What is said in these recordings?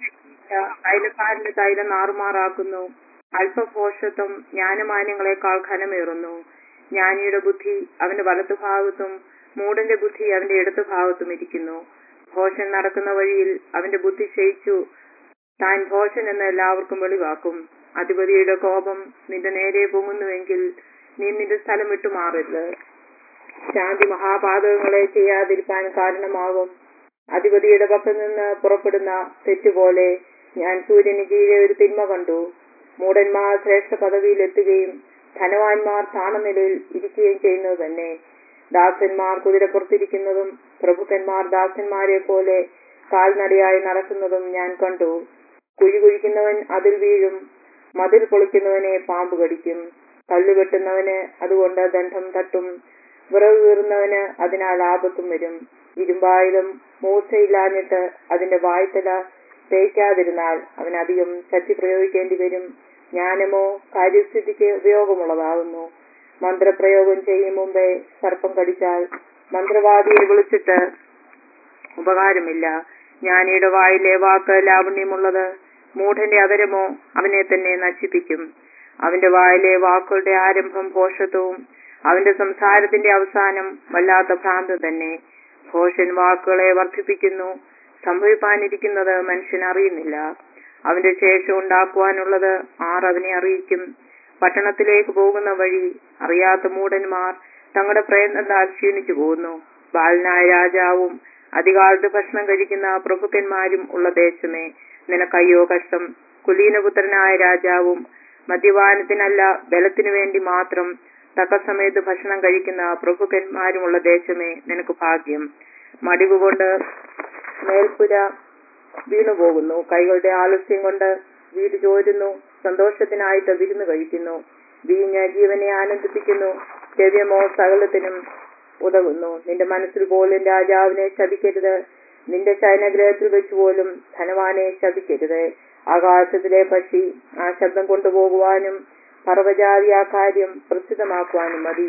തൈലക്കാരന്റെ തൈലം നാറുമാറാക്കുന്നു അല്പഭോഷത്വം ജ്ഞാനമാന്യങ്ങളെക്കാൾ ഘനമേറുന്നു ജ്ഞാനിയുടെ ബുദ്ധി അവന്റെ വലത്തുഭാഗത്തും മൂടന്റെ ബുദ്ധി അവന്റെ ഇടത്തുഭാഗത്തും ഇരിക്കുന്നു ഭോഷൻ നടക്കുന്ന വഴിയിൽ അവന്റെ ബുദ്ധി ക്ഷയിച്ചു താൻ ഭോഷൻ എന്ന് എല്ലാവർക്കും വെളിവാക്കും അധിപതിയുടെ കോപം നിന്റെ നേരെ പൊങ്ങുന്നുവെങ്കിൽ നീ നിന്റെ സ്ഥലം വിട്ടു മാറരുത് ശാന്തി മഹാപാതകങ്ങളെ ചെയ്യാതിരിക്കാൻ കാരണമാകും അധിപതിയുടെ പക്കൽ നിന്ന് പുറപ്പെടുന്ന തെറ്റുപോലെ ഞാൻ സൂര്യന് കീഴെ ഒരു തിന്മ കണ്ടു മൂടന്മാർ ശ്രേഷ്ഠ പദവിയിൽ എത്തുകയും ധനവാന്മാർ താണനിലയിൽ ഇരിക്കുകയും ചെയ്യുന്നത് തന്നെ ദാസന്മാർ കുതിരപ്പുറത്തിരിക്കുന്നതും പ്രഭുക്കന്മാർ ദാസന്മാരെ പോലെ കാൽനടയായി നടക്കുന്നതും ഞാൻ കണ്ടു കുഴി കുഴിക്കുന്നവൻ അതിൽ വീഴും മതിൽ പൊളിക്കുന്നവനെ പാമ്പ് കടിക്കും കല്ലുകെട്ടുന്നവന് അതുകൊണ്ട് ദണ്ഡം തട്ടും വിറവ് കീറുന്നവന് അതിനാൽ ആപത്തും വരും ഇരുമ്പായാലും മൂർച്ചയില്ലാഞ്ഞിട്ട് അതിന്റെ വായ്ത്തല തേക്കാതിരുന്നാൽ അവൻ അധികം ശക്തി പ്രയോഗിക്കേണ്ടി വരും ജ്ഞാനമോ കാര്യസ്ഥിതിക്ക് ഉപയോഗമുള്ളതാകുന്നു മന്ത്രപ്രയോഗം ചെയ്യും മുമ്പേ സർപ്പം കടിച്ചാൽ മന്ത്രവാദിയെ വിളിച്ചിട്ട് ഉപകാരമില്ല ജ്ഞാനിയുടെ വായിലെ വാക്ക് ലാവണ്യമുള്ളത് മൂഢന്റെ അതരമോ അവനെ തന്നെ നശിപ്പിക്കും അവന്റെ വായിലെ വാക്കുകളുടെ ആരംഭം ഭോഷത്വവും അവന്റെ സംസാരത്തിന്റെ അവസാനം വല്ലാത്ത ഭ്രാന്ത് തന്നെ ഭോഷൻ വാക്കുകളെ വർദ്ധിപ്പിക്കുന്നു സംഭവിപ്പാനിരിക്കുന്നത് മനുഷ്യൻ അറിയുന്നില്ല അവന്റെ ശേഷം ഉണ്ടാക്കുവാനുള്ളത് ആർ അവനെ അറിയിക്കും പട്ടണത്തിലേക്ക് പോകുന്ന വഴി അറിയാത്ത മൂടന്മാർ തങ്ങളുടെ പ്രയത്നത്താൽ ക്ഷീണിച്ചു പോകുന്നു ബാലനായ രാജാവും അധികാലത്ത് ഭക്ഷണം കഴിക്കുന്ന പ്രഭുക്കന്മാരും ഉള്ള ദേശമേ നിനക്കയ്യോ കഷ്ടം കുലീനപുത്രനായ രാജാവും മദ്യപാനത്തിനല്ല ബലത്തിനു വേണ്ടി മാത്രം തക്ക സമയത്ത് ഭക്ഷണം കഴിക്കുന്ന പ്രഭുക്കന്മാരുമുള്ള ദേശമേ നിനക്ക് ഭാഗ്യം മടിവ് കൊണ്ട് മേൽപ്പുര വീണുപോകുന്നു കൈകളുടെ ആലസ്യം കൊണ്ട് വീട് ചോരുന്നു സന്തോഷത്തിനായിട്ട് വിരുന്ന് കഴിക്കുന്നു വീഞ്ഞ് ജീവനെ ആനന്ദിപ്പിക്കുന്നു ദ്രവ്യമോ സകലത്തിനും ഉതകുന്നു നിന്റെ മനസ്സിൽ പോലും രാജാവിനെ ശപിക്കരുത് നിന്റെ ശയനഗ്രഹത്തിൽ വെച്ച് പോലും ധനവാനെ ശപിക്കരുത് ആകാശത്തിലെ പക്ഷി ആ ശബ്ദം കൊണ്ടുപോകുവാനും പർവ്വജാതി ആ കാര്യം പ്രസിദ്ധമാക്കുവാനും മതി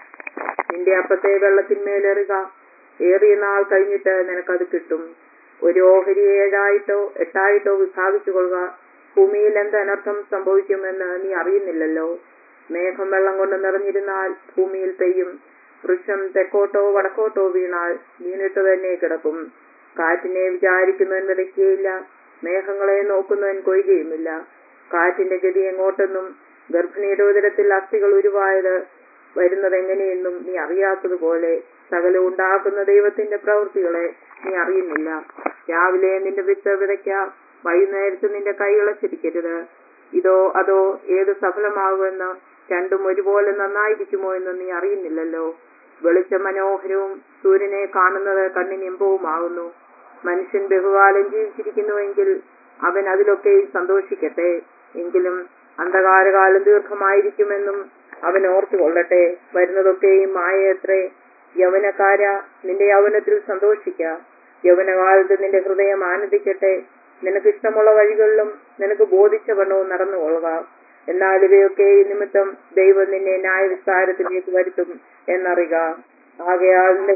നിന്റെ അപ്പത്തെ വെള്ളത്തിന്മേലെറുക ഏറിയ നാൾ കഴിഞ്ഞിട്ട് നിനക്കത് കിട്ടും ഒരു ഓഹരി ഏഴായിട്ടോ എട്ടായിട്ടോ വിഭാഗിച്ചു കൊള്ളുക ഭൂമിയിൽ എന്ത് അനർത്ഥം സംഭവിക്കുമെന്ന് നീ അറിയുന്നില്ലല്ലോ മേഘം വെള്ളം കൊണ്ട് നിറഞ്ഞിരുന്നാൽ ഭൂമിയിൽ പെയ്യും വൃക്ഷം തെക്കോട്ടോ വടക്കോട്ടോ വീണാൽ വീണിട്ട് തന്നെ കിടക്കും കാറ്റിനെ വിചാരിക്കുന്നവൻ വിതയ്ക്കുകയില്ല മേഘങ്ങളെ നോക്കുന്നവൻ കൊയ്യുകയുമില്ല കാറ്റിന്റെ ഗതി എങ്ങോട്ടെന്നും ഗർഭിണിയുടെ ഉദരത്തിൽ അസ്ഥികൾ ഉരുവായത് വരുന്നത് എങ്ങനെയെന്നും നീ അറിയാത്തതുപോലെ സകലം ഉണ്ടാക്കുന്ന ദൈവത്തിന്റെ പ്രവൃത്തികളെ നീ അറിയുന്നില്ല രാവിലെ നിന്റെ വിത്ത് വിതയ്ക്ക വൈകുന്നേരത്ത് നിന്റെ കൈ ഇളച്ചിരിക്കരുത് ഇതോ അതോ ഏത് സഫലമാകുമെന്ന് രണ്ടും ഒരുപോലെ നന്നായിരിക്കുമോ എന്ന് നീ അറിയുന്നില്ലല്ലോ വെളിച്ചം മനോഹരവും സൂര്യനെ കാണുന്നത് കണ്ണിന് ഇമ്പവുമാകുന്നു മനുഷ്യൻ ബഹുകാലം ജീവിച്ചിരിക്കുന്നുവെങ്കിൽ അവൻ അതിലൊക്കെ സന്തോഷിക്കട്ടെ എങ്കിലും അന്ധകാരകാലം ദീർഘമായിരിക്കുമെന്നും അവൻ ഓർത്തു കൊള്ളട്ടെ വരുന്നതൊക്കെയും മായയത്രേ യൗവനക്കാര നിന്റെ യൗവനത്തിൽ സന്തോഷിക്ക യൗവനകാലത്ത് നിന്റെ ഹൃദയം ആനന്ദിക്കട്ടെ നിനക്ക് ഇഷ്ടമുള്ള വഴികളിലും നിനക്ക് ബോധിച്ച വണ്ണവും നടന്നുകൊള്ളുക എന്നാൽ ഇവയൊക്കെ നിമിത്തം ദൈവം നിന്നെ ന്യായവിസ്താരത്തിലേക്ക് വരുത്തും എന്നറിയുക ആകയാൽ നിന്റെ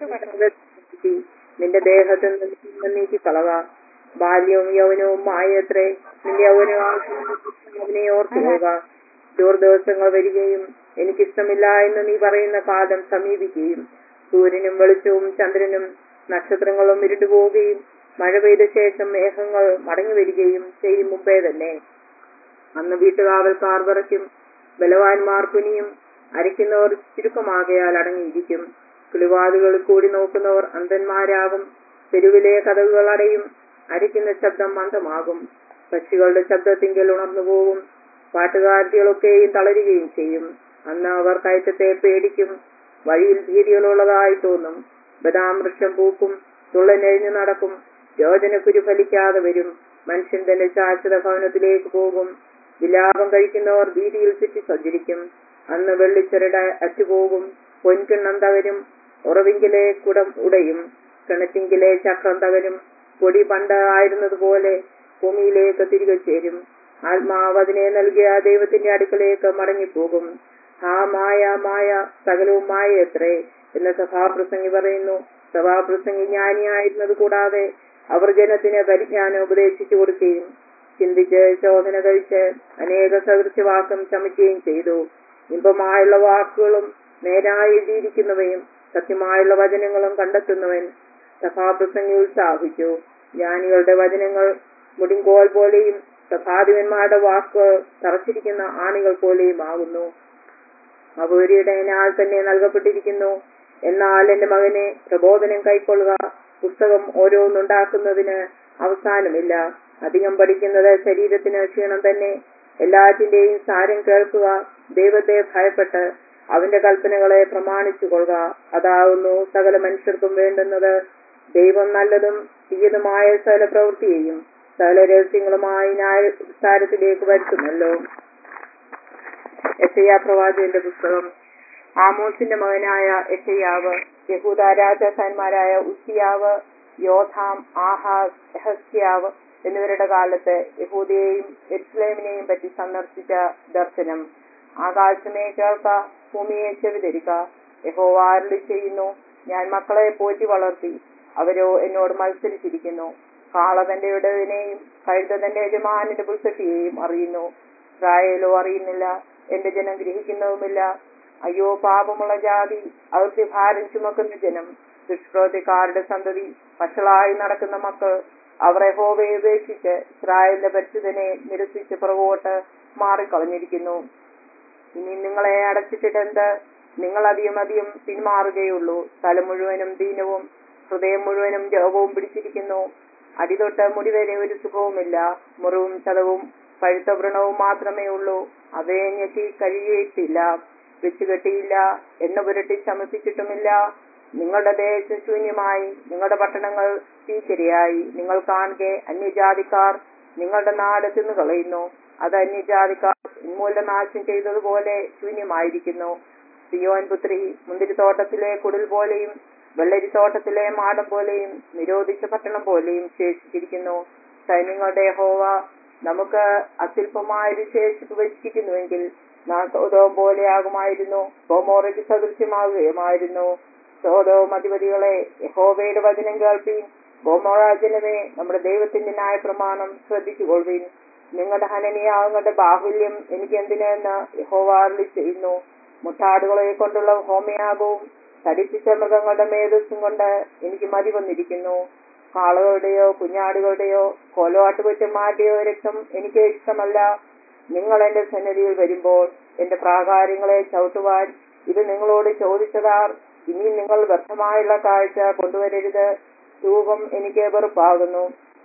ഹൃദയത്തിൽ നിന്റെ ദേഹത്തിൽ നിന്ന് നീക്കി കളക ബാല്യവും യൗവനവും മായത്രേ നിന്റെ യൗവനവാസിനെ ഓർത്തു പോക ദൂർദിവസങ്ങൾ വരികയും എനിക്കിഷ്ടമില്ല എന്ന് നീ പറയുന്ന കാലം സമീപിക്കുകയും സൂര്യനും വെളിച്ചവും ചന്ദ്രനും നക്ഷത്രങ്ങളും ഇരുണ്ടുപോവുകയും മഴ പെയ്ത ശേഷം മേഘങ്ങൾ മടങ്ങി വരികയും ചെയ്യും മുമ്പേ തന്നെ അന്ന് വീട്ടുകാവൽക്കാർ വിറയ്ക്കും ബലവാന്മാർ കുനിയും അരയ്ക്കുന്നവർ ചുരുക്കമാകയാൽ അടങ്ങിയിരിക്കും കിളിവാതുകളിൽ കൂടി നോക്കുന്നവർ അന്ധന്മാരാകും തെരുവിലെ കഥകുകൾ അടയും അരയ്ക്കുന്ന ശബ്ദം മന്ദമാകും പക്ഷികളുടെ ശബ്ദത്തിങ്കിൽ ഉണർന്നു പോകും പാട്ടുകാർത്തികളൊക്കെയും തളരുകയും ചെയ്യും അന്ന് അവർ കയറ്റത്തെ പേടിക്കും വഴിയിൽ ഭീതികളുള്ളതായി തോന്നും ബദാം വൃക്ഷം പൂക്കും തുള്ളനെഴിഞ്ഞു നടക്കും യോജനക്കുരു ഫലിക്കാതെ വരും മനുഷ്യൻ തന്റെ ശാശ്വത ഭവനത്തിലേക്ക് പോകും വിലാപം കഴിക്കുന്നവർ വീതിയിൽ ചുറ്റി സഞ്ചരിക്കും അന്ന് വെള്ളിച്ചെരട അറ്റുപോകും പൊൻകിണ്ണം തകരും ഉറവിങ്കിലെ കുടം ഉടയും കിണറ്റിങ്കിലെ ചക്രം തകരും പൊടി പണ്ട് ആയിരുന്നതുപോലെ ഭൂമിയിലേക്ക് തിരികെ ചേരും ആത്മാവ് അതിനെ നൽകിയ ദൈവത്തിന്റെ അടുക്കലേക്ക് മടങ്ങിപ്പോകും ആ മായ മായ സകലവും മായ എത്രേ എന്ന് സഭാപ്രസംഗി പറയുന്നു സഭാപ്രസംഗി ജ്ഞാനിയായിരുന്നത് കൂടാതെ അവർ ജനത്തിന് പരിജ്ഞാനം ഉപദേശിച്ചു കൊടുക്കുകയും ചിന്തിച്ച് ശോധന കഴിച്ച് അനേക സദൃശ്യവാക്കം ചമയ്ക്കുകയും ചെയ്തു ഇമ്പമായുള്ള വാക്കുകളും നേരായി എഴുതിയിരിക്കുന്നവയും സത്യമായുള്ള വചനങ്ങളും കണ്ടെത്തുന്നവൻ സഭാപ്രസംഗി ഉത്സാഹിച്ചു ജ്ഞാനികളുടെ വചനങ്ങൾ മുടിങ്കോൽ പോലെയും സഭാധിപന്മാരുടെ വാക്ക് തറച്ചിരിക്കുന്ന ആണികൾ പോലെയും ആകുന്നു അവരിടയനാൽ തന്നെ നൽകപ്പെട്ടിരിക്കുന്നു എന്നാൽ എന്റെ മകനെ പ്രബോധനം കൈക്കൊള്ളുക പുസ്തകം ഓരോന്നുണ്ടാക്കുന്നതിന് അവസാനമില്ല അധികം പഠിക്കുന്നത് ശരീരത്തിന് ക്ഷീണം തന്നെ എല്ലാറ്റിന്റെയും സാരം കേൾക്കുക ദൈവത്തെ ഭയപ്പെട്ട് അവന്റെ കൽപ്പനകളെ പ്രമാണിച്ചു കൊള്ളുക അതാവുന്നു സകല മനുഷ്യർക്കും വേണ്ടുന്നത് ദൈവം നല്ലതും തീയതുമായ സകല പ്രവൃത്തിയെയും സകല രഹസ്യങ്ങളുമായി ന്യായസ്ഥാനത്തിലേക്ക് വരുത്തുമല്ലോ യശയ്യ പ്രവാചകന്റെ പുസ്തകം ആമോസിന്റെ മകനായ യശയ്യാവ് യഹൂദ രാജാക്കന്മാരായ ഉസിയാവ് യോധാം ആഹാസ് എഹസ്യാവ് എന്നിവരുടെ കാലത്ത് യഹൂദയെയും എരുസലേമിനെയും പറ്റി സന്ദർശിച്ച ദർശനം ആകാശമേ കേൾക്ക ഭൂമിയെ ചെവിതരിക യഹോവ അരുളി ചെയ്യുന്നു ഞാൻ മക്കളെ പോറ്റി വളർത്തി അവരോ എന്നോട് മത്സരിച്ചിരിക്കുന്നു കാള തന്റെ ഇടവിനെയും കഴുത തന്റെ യജമാനന്റെ പുൽസട്ടിയെയും അറിയുന്നു ഇസ്രായേലോ അറിയുന്നില്ല എന്റെ ജനം ഗ്രഹിക്കുന്നതുമില്ല അയ്യോ പാപമുള്ള ജാതി അവർക്ക് ഭാരം ചുമക്കുന്ന ജനം ദുഷ്പ്രവൃത്തിക്കാരുടെ സന്തതി വഷളായി നടക്കുന്ന മക്കൾ അവർ യഹോവയെ ഉപേക്ഷിച്ച് ഇസ്രായേലിന്റെ പരിശുദ്ധനെ നിരസിച്ച് പുറകോട്ട് മാറിക്കളഞ്ഞിരിക്കുന്നു ഇനി നിങ്ങളെ അടച്ചിട്ടിട്ടെന്ത് നിങ്ങൾ അധികം അധികം പിന്മാറുകയുള്ളൂ തല മുഴുവനും ദീനവും ഹൃദയം മുഴുവനും ജപവും പിടിച്ചിരിക്കുന്നു അടിതൊട്ട് മുടിവരെ ഒരു സുഖവുമില്ല മുറിവും ചതവും പഴുത്ത വ്രണവും മാത്രമേ ഉള്ളൂ അവയെ ഞെക്കി കഴിയേറ്റില്ല വെച്ചുകെട്ടിയില്ല എണ്ണ പുരട്ടി ശമിപ്പിച്ചിട്ടുമില്ല നിങ്ങളുടെ ദേശം ശൂന്യമായി നിങ്ങളുടെ പട്ടണങ്ങൾ തീച്ചെരിയായി നിങ്ങൾ കാണുകെ അന്യജാതിക്കാർ നിങ്ങളുടെ നാട് തിന്നു കളയുന്നു അത് അന്യജാതിക്കാർ ഉന്മൂലനാശം ചെയ്തതുപോലെ ശൂന്യമായിരിക്കുന്നു സിയോൻ പുത്രി മുന്തിരിത്തോട്ടത്തിലെ കുടിൽ പോലെയും വെള്ളരിത്തോട്ടത്തിലെ മാടം പോലെയും നിരോധിച്ച പട്ടണം പോലെയും ശേഷിച്ചിരിക്കുന്നു സൈന്യങ്ങളുടെ ഹോവ നമുക്ക് അത്യല്പമായൊരു ശേഷിപ്പ് വെച്ചിരിക്കുന്നുവെങ്കിൽ നാം സോതോം പോലെയാകുമായിരുന്നു ഗോമോറയ്ക്ക് സദൃശ്യമാകുകയുമായിരുന്നു സോതോം അധിപതികളെ യഹോവയുടെ വചനം കേൾപ്പീൻ ഗോമോറാജനമേ നമ്മുടെ ദൈവത്തിന്റെ ന്യായപ്രമാണം ശ്രദ്ധിച്ചുകൊള്ളുവീൻ നിങ്ങളുടെ ഹനനീയാവുങ്ങളുടെ ബാഹുല്യം എനിക്ക് എന്തിനെന്ന് യഹോവ അരുളി ചെയ്യുന്നു മുട്ടാടുകളെ കൊണ്ടുള്ള ഹോമയാകവും തടിപ്പിച്ച മൃഗങ്ങളുടെ മേധസ്സും കൊണ്ട് എനിക്ക് മതി വന്നിരിക്കുന്നു കാളകളുടെയോ കുഞ്ഞാടുകളുടെയോ കോലോട്ടുകൊറ്റന്മാരുടെയോ രക്തം എനിക്ക് ഇഷ്ടമല്ല നിങ്ങൾ എന്റെ സന്നിധിയിൽ വരുമ്പോൾ എന്റെ പ്രാകാര്യങ്ങളെ ചവിട്ടുവാൻ ഇത് നിങ്ങളോട് ചോദിച്ചതാർ ഇനി നിങ്ങൾ വ്യർത്ഥമായുള്ള കാഴ്ച കൊണ്ടുവരരുത് ധൂപം എനിക്ക് വെറുപ്പാകുന്നു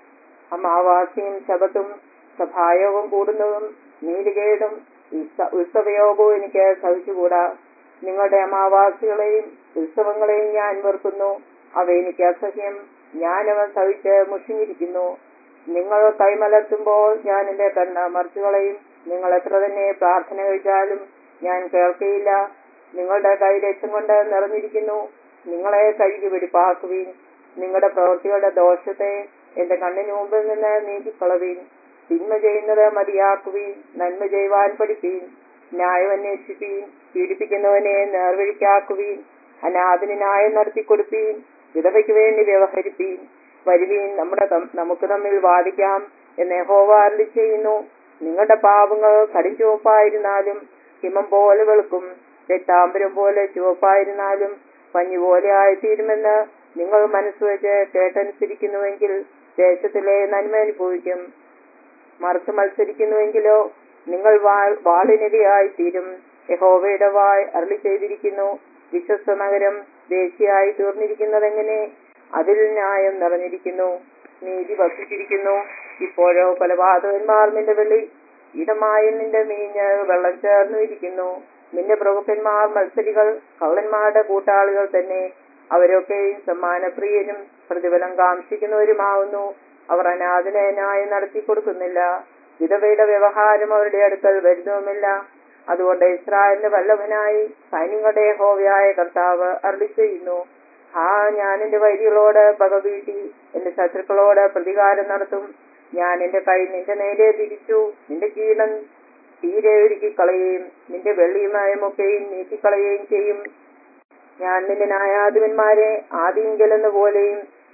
അമാവാസിയും ശബത്തും സഭായോഗം കൂടുന്നതും നീലികേടും ഉത്സ- ഉത്സവയോഗവും എനിക്ക് സഹിച്ചുകൂടാ നിങ്ങളുടെ അമാവാസികളെയും ഉത്സവങ്ങളെയും ഞാൻ വെറുക്കുന്നു അവ എനിക്ക് അസഹ്യം ഞാനവ സഹിച്ച് മുഷിഞ്ഞിരിക്കുന്നു നിങ്ങൾ കൈമലർത്തുമ്പോൾ ഞാൻ എന്റെ കണ്ണ് മറിച്ചുകളയും നിങ്ങൾ എത്ര തന്നെ പ്രാർത്ഥന കഴിച്ചാലും ഞാൻ കേൾക്കയില്ല നിങ്ങളുടെ കൈ രക്ഷം കൊണ്ട് നിറഞ്ഞിരിക്കുന്നു നിങ്ങളെ കഴുകി വെടിപ്പാക്കുവീൻ നിങ്ങളുടെ പ്രവൃത്തികളുടെ ദോഷത്തെ എന്റെ കണ്ണിന് മുമ്പിൽ നിന്ന് നീക്കിക്കളവീൻ തിന്മ ചെയ്യുന്നത് മതിയാക്കുവീൻ നന്മ ചെയ്യുവാൻ പഠിപ്പീൻ ന്യായം അന്വേഷിപ്പീൻ പീഡിപ്പിക്കുന്നവനെ നേർവഴിക്കാക്കുവീൻ അനാഥന് ന്യായം നടത്തി കൊടുപ്പീൻ വിധവയ്ക്ക് വേണ്ടി വ്യവഹരിപ്പീൻ വരുവീൻ നമ്മുടെ തം- നമുക്ക് തമ്മിൽ വാദിക്കാം എന്ന് യഹോവ അരുളി ചെയ്യുന്നു നിങ്ങളുടെ പാപങ്ങൾ കടും ചുവപ്പായിരുന്നാലും ഹിമം പോലെ വെളുക്കും രക്താംബരം പോലെ ചുവപ്പായിരുന്നാലും പഞ്ഞു പോലെ ആയിത്തീരുമെന്ന് നിങ്ങൾ മനസ്സുവെച്ച് കേട്ടനുസരിക്കുന്നുവെങ്കിൽ ദേശത്തിലെ നന്മ അനുഭവിക്കും മറുത്ത് മത്സരിക്കുന്നുവെങ്കിലോ നിങ്ങൾ വാൾ- വാളിനിരയായി തീരും യഹോവയുടെ വായ് അരളി ചെയ്തിരിക്കുന്നു വിശ്വസ്ത നഗരം ദേശീയായി തീർന്നിരിക്കുന്നതെങ്ങനെ അതിൽ ന്യായം നിറഞ്ഞിരിക്കുന്നു നീതി വസിച്ചിരിക്കുന്നു ഇപ്പോഴോ കൊലപാതകന്മാർ നിന്റെ വെള്ളി ഇടമായി നിന്റെ മീഞ്ഞ് വെള്ളം ചേർന്നു ഇരിക്കുന്നു നിന്റെ പ്രഭുക്കന്മാർ മത്സരികൾ കള്ളന്മാരുടെ കൂട്ടാളികൾ തന്നെ അവരൊക്കെയും സമ്മാനപ്രിയനും പ്രതിഫലം കാംക്ഷിക്കുന്നവരുമാവുന്നു അവർ അനാഥനെ ന്യായം നടത്തി കൊടുക്കുന്നില്ല വിധവയുടെ വ്യവഹാരം അവരുടെ അടുക്കൽ വരുന്നതുമില്ല അതുകൊണ്ട് ഇസ്രായേലിന്റെ വല്ലഭനായി സൈന്യങ്ങളുടെ ഹോവയായ കർത്താവ് അരുളി ചെയ്യുന്നു ആ ഞാൻ എന്റെ വൈരികളോട് പക വീട്ടി എന്റെ ശത്രുക്കളോട് പ്രതികാരം നടത്തും ഞാൻ എന്റെ കൈ നിന്റെ നേരെ തിരിച്ചു നിന്റെ കീടം തീരെ ഒരുക്കി കളയുകയും നിന്റെ വെള്ളിയുമായമൊക്കെയും നീക്കിക്കളയുകയും ചെയ്യും ഞാൻ നിന്റെ ന്യായാധിപന്മാരെ ആദിങ്കലെന്ന പോലെയും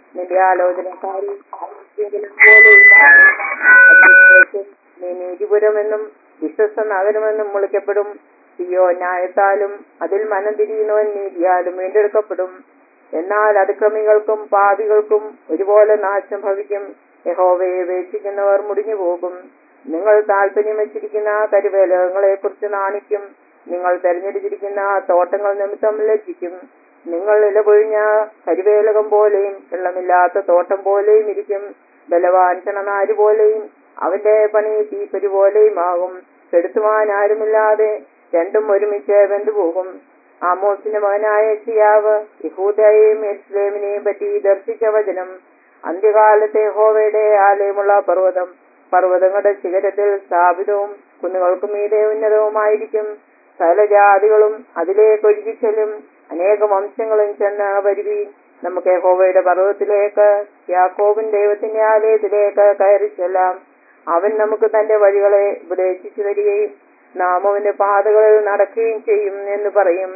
നിന്റെ ആലോചനക്കാരിൽ ആരെങ്കിലും പോലെയില്ല അതിനുശേഷം നീ നീതിപുരമെന്നും വിശ്വസ്ത നഗരമെന്നും വിളിക്കപ്പെടും സിയോ ന്യായത്താലും അതിൽ മനം തിരിയുന്നവൻ നീതിയാലും വീണ്ടെടുക്കപ്പെടും എന്നാൽ അതിക്രമികൾക്കും പാപികൾക്കും ഒരുപോലെ നാശം ഭവിക്കും യഹോവയെ വേക്ഷിക്കുന്നവർ മുടിഞ്ഞു പോകും നിങ്ങൾ താല്പര്യം വെച്ചിരിക്കുന്ന കരുവേലകങ്ങളെ കുറിച്ച് നാണിക്കും നിങ്ങൾ തെരഞ്ഞെടുത്തിരിക്കുന്ന തോട്ടങ്ങൾ നിമിത്തം ലജ്ജിക്കും നിങ്ങൾ ഇലപൊഴിഞ്ഞ കരിവേലകം പോലെയും വെള്ളമില്ലാത്ത തോട്ടം പോലെയും ഇരിക്കും ബലവാൻ ചണനാര് പോലെയും അവന്റെ പണി തീപ്പരി പോലെയും ആകും കെടുത്തുവാൻ ആരുമില്ലാതെ രണ്ടും ഒരുമിച്ച് വെന്തുപോകും ആമോസിന്റെ മകനായ സിയാവ് യഹൂദയെയും എസ്ലേമിനെയും പറ്റി ദർശിച്ച വചനം അന്ത്യകാലത്തെ ഹോവയുടെ ആലയമുള്ള പർവ്വതം പർവ്വതങ്ങളുടെ ശിഖരത്തിൽ സ്ഥാപിതവും കുന്നുകൾക്ക് മീതെ ഉന്നതവുമായിരിക്കും സകല ജാതികളും അതിലേക്ക് ഒഴുകിച്ചെല്ലും അനേക വംശങ്ങളും ചെന്ന് വരുവീൻ നമുക്ക് യഹോവയുടെ പർവ്വതത്തിലേക്ക് യാക്കോബിൻ ദൈവത്തിന്റെ ആലയത്തിലേക്ക് കയറി ചെല്ലാം അവൻ നമുക്ക് തന്റെ വഴികളെ ഉപദേശിച്ചു തരികയും നാം അവന്റെ പാതകളിൽ നടക്കുകയും ചെയ്യും എന്ന് പറയും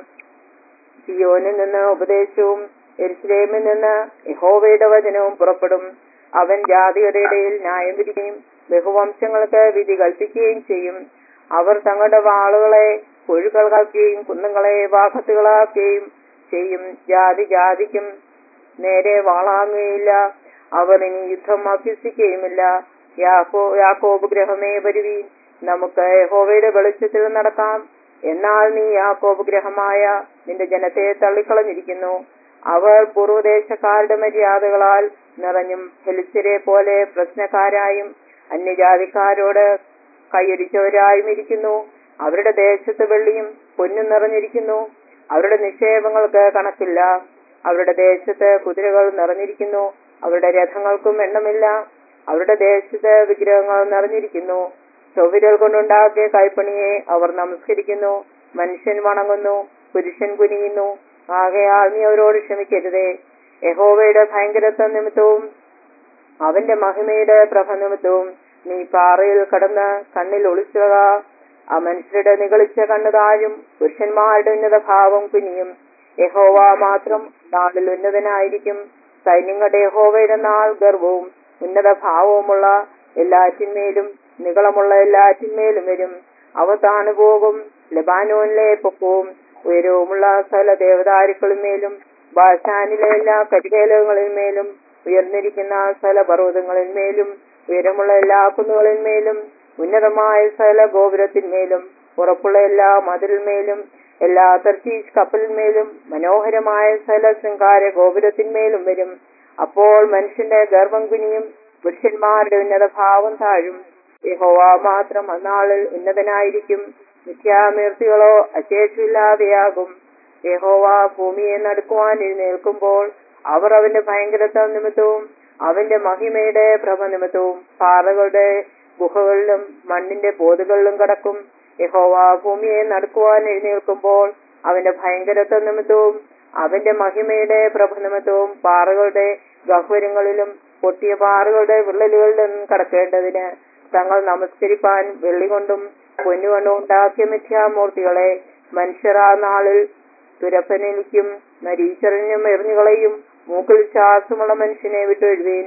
സിയോനിൽ നിന്ന് ഉപദേശവും എരുസലേമിൽ നിന്ന് യഹോവയുടെ വചനവും പുറപ്പെടും അവൻ ജാതിയുടെ ഇടയിൽ ന്യായം വിധിക്കുകയും ബഹുവംശങ്ങൾക്ക് വിധി കൽപ്പിക്കുകയും ചെയ്യും അവർ തങ്ങളുടെ വാളുകളെ കൊഴുകളാക്കുകയും കുന്നുകളെ വാഹത്തുകളാക്കുകയും ചെയ്യും ജാതി ജാതിക്കും നേരെ വാളാങ്ങുകയില്ല അവർ ഇനി യുദ്ധം അഭ്യസിക്കുകയുമില്ല യാക്കോ യാക്കോബ് ഗ്രഹമേ വരുവി നമുക്ക് യഹോവയുടെ വെളിച്ചത്തിൽ നടക്കാം എന്നാൽ നീ യാക്കോബ് ഗ്രഹമായ നിന്റെ ജനത്തെ തള്ളിക്കളഞ്ഞിരിക്കുന്നു അവർ പൂർവദേശക്കാരുടെ മര്യാദകളാൽ നിറഞ്ഞും ഫെലിച്ചരെ പോലെ പ്രശ്നക്കാരായും അന്യജാതിക്കാരോട് കൈയടിച്ചവരായും ഇരിക്കുന്നു അവരുടെ ദേശത്ത് വെള്ളിയും പൊന്നും നിറഞ്ഞിരിക്കുന്നു അവരുടെ നിക്ഷേപങ്ങൾക്ക് കണക്കില്ല അവരുടെ ദേശത്ത് കുതിരകൾ നിറഞ്ഞിരിക്കുന്നു അവരുടെ രഥങ്ങൾക്കും എണ്ണമില്ല അവരുടെ ദേശത്ത് വിഗ്രഹങ്ങൾ നിറഞ്ഞിരിക്കുന്നു ചൊവ്വിരൽ കൊണ്ടുണ്ടാക്കിയ കൈപ്പണിയെ അവർ നമസ്കരിക്കുന്നു മനുഷ്യൻ വണങ്ങുന്നു പുരുഷൻ കുനിയുന്നു ആകയാൽ നീ അവരോട് ക്ഷമിക്കരുതേ യഹോവയുടെ ഭയങ്കരത്വ നിമിത്തവും അവന്റെ മഹിമയുടെ പ്രഭ നിമിത്തവും നീ പാറയിൽ കടന്ന് കണ്ണിൽ ഒളിച്ചുക ആ മനുഷ്യരുടെ നികളിച്ച കണ്ണു താഴും പുരുഷന്മാരുടെ ഉന്നത ഭാവം കുനിയും യഹോവ മാത്രം നാളിൽ ഉന്നതനായിരിക്കും സൈന്യങ്ങളുടെ യഹോവയുടെ നാൾ ഗർവവും ഉന്നത ഭാവവുമുള്ള എല്ലാറ്റിന്മേലും നികളമുള്ള എല്ലാറ്റിന്മേലും വരും അവ താണുപോകും ലബാനോനിലെ പൊക്കവും ഉയരവുമുള്ള സകല ദേവതാരുക്കളിന്മേലും ബാഷാനിലെ എല്ലാ കരിവേലകളിന്മേലും ഉയർന്നിരിക്കുന്ന സകല പർവ്വതങ്ങളിന്മേലും ഉയരമുള്ള എല്ലാ കുന്നുകളിന്മേലും ഉന്നതമായ സകല ഗോപുരത്തിന്മേലും ഉറപ്പുള്ള എല്ലാ മതിലിന്മേലും എല്ലാ തർച്ചീസ് കപ്പലിന്മേലും മനോഹരമായ സകല ശൃംഗാര ഗോപുരത്തിന്മേലും വരും അപ്പോൾ മനുഷ്യന്റെ ഗർഭം കുനിയും പുരുഷന്മാരുടെ ഉന്നത ഭാവം താഴും യഹോവ മാത്രം അന്നാളിൽ ഉന്നതനായിരിക്കും മിഥ്യാമൂർത്തികളോ അശേഷമില്ലാതെയാകും യഹോവ ഭൂമിയെ നടുക്കുവാൻ എഴുന്നേൽക്കുമ്പോൾ അവർ അവന്റെ ഭയങ്കരത്വ നിമിത്തവും അവന്റെ മഹിമയുടെ പ്രഭ നിമിത്തവും പാറകളുടെ ഗുഹകളിലും മണ്ണിന്റെ പോതുകളിലും കടക്കും യഹോവ ഭൂമിയെ നടുക്കുവാൻ എഴുന്നേൽക്കുമ്പോൾ അവന്റെ ഭയങ്കരത്വ നിമിത്തവും അവന്റെ മഹിമയുടെ പ്രഭ നിമിത്തവും പാറകളുടെ ഗഹ്വരങ്ങളിലും പൊട്ടിയ പാറകളുടെ വിള്ളലുകളിലും കടക്കേണ്ടതിന് തങ്ങൾ നമസ്കരിപ്പാൻ വെള്ളി കൊണ്ടും പൊന്നുകൊണ്ടും ഉണ്ടാക്കിയ മിഥ്യാമൂർത്തികളെ മനുഷ്യർ ആ നാളിൽ തുരപ്പനിക്കും നരീശ്വരനും എറിഞ്ഞുകളയും മൂക്കിൽ ശ്വാസമുള്ള മനുഷ്യനെ വിട്ടൊഴുവേൻ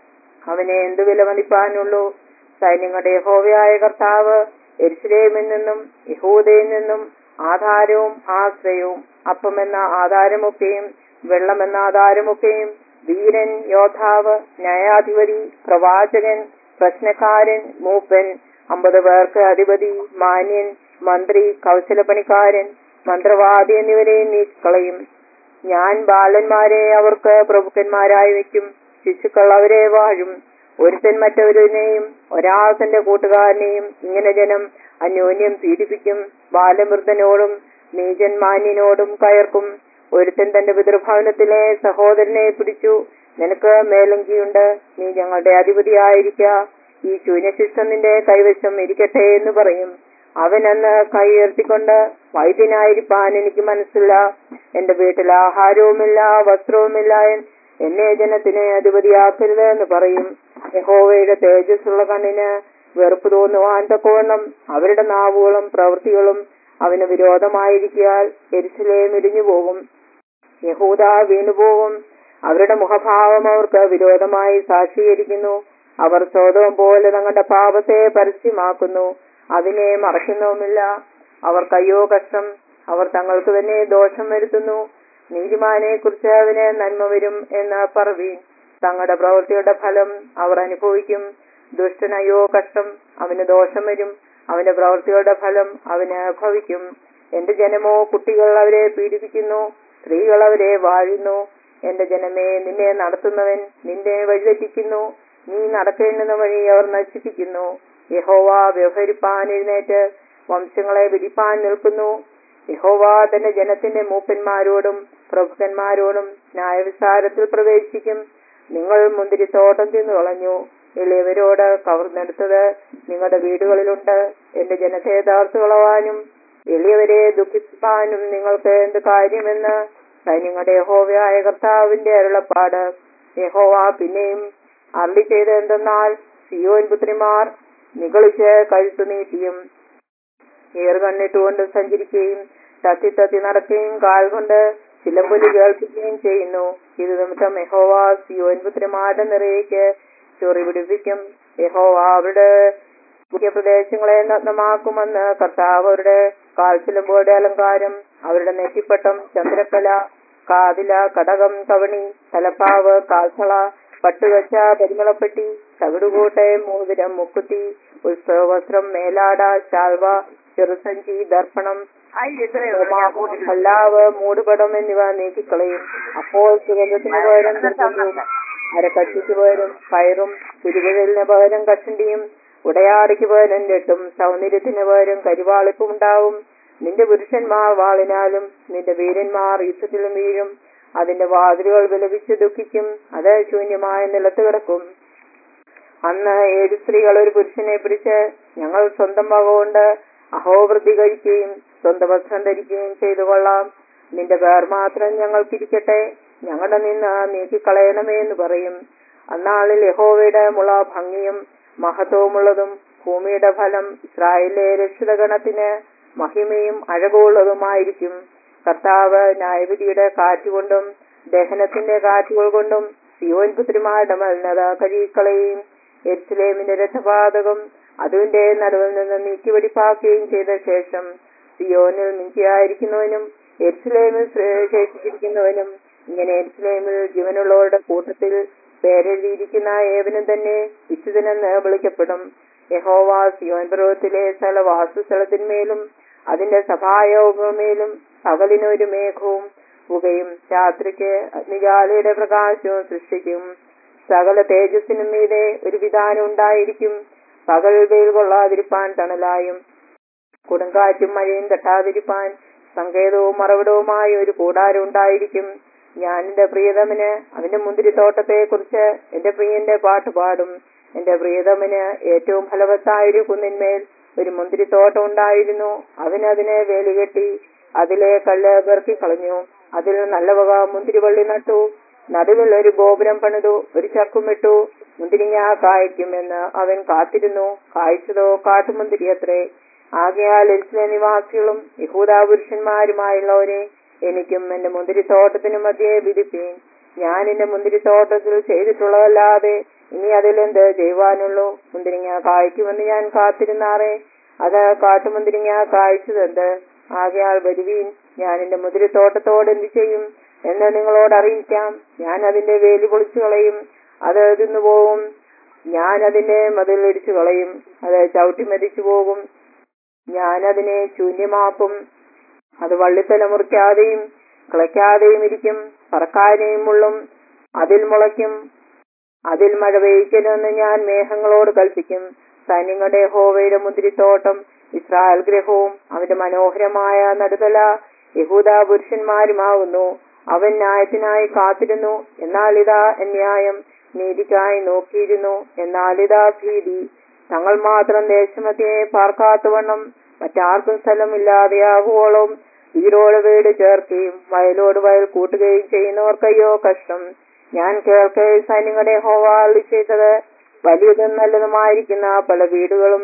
അവനെ എന്തു വില മതിപ്പാനുള്ളൂ സൈന്യങ്ങളുടെ യഹോവയായ കർത്താവ് എരിശിലേമിൽ നിന്നും യഹൂദയിൽ നിന്നും ആധാരവും ആശ്രയവും അപ്പമെന്ന ആധാരമൊക്കെയും വെള്ളമെന്ന ആധാരമൊക്കെയും വീരൻ യോദ്ധാവ് ന്യായാധിപതി പ്രവാചകൻ പ്രശ്നക്കാരൻ മൂപ്പൻ അമ്പത് പേർക്ക് അധിപതി മാന്യൻ മന്ത്രി കൗശലപ്പണിക്കാരൻ മന്ത്രവാദി എന്നിവരെ നീക്കളയും ഞാൻ ബാലന്മാരെ അവർക്ക് പ്രഭുക്കന്മാരായി വെക്കും ശിശുക്കൾ അവരെ വാഴും ഒരുത്തൻ മറ്റൊരുവിനെയും ഒരാൾ തന്റെ കൂട്ടുകാരനെയും ഇങ്ങനെ ജനം അന്യോന്യം പീഡിപ്പിക്കും ബാലമൃതനോടും നീചൻ മാന്യനോടും കയർക്കും ഒരുത്തൻ തന്റെ പിതൃഭവനത്തിലെ സഹോദരനെ പിടിച്ചു നിനക്ക് മേലങ്കിയുണ്ട് നീ ഞങ്ങളുടെ അധിപതിയായിരിക്ക ഈ ശൂന്യശിഷ്ടം നിന്റെ കൈവശം ഇരിക്കട്ടെ എന്ന് പറയും അവൻ അന്ന് കൈ ഉയർത്തിക്കൊണ്ട് വൈദ്യനായിരിക്കാൻ എനിക്ക് മനസ്സില്ല എന്റെ വീട്ടിൽ ആഹാരവുമില്ല വസ്ത്രവുമില്ല എന്നെ ജനത്തിന് അധിപതിയാക്കരുത് എന്ന് പറയും യഹോവയുടെ തേജസ്സുള്ള കണ്ണിന് വെറുപ്പ് തോന്നുവാൻ തക്കവണ്ണം അവരുടെ നാവുകളും പ്രവൃത്തികളും അവന് വിരോധമായിരിക്കാൽ എരിശിലേം ഇടിഞ്ഞു പോകും യഹൂദ വീണുപോകും അവരുടെ മുഖഭാവം അവർക്ക് വിരോധമായി സാക്ഷീകരിക്കുന്നു അവർ സ്വതവും പോലെ തങ്ങളുടെ പാപത്തെ പരസ്യമാക്കുന്നു അതിനെ മറയ്ക്കുന്നുമില്ല അവർക്ക് അയ്യോ കഷ്ടം അവർ തങ്ങൾക്ക് തന്നെ ദോഷം വരുത്തുന്നു നീതിമാനെ കുറിച്ച് അവന് നന്മ വരും എന്ന് പറവീൻ തങ്ങളുടെ പ്രവൃത്തിയുടെ ഫലം അവർ അനുഭവിക്കും ദുഷ്ടനയ്യോ കഷ്ടം അവന് ദോഷം വരും അവന്റെ പ്രവൃത്തിയുടെ ഫലം അവന് ഭവിക്കും എന്റെ ജനമോ കുട്ടികൾ അവരെ പീഡിപ്പിക്കുന്നു സ്ത്രീകൾ അവരെ വാഴുന്നു എന്റെ ജനമേ നിന്നെ നടത്തുന്നവൻ നിന്നെ വഴിതെറ്റിക്കുന്നു നീ നടക്കേണ്ടുന്ന വഴി അവർ നശിപ്പിക്കുന്നു യഹോവ വ്യവഹരിപ്പാൻ എഴുന്നേറ്റ് വംശങ്ങളെ വിധിപ്പാൻ നിൽക്കുന്നു യഹോവ തന്റെ ജനത്തിന്റെ മൂപ്പന്മാരോടും പ്രഭുക്കന്മാരോടും ന്യായവിസ്താരത്തിൽ പ്രവേശിക്കും നിങ്ങൾ മുന്തിരിത്തോട്ടം തിന്നു കളഞ്ഞു എളിയവരോട് കവർന്നെടുത്തത് നിങ്ങളുടെ വീടുകളിലുണ്ട് എന്റെ ജനത്തെ താർത്തു കളവാനും എളിയവരെ ദുഃഖിപ്പാനും നിങ്ങൾക്ക് എന്ത് കാര്യമെന്ന് സൈന്യങ്ങളുടെ യഹോവയായ കർത്താവിന്റെ അരുളപ്പാട് യഹോവ പിന്നെയും അരളി ചെയ്ത് എന്തെന്നാൽ സിയോൻ പുത്രിമാർ നിഗളിച്ച് കഴുത്തു നീട്ടിയും ഏറുകണ്ണിട്ടുകൊണ്ട് സഞ്ചരിക്കുകയും തത്തി തത്തി നടക്കുകയും കാൽ കൊണ്ട് ചിലമ്പൊലി കേൾപ്പിക്കുകയും ചെയ്യുന്നു ഇത് നിമിത്തം യഹോവ സിയോൻ പുത്രിമാരുടെ നിറയേക്ക് ചൊറി പിടിപ്പിക്കും യഹോവ അവരുടെ മുഖ്യ പ്രദേശങ്ങളെ നഗ്നമാക്കുമെന്ന് കർത്താവ് അവരുടെ കാൽച്ചിലമ്പോടെ അലങ്കാരം അവരുടെ നെറ്റിപ്പട്ടം ചന്ദ്രക്കല കാതില കടകം കവണി തലപ്പാവ് കാൽസള പട്ടുകച്ച പരിമളപ്പെട്ടി ചവിടുകൂട്ടയം മോതിരം മുക്കുത്തി ഉത്സവവസ്ത്രം മേലാട ശാൽവ ചെറുസഞ്ചി ദർപ്പണം കല്ലാവ് മൂടുപടം എന്നിവ നീക്കിക്കളയും അപ്പോൾ സുഗന്ധത്തിന് പകരം ദുർഗന്ധവും അരക്കട്ടിക്ക് പകരം കയറും തിരുവഴലിന് പകരം കഷണ്ടിയും ഉടയാടിക്ക് പകരം രട്ടും സൗന്ദര്യത്തിന് പകരം കരിവാളിപ്പും ഉണ്ടാവും നിന്റെ പുരുഷന്മാർ വാളിനാലും നിന്റെ വീരന്മാർ യുദ്ധത്തിലും വീഴും അതിന്റെ വാതിലുകൾ വിലപിച്ച് ദുഃഖിക്കും അത് ശൂന്യമായ നിലത്ത് കിടക്കും അന്ന് ഏഴ് സ്ത്രീകൾ ഒരു പുരുഷനെ പിടിച്ച് ഞങ്ങൾ സ്വന്തം വക കൊണ്ട് അഹോവൃദ്ധി കഴിക്കുകയും സ്വന്തം വസ്ത്രം ധരിക്കുകയും ചെയ്തു കൊള്ളാം നിന്റെ പേർ മാത്രം ഞങ്ങൾക്കിരിക്കട്ടെ ഞങ്ങളുടെ നിന്ന് നീക്കിക്കളയണമേ എന്ന് പറയും അന്നാളിൽ യഹോവയുടെ മുള ഭംഗിയും മഹത്വമുള്ളതും ഭൂമിയുടെ ഫലം ഇസ്രായേലിലെ രക്ഷിതഗണത്തിന് മഹിമയും അഴകുള്ളതുമായിരിക്കും കർത്താവ് ന്യായവിധിയുടെ കാറ്റുകൊണ്ടും ദഹനത്തിന്റെ കാറ്റുകൾ കൊണ്ടും സിയോൻ പുത്രിമാരുടെ മലിനത കഴുകിക്കളയും എരുസലേമിന്റെ രഥപാതകം അതിന്റെ നടുവിൽ നിന്ന് നീക്കിവെടിപ്പാക്കുകയും ചെയ്ത ശേഷം സിയോനിൽ മിഞ്ചിയായിരിക്കുന്നവനും എരുസലേമിൽ ശേഷിച്ചിരിക്കുന്നവനും ഇങ്ങനെ എരുസലേമിൽ ജീവനുള്ളവരുടെ കൂട്ടത്തിൽ പേരെഴുതിയിരിക്കുന്ന ഏവനും തന്നെ വിശുദ്ധനെന്ന് വിളിക്കപ്പെടും യഹോവ സിയോൻ പർവ്വത്തിലെ സ്ഥല വാസസ്ഥലത്തിന്മേലും അതിന്റെ സഭായോഗമേലും പകലിനൊരു മേഘവും പുകയും രാത്രിക്ക് അഗ്നിജാലയുടെ പ്രകാശവും സൃഷ്ടിക്കും സകല തേജസ്സിനും മീതെ ഒരു വിധാനം ഉണ്ടായിരിക്കും പകൽ വെയിൽ കൊള്ളാതിരിപ്പാൻ തണലായും കൊടുങ്കാറ്റും മഴയും തട്ടാതിരിപ്പാൻ സങ്കേതവും മറവിടവുമായ ഒരു കൂടാരം ഉണ്ടായിരിക്കും ഞാൻ എന്റെ പ്രിയതമന് അവന്റെ മുന്തിരിത്തോട്ടത്തെ കുറിച്ച് എന്റെ പ്രിയന്റെ പാട്ട് പാടും എന്റെ പ്രിയതമന് ഏറ്റവും ഫലവത്തായ ഒരു കുന്നിന്മേൽ ഒരു മുന്തിരിത്തോട്ടം ഉണ്ടായിരുന്നു അവനതിനെ വേലികെട്ടി അതിലെ കല്ല് പെറുക്കി കളഞ്ഞു അതിൽ നല്ല വക മുന്തിരിവള്ളി നട്ടു നടുവിൽ ഒരു ഗോപുരം പണിതു ഒരു ചക്കും ഇട്ടു മുന്തിരിങ്ങ കായ്ക്കുമെന്ന് അവൻ കാത്തിരുന്നു കായ്ച്ചതോ കാട്ടുമുന്തിരി അത്രേ ആകയാൽ എരിച്ചിലെ നിവാസികളും യഹൂദാ പുരുഷന്മാരുമായുള്ളവരെ എനിക്കും എന്റെ മുന്തിരിത്തോട്ടത്തിനു മധ്യേ വിധിപ്പീൻ ഞാൻ എന്റെ മുന്തിരിത്തോട്ടത്തിൽ ചെയ്തിട്ടുള്ളതല്ലാതെ ഇനി അതിലെന്ത് ചെയ്യുവാനുള്ളൂ മുന്തിരിങ്ങ കായ്ക്കുമെന്ന് ഞാൻ കാത്തിരുന്നാറേ അത് കാട്ടുമുന്തിരിങ്ങ കായ്ച്ചതെന്ത് ആകയാൽ വരുവീൻ ഞാൻ എന്റെ മുന്തിരിത്തോട്ടത്തോട് എന്ത് ചെയ്യും എന്ന് നിങ്ങളോട് അറിയിക്കാം ഞാൻ അതിന്റെ വേലി പൊളിച്ചു കളയും അത് തിന്നു പോകും ഞാൻ അതിന്റെ മതിൽ ഇടിച്ചു കളയും അത് ചവിട്ടി മതിച്ചു പോകും ഞാൻ അതിനെ ശൂന്യമാക്കും അത് വള്ളിത്തല മുറിക്കാതെയും കിളയ്ക്കാതെയും ഇരിക്കും പറക്കാനെയും മുള്ളും അതിൽ മുളയ്ക്കും അതിൽ മഴ പെയ്ക്കണമെന്ന് ഞാൻ മേഘങ്ങളോട് കൽപ്പിക്കും സൈന്യങ്ങളുടെ ഹോവയുടെ മുന്തിരിത്തോട്ടം ഇസ്രായേൽ ഗ്രഹവും അവന്റെ മനോഹരമായ നടുതല യഹൂദ പുരുഷന്മാരുമാകുന്നു അവൻ ന്യായത്തിനായി കാത്തിരുന്നു എന്നാൽ ഇതാ ന്യായം നീതിക്കായി നോക്കിയിരുന്നു എന്നാൽ ഇതാ ഭീതി തങ്ങൾ മാത്രം ദേശമധ്യേ പാർക്കാത്തവണ്ണം മറ്റാർക്കും സ്ഥലമില്ലാതെയാകുവോളം വീടോട് വീട് ചേർക്കുകയും വയലോട് വയൽ കൂട്ടുകയും ചെയ്യുന്നവർക്കയ്യോ കഷ്ടം ഞാൻ കേൾക്കെ സൈന്യങ്ങളുടെ ഹോവാളി ചെയ്തത് വലിയതും നല്ലതുമായിരിക്കുന്ന പല വീടുകളും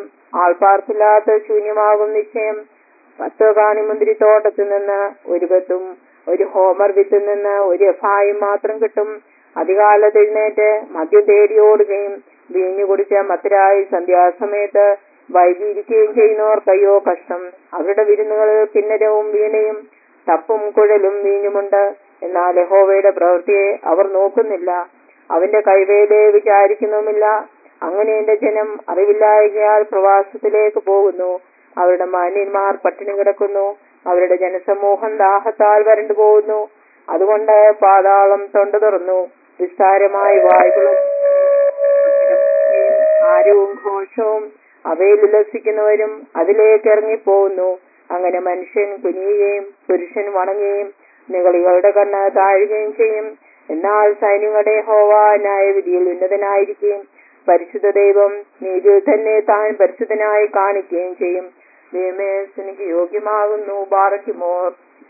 ആൾപ്പാർക്കില്ലാത്ത ശൂന്യമാകും നിശ്ചയം പത്ത് കാണിമുന്തിരി തോട്ടത്തിൽ നിന്ന് ഒരു കത്തും ഒരു ഹോമർ വിത്തിൽ നിന്ന് ഒരു എഫായും മാത്രം കിട്ടും അധികാലത്ത് എഴുന്നേറ്റ് മദ്യം തേടി ഓടുകയും വീഞ്ഞു കുടിച്ച മത്തരായി സന്ധ്യാസമയത്ത് വൈകിയിരിക്കുകയും ചെയ്യുന്നവർക്ക് അയ്യോ കഷ്ടം അവരുടെ വിരുന്നുകളിൽ കിന്നരവും വീണയും തപ്പും കുഴലും വീഞ്ഞുമുണ്ട് എന്നാൽ യഹോവയുടെ പ്രവൃത്തിയെ അവർ നോക്കുന്നില്ല അവന്റെ കൈവേലയെ വിചാരിക്കുന്നുമില്ല അങ്ങനെ എന്റെ ജനം അറിവില്ലായകയാൽ പ്രവാസത്തിലേക്ക് പോകുന്നു അവരുടെ മാന്യന്മാർ പട്ടിണി കിടക്കുന്നു അവരുടെ ജനസമൂഹം ദാഹത്താൽ വരണ്ടു പോകുന്നു അതുകൊണ്ട് പാതാളം തൊണ്ട തുറന്നു വിസ്താരമായ വായുകളും ആരവും ഘോഷവും അവയിൽ ഉല്ലസിക്കുന്നവരും അതിലേക്ക് ഇറങ്ങിപ്പോകുന്നു അങ്ങനെ മനുഷ്യൻ കുനിയുകയും പുരുഷൻ വണങ്ങുകയും നികളികളുടെ കണ്ണ് താഴുകയും ചെയ്യും എന്നാൽ സൈന്യങ്ങളുടെ ഹോവ ന്യായവിധിയിൽ ഉന്നതനായിരിക്കുകയും പരിശുദ്ധ ദൈവം നീതിയിൽ തന്നെ താൻ പരിശുദ്ധനായി കാണിക്കുകയും ചെയ്യും ദൈവമേ എനിക്ക് യോഗ്യമാകുന്നു ബാറയ്ക്കുമോർ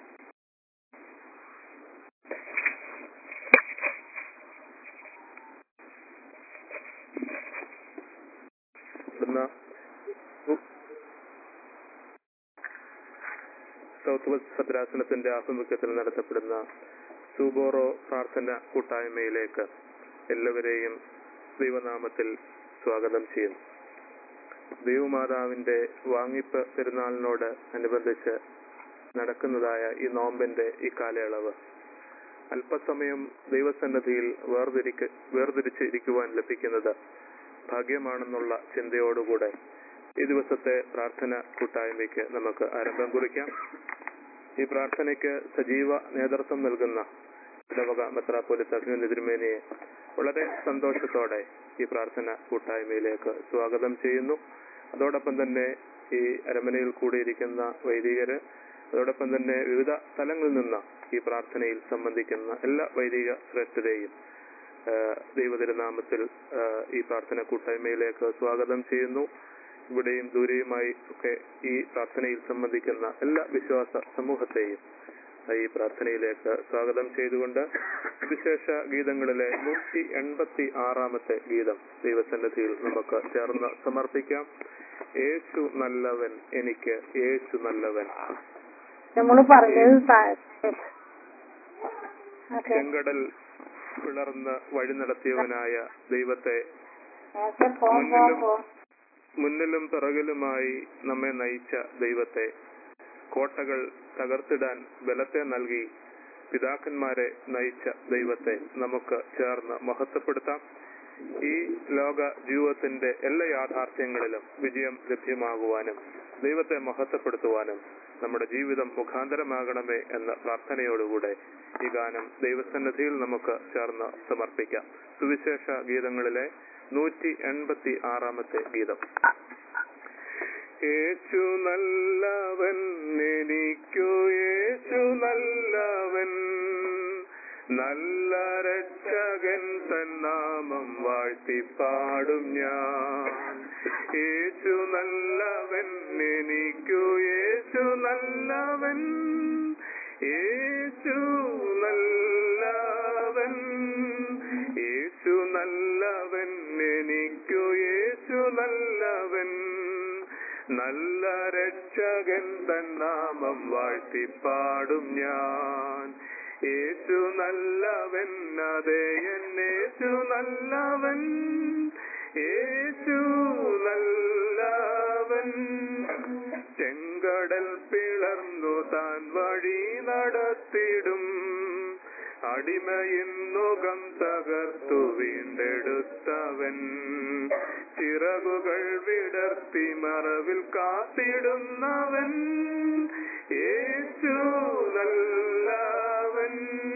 ഇന്ന് സൗത്ത് വെസ്റ്റ് ഭദ്രാസനത്തിന്റെ ആഭിമുഖ്യത്തിൽ നടത്തപ്പെടുന്ന സൂബോറോ പ്രാർത്ഥന കൂട്ടായ്മയിലേക്ക് എല്ലാവരെയും ദൈവനാമത്തിൽ സ്വാഗതം ചെയ്യുന്നു ദൈവമാതാവിന്റെ വാങ്ങിപ്പ് പെരുന്നാളിനോട് അനുബന്ധിച്ച് നടക്കുന്നതായ ഈ നോമ്പിന്റെ ഈ കാലയളവ് അല്പസമയം ദൈവസന്നദ്ധിയിൽ വേർതിരിക്ക് വേർതിരിച്ച് ഇരിക്കുവാൻ ലഭിക്കുന്നത് ഭാഗ്യമാണെന്നുള്ള ചിന്തയോടുകൂടെ ഈ ദിവസത്തെ പ്രാർത്ഥന കൂട്ടായ്മയ്ക്ക് നമുക്ക് ആരംഭം കുറിക്കാം ഈ പ്രാർത്ഥനയ്ക്ക് സജീവ നേതൃത്വം നൽകുന്ന ഇടവക മെത്രാപ്പോലിത്ത അഭിനന്ദ തിരുമേനിയെ വളരെ സന്തോഷത്തോടെ ഈ പ്രാർത്ഥന കൂട്ടായ്മയിലേക്ക് സ്വാഗതം ചെയ്യുന്നു അതോടൊപ്പം തന്നെ ഈ അരമനയിൽ കൂടിയിരിക്കുന്ന വൈദികര് അതോടൊപ്പം തന്നെ വിവിധ സ്ഥലങ്ങളിൽ നിന്ന് ഈ പ്രാർത്ഥനയിൽ സംബന്ധിക്കുന്ന എല്ലാ വൈദിക ശ്രേഷ്ഠരെയും ദൈവതിരുനാമത്തിൽ ഈ പ്രാർത്ഥന കൂട്ടായ്മയിലേക്ക് സ്വാഗതം ചെയ്യുന്നു ഇവിടെയും ദൂരെയുമായി ഒക്കെ ഈ പ്രാർത്ഥനയിൽ സംബന്ധിക്കുന്ന എല്ലാ വിശ്വാസ സമൂഹത്തെയും ഈ പ്രാർത്ഥനയിലേക്ക് സ്വാഗതം ചെയ്തുകൊണ്ട് വിശേഷ ഗീതങ്ങളിലെ നൂറ്റി എൺപത്തി ആറാമത്തെ ഗീതം ദൈവസന്നിധിയിൽ നമുക്ക് ചേർന്ന് സമർപ്പിക്കാം യേശു നല്ലവൻ എനിക്ക് യേശു നല്ലവൻ നമ്മൾ പറഞ്ഞത് ചെങ്കടൽ പിളർന്ന് വഴി നടത്തിയവനായ ദൈവത്തെ മുന്നിലും പിറകിലുമായി നമ്മെ നയിച്ച ദൈവത്തെ കോട്ടകൾ തകർത്തിടാൻ ബലത്തെ നൽകി പിതാക്കന്മാരെ നയിച്ച ദൈവത്തെ നമുക്ക് ചേർന്ന് മഹത്വപ്പെടുത്താം ഈ ലോക ജീവിതത്തിന്റെ എല്ലാ യാഥാർത്ഥ്യങ്ങളിലും വിജയം ലഭ്യമാകുവാനും ദൈവത്തെ മഹത്വപ്പെടുത്തുവാനും നമ്മുടെ ജീവിതം മുഖാന്തരമാകണമേ എന്ന പ്രാർത്ഥനയോടുകൂടെ ഈ ഗാനം ദൈവസന്നിധിയിൽ നമുക്ക് ചേർന്ന് സമർപ്പിക്കാം സുവിശേഷ ഗീതങ്ങളിലെ നൂറ്റി എൺപത്തി ആറാമത്തെ ഗീതം യേശു നല്ലവൻ എനിക്കു യേശു നല്ലവൻ നല്ല രക്ഷകൻ തന്നാമം വാഴ്ത്തിപ്പാടും ഞാൻ യേശു നല്ലവൻ എനിക്കു യേശു നല്ലവൻ യേശു നല്ലവൻ യേശു നല്ലവൻ എനിക്കു യേശു നല്ലവൻ നല്ല രക്ഷകൻ തന്നാമം വാഴ്ത്തിപ്പാടും ഞാൻ യേശു നല്ലവൻ അതേ എന്നേശു നല്ലവൻ യേശു നല്ലവൻ ചെങ്കടൽ പിളർന്നു താൻ വഴി നടത്തിടും അടിമയിന്നുകം തകർത്തു വീണ്ടെടുത്തവൻ ചിറകുകൾ വിടർത്തി മറവിൽ കാത്തിടുന്നവൻ യേശു നല്ലവൻ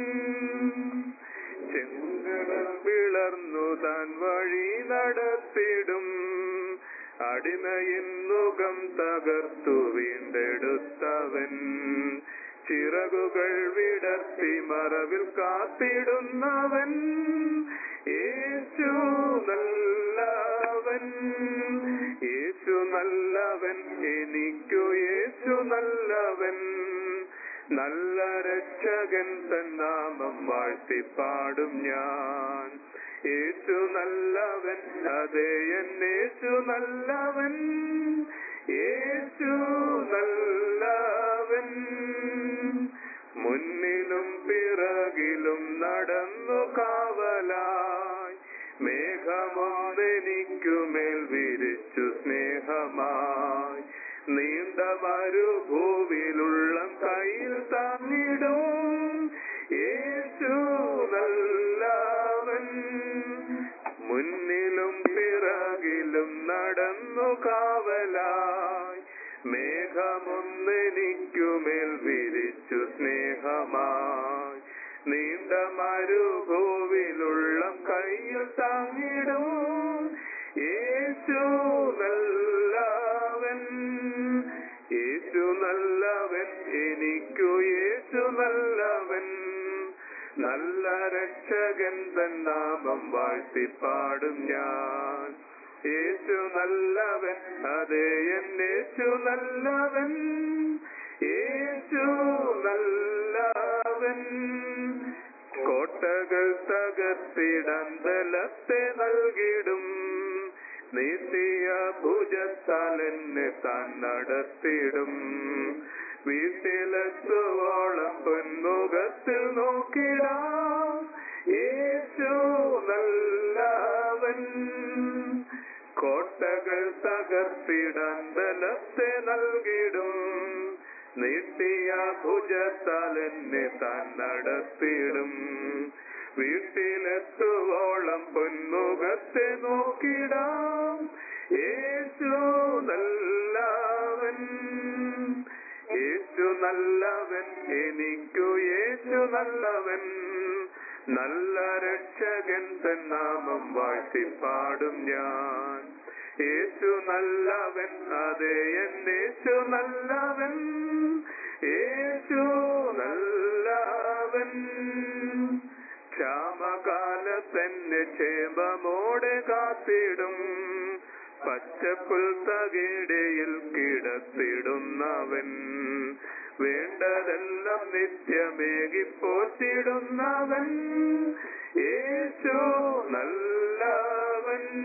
ചെങ്കടൽ പിളർന്നു താൻ വഴി നടത്തിടും അടിമയിന്നുകം തകർത്തു വീണ്ടെടുത്തവൻ ചിറകുകൾ വിടർത്തി മറവിൽ കാത്തിടുന്നവൻ യേശു നല്ലവൻ യേശു നല്ലവൻ എനിക്കു യേശു നല്ലവൻ നല്ല രക്ഷകൻ തന്നാമം വാഴ്ത്തിപ്പാടും ഞാൻ യേശു നല്ലവൻ അതേ എന്നേശു നല്ലവൻ യേശു നല്ലവൻ മുന്നിലും പിറകിലും നടന്നു കാവലായി മേഘമൊന്നെനിക്കുമേൽ വിരിച്ചു സ്നേഹമായി നീണ്ട മരുഭൂവിലുള്ള കയ്യിൽ തന്നിടും യേശു നല്ലവൻ മുന്നിലും പിറകിലും നടന്നു കാവലായി മേഘമൊന്നെനിക്കുമേൽ വിരിച്ചു സ്നേഹമായി നീണ്ട മരുഭൂവിലുള്ള കയ്യിൽ താങ്ങിടും യേശു നല്ലവൻ യേശു നല്ലവൻ എനിക്കു യേശു നല്ലവൻ നല്ല രക്ഷകൻ തൻ നാമം വാഴ്ത്തിപ്പാടും ഞാൻ യേശു നല്ലവൻ അതേ എൻ യേശു നല്ലവൻ യേശു നല്ലവൻ കോട്ടകൾ തകർത്തിടാൻ ബലത്തെ നൽകിടും നീട്ടിയ ഭുജത്താൽ എന്നെ താൻ നടത്തിടും വീട്ടിലെത്തുവോളം പൊന്മുഖത്തിൽ നോക്കിടാം യേശു നല്ലവൻ കോട്ടകൾ തകർത്തിടാൻ ബലത്തെ നൽകിടും നീട്ടിയ ഭുജത്താൽ എന്നെ താൻ നടത്തിടും വീട്ടിലെത്തുവോളം പൊന്മുഖത്തെ നോക്കിടാം യേശു നല്ലവൻ യേശു നല്ലവൻ എനിക്കു യേശു നല്ലവൻ നല്ല രക്ഷകൻ തൻ നാമം വാഴ്ത്തിപ്പാടും ഞാൻ യേശു നല്ലവൻ അതെ എൻ യേശു നല്ലവൻ യേശു നല്ലവൻ ക്ഷാമകാലത്തന്നെ ക്ഷേമമോടെ കാത്തിടും പച്ചപ്പുൽ തകേടയിൽ കിടത്തിടുന്നവൻ വേണ്ടതെല്ലാം നിത്യമേകി പോറ്റിടുന്നവൻ യേശു നല്ലവൻ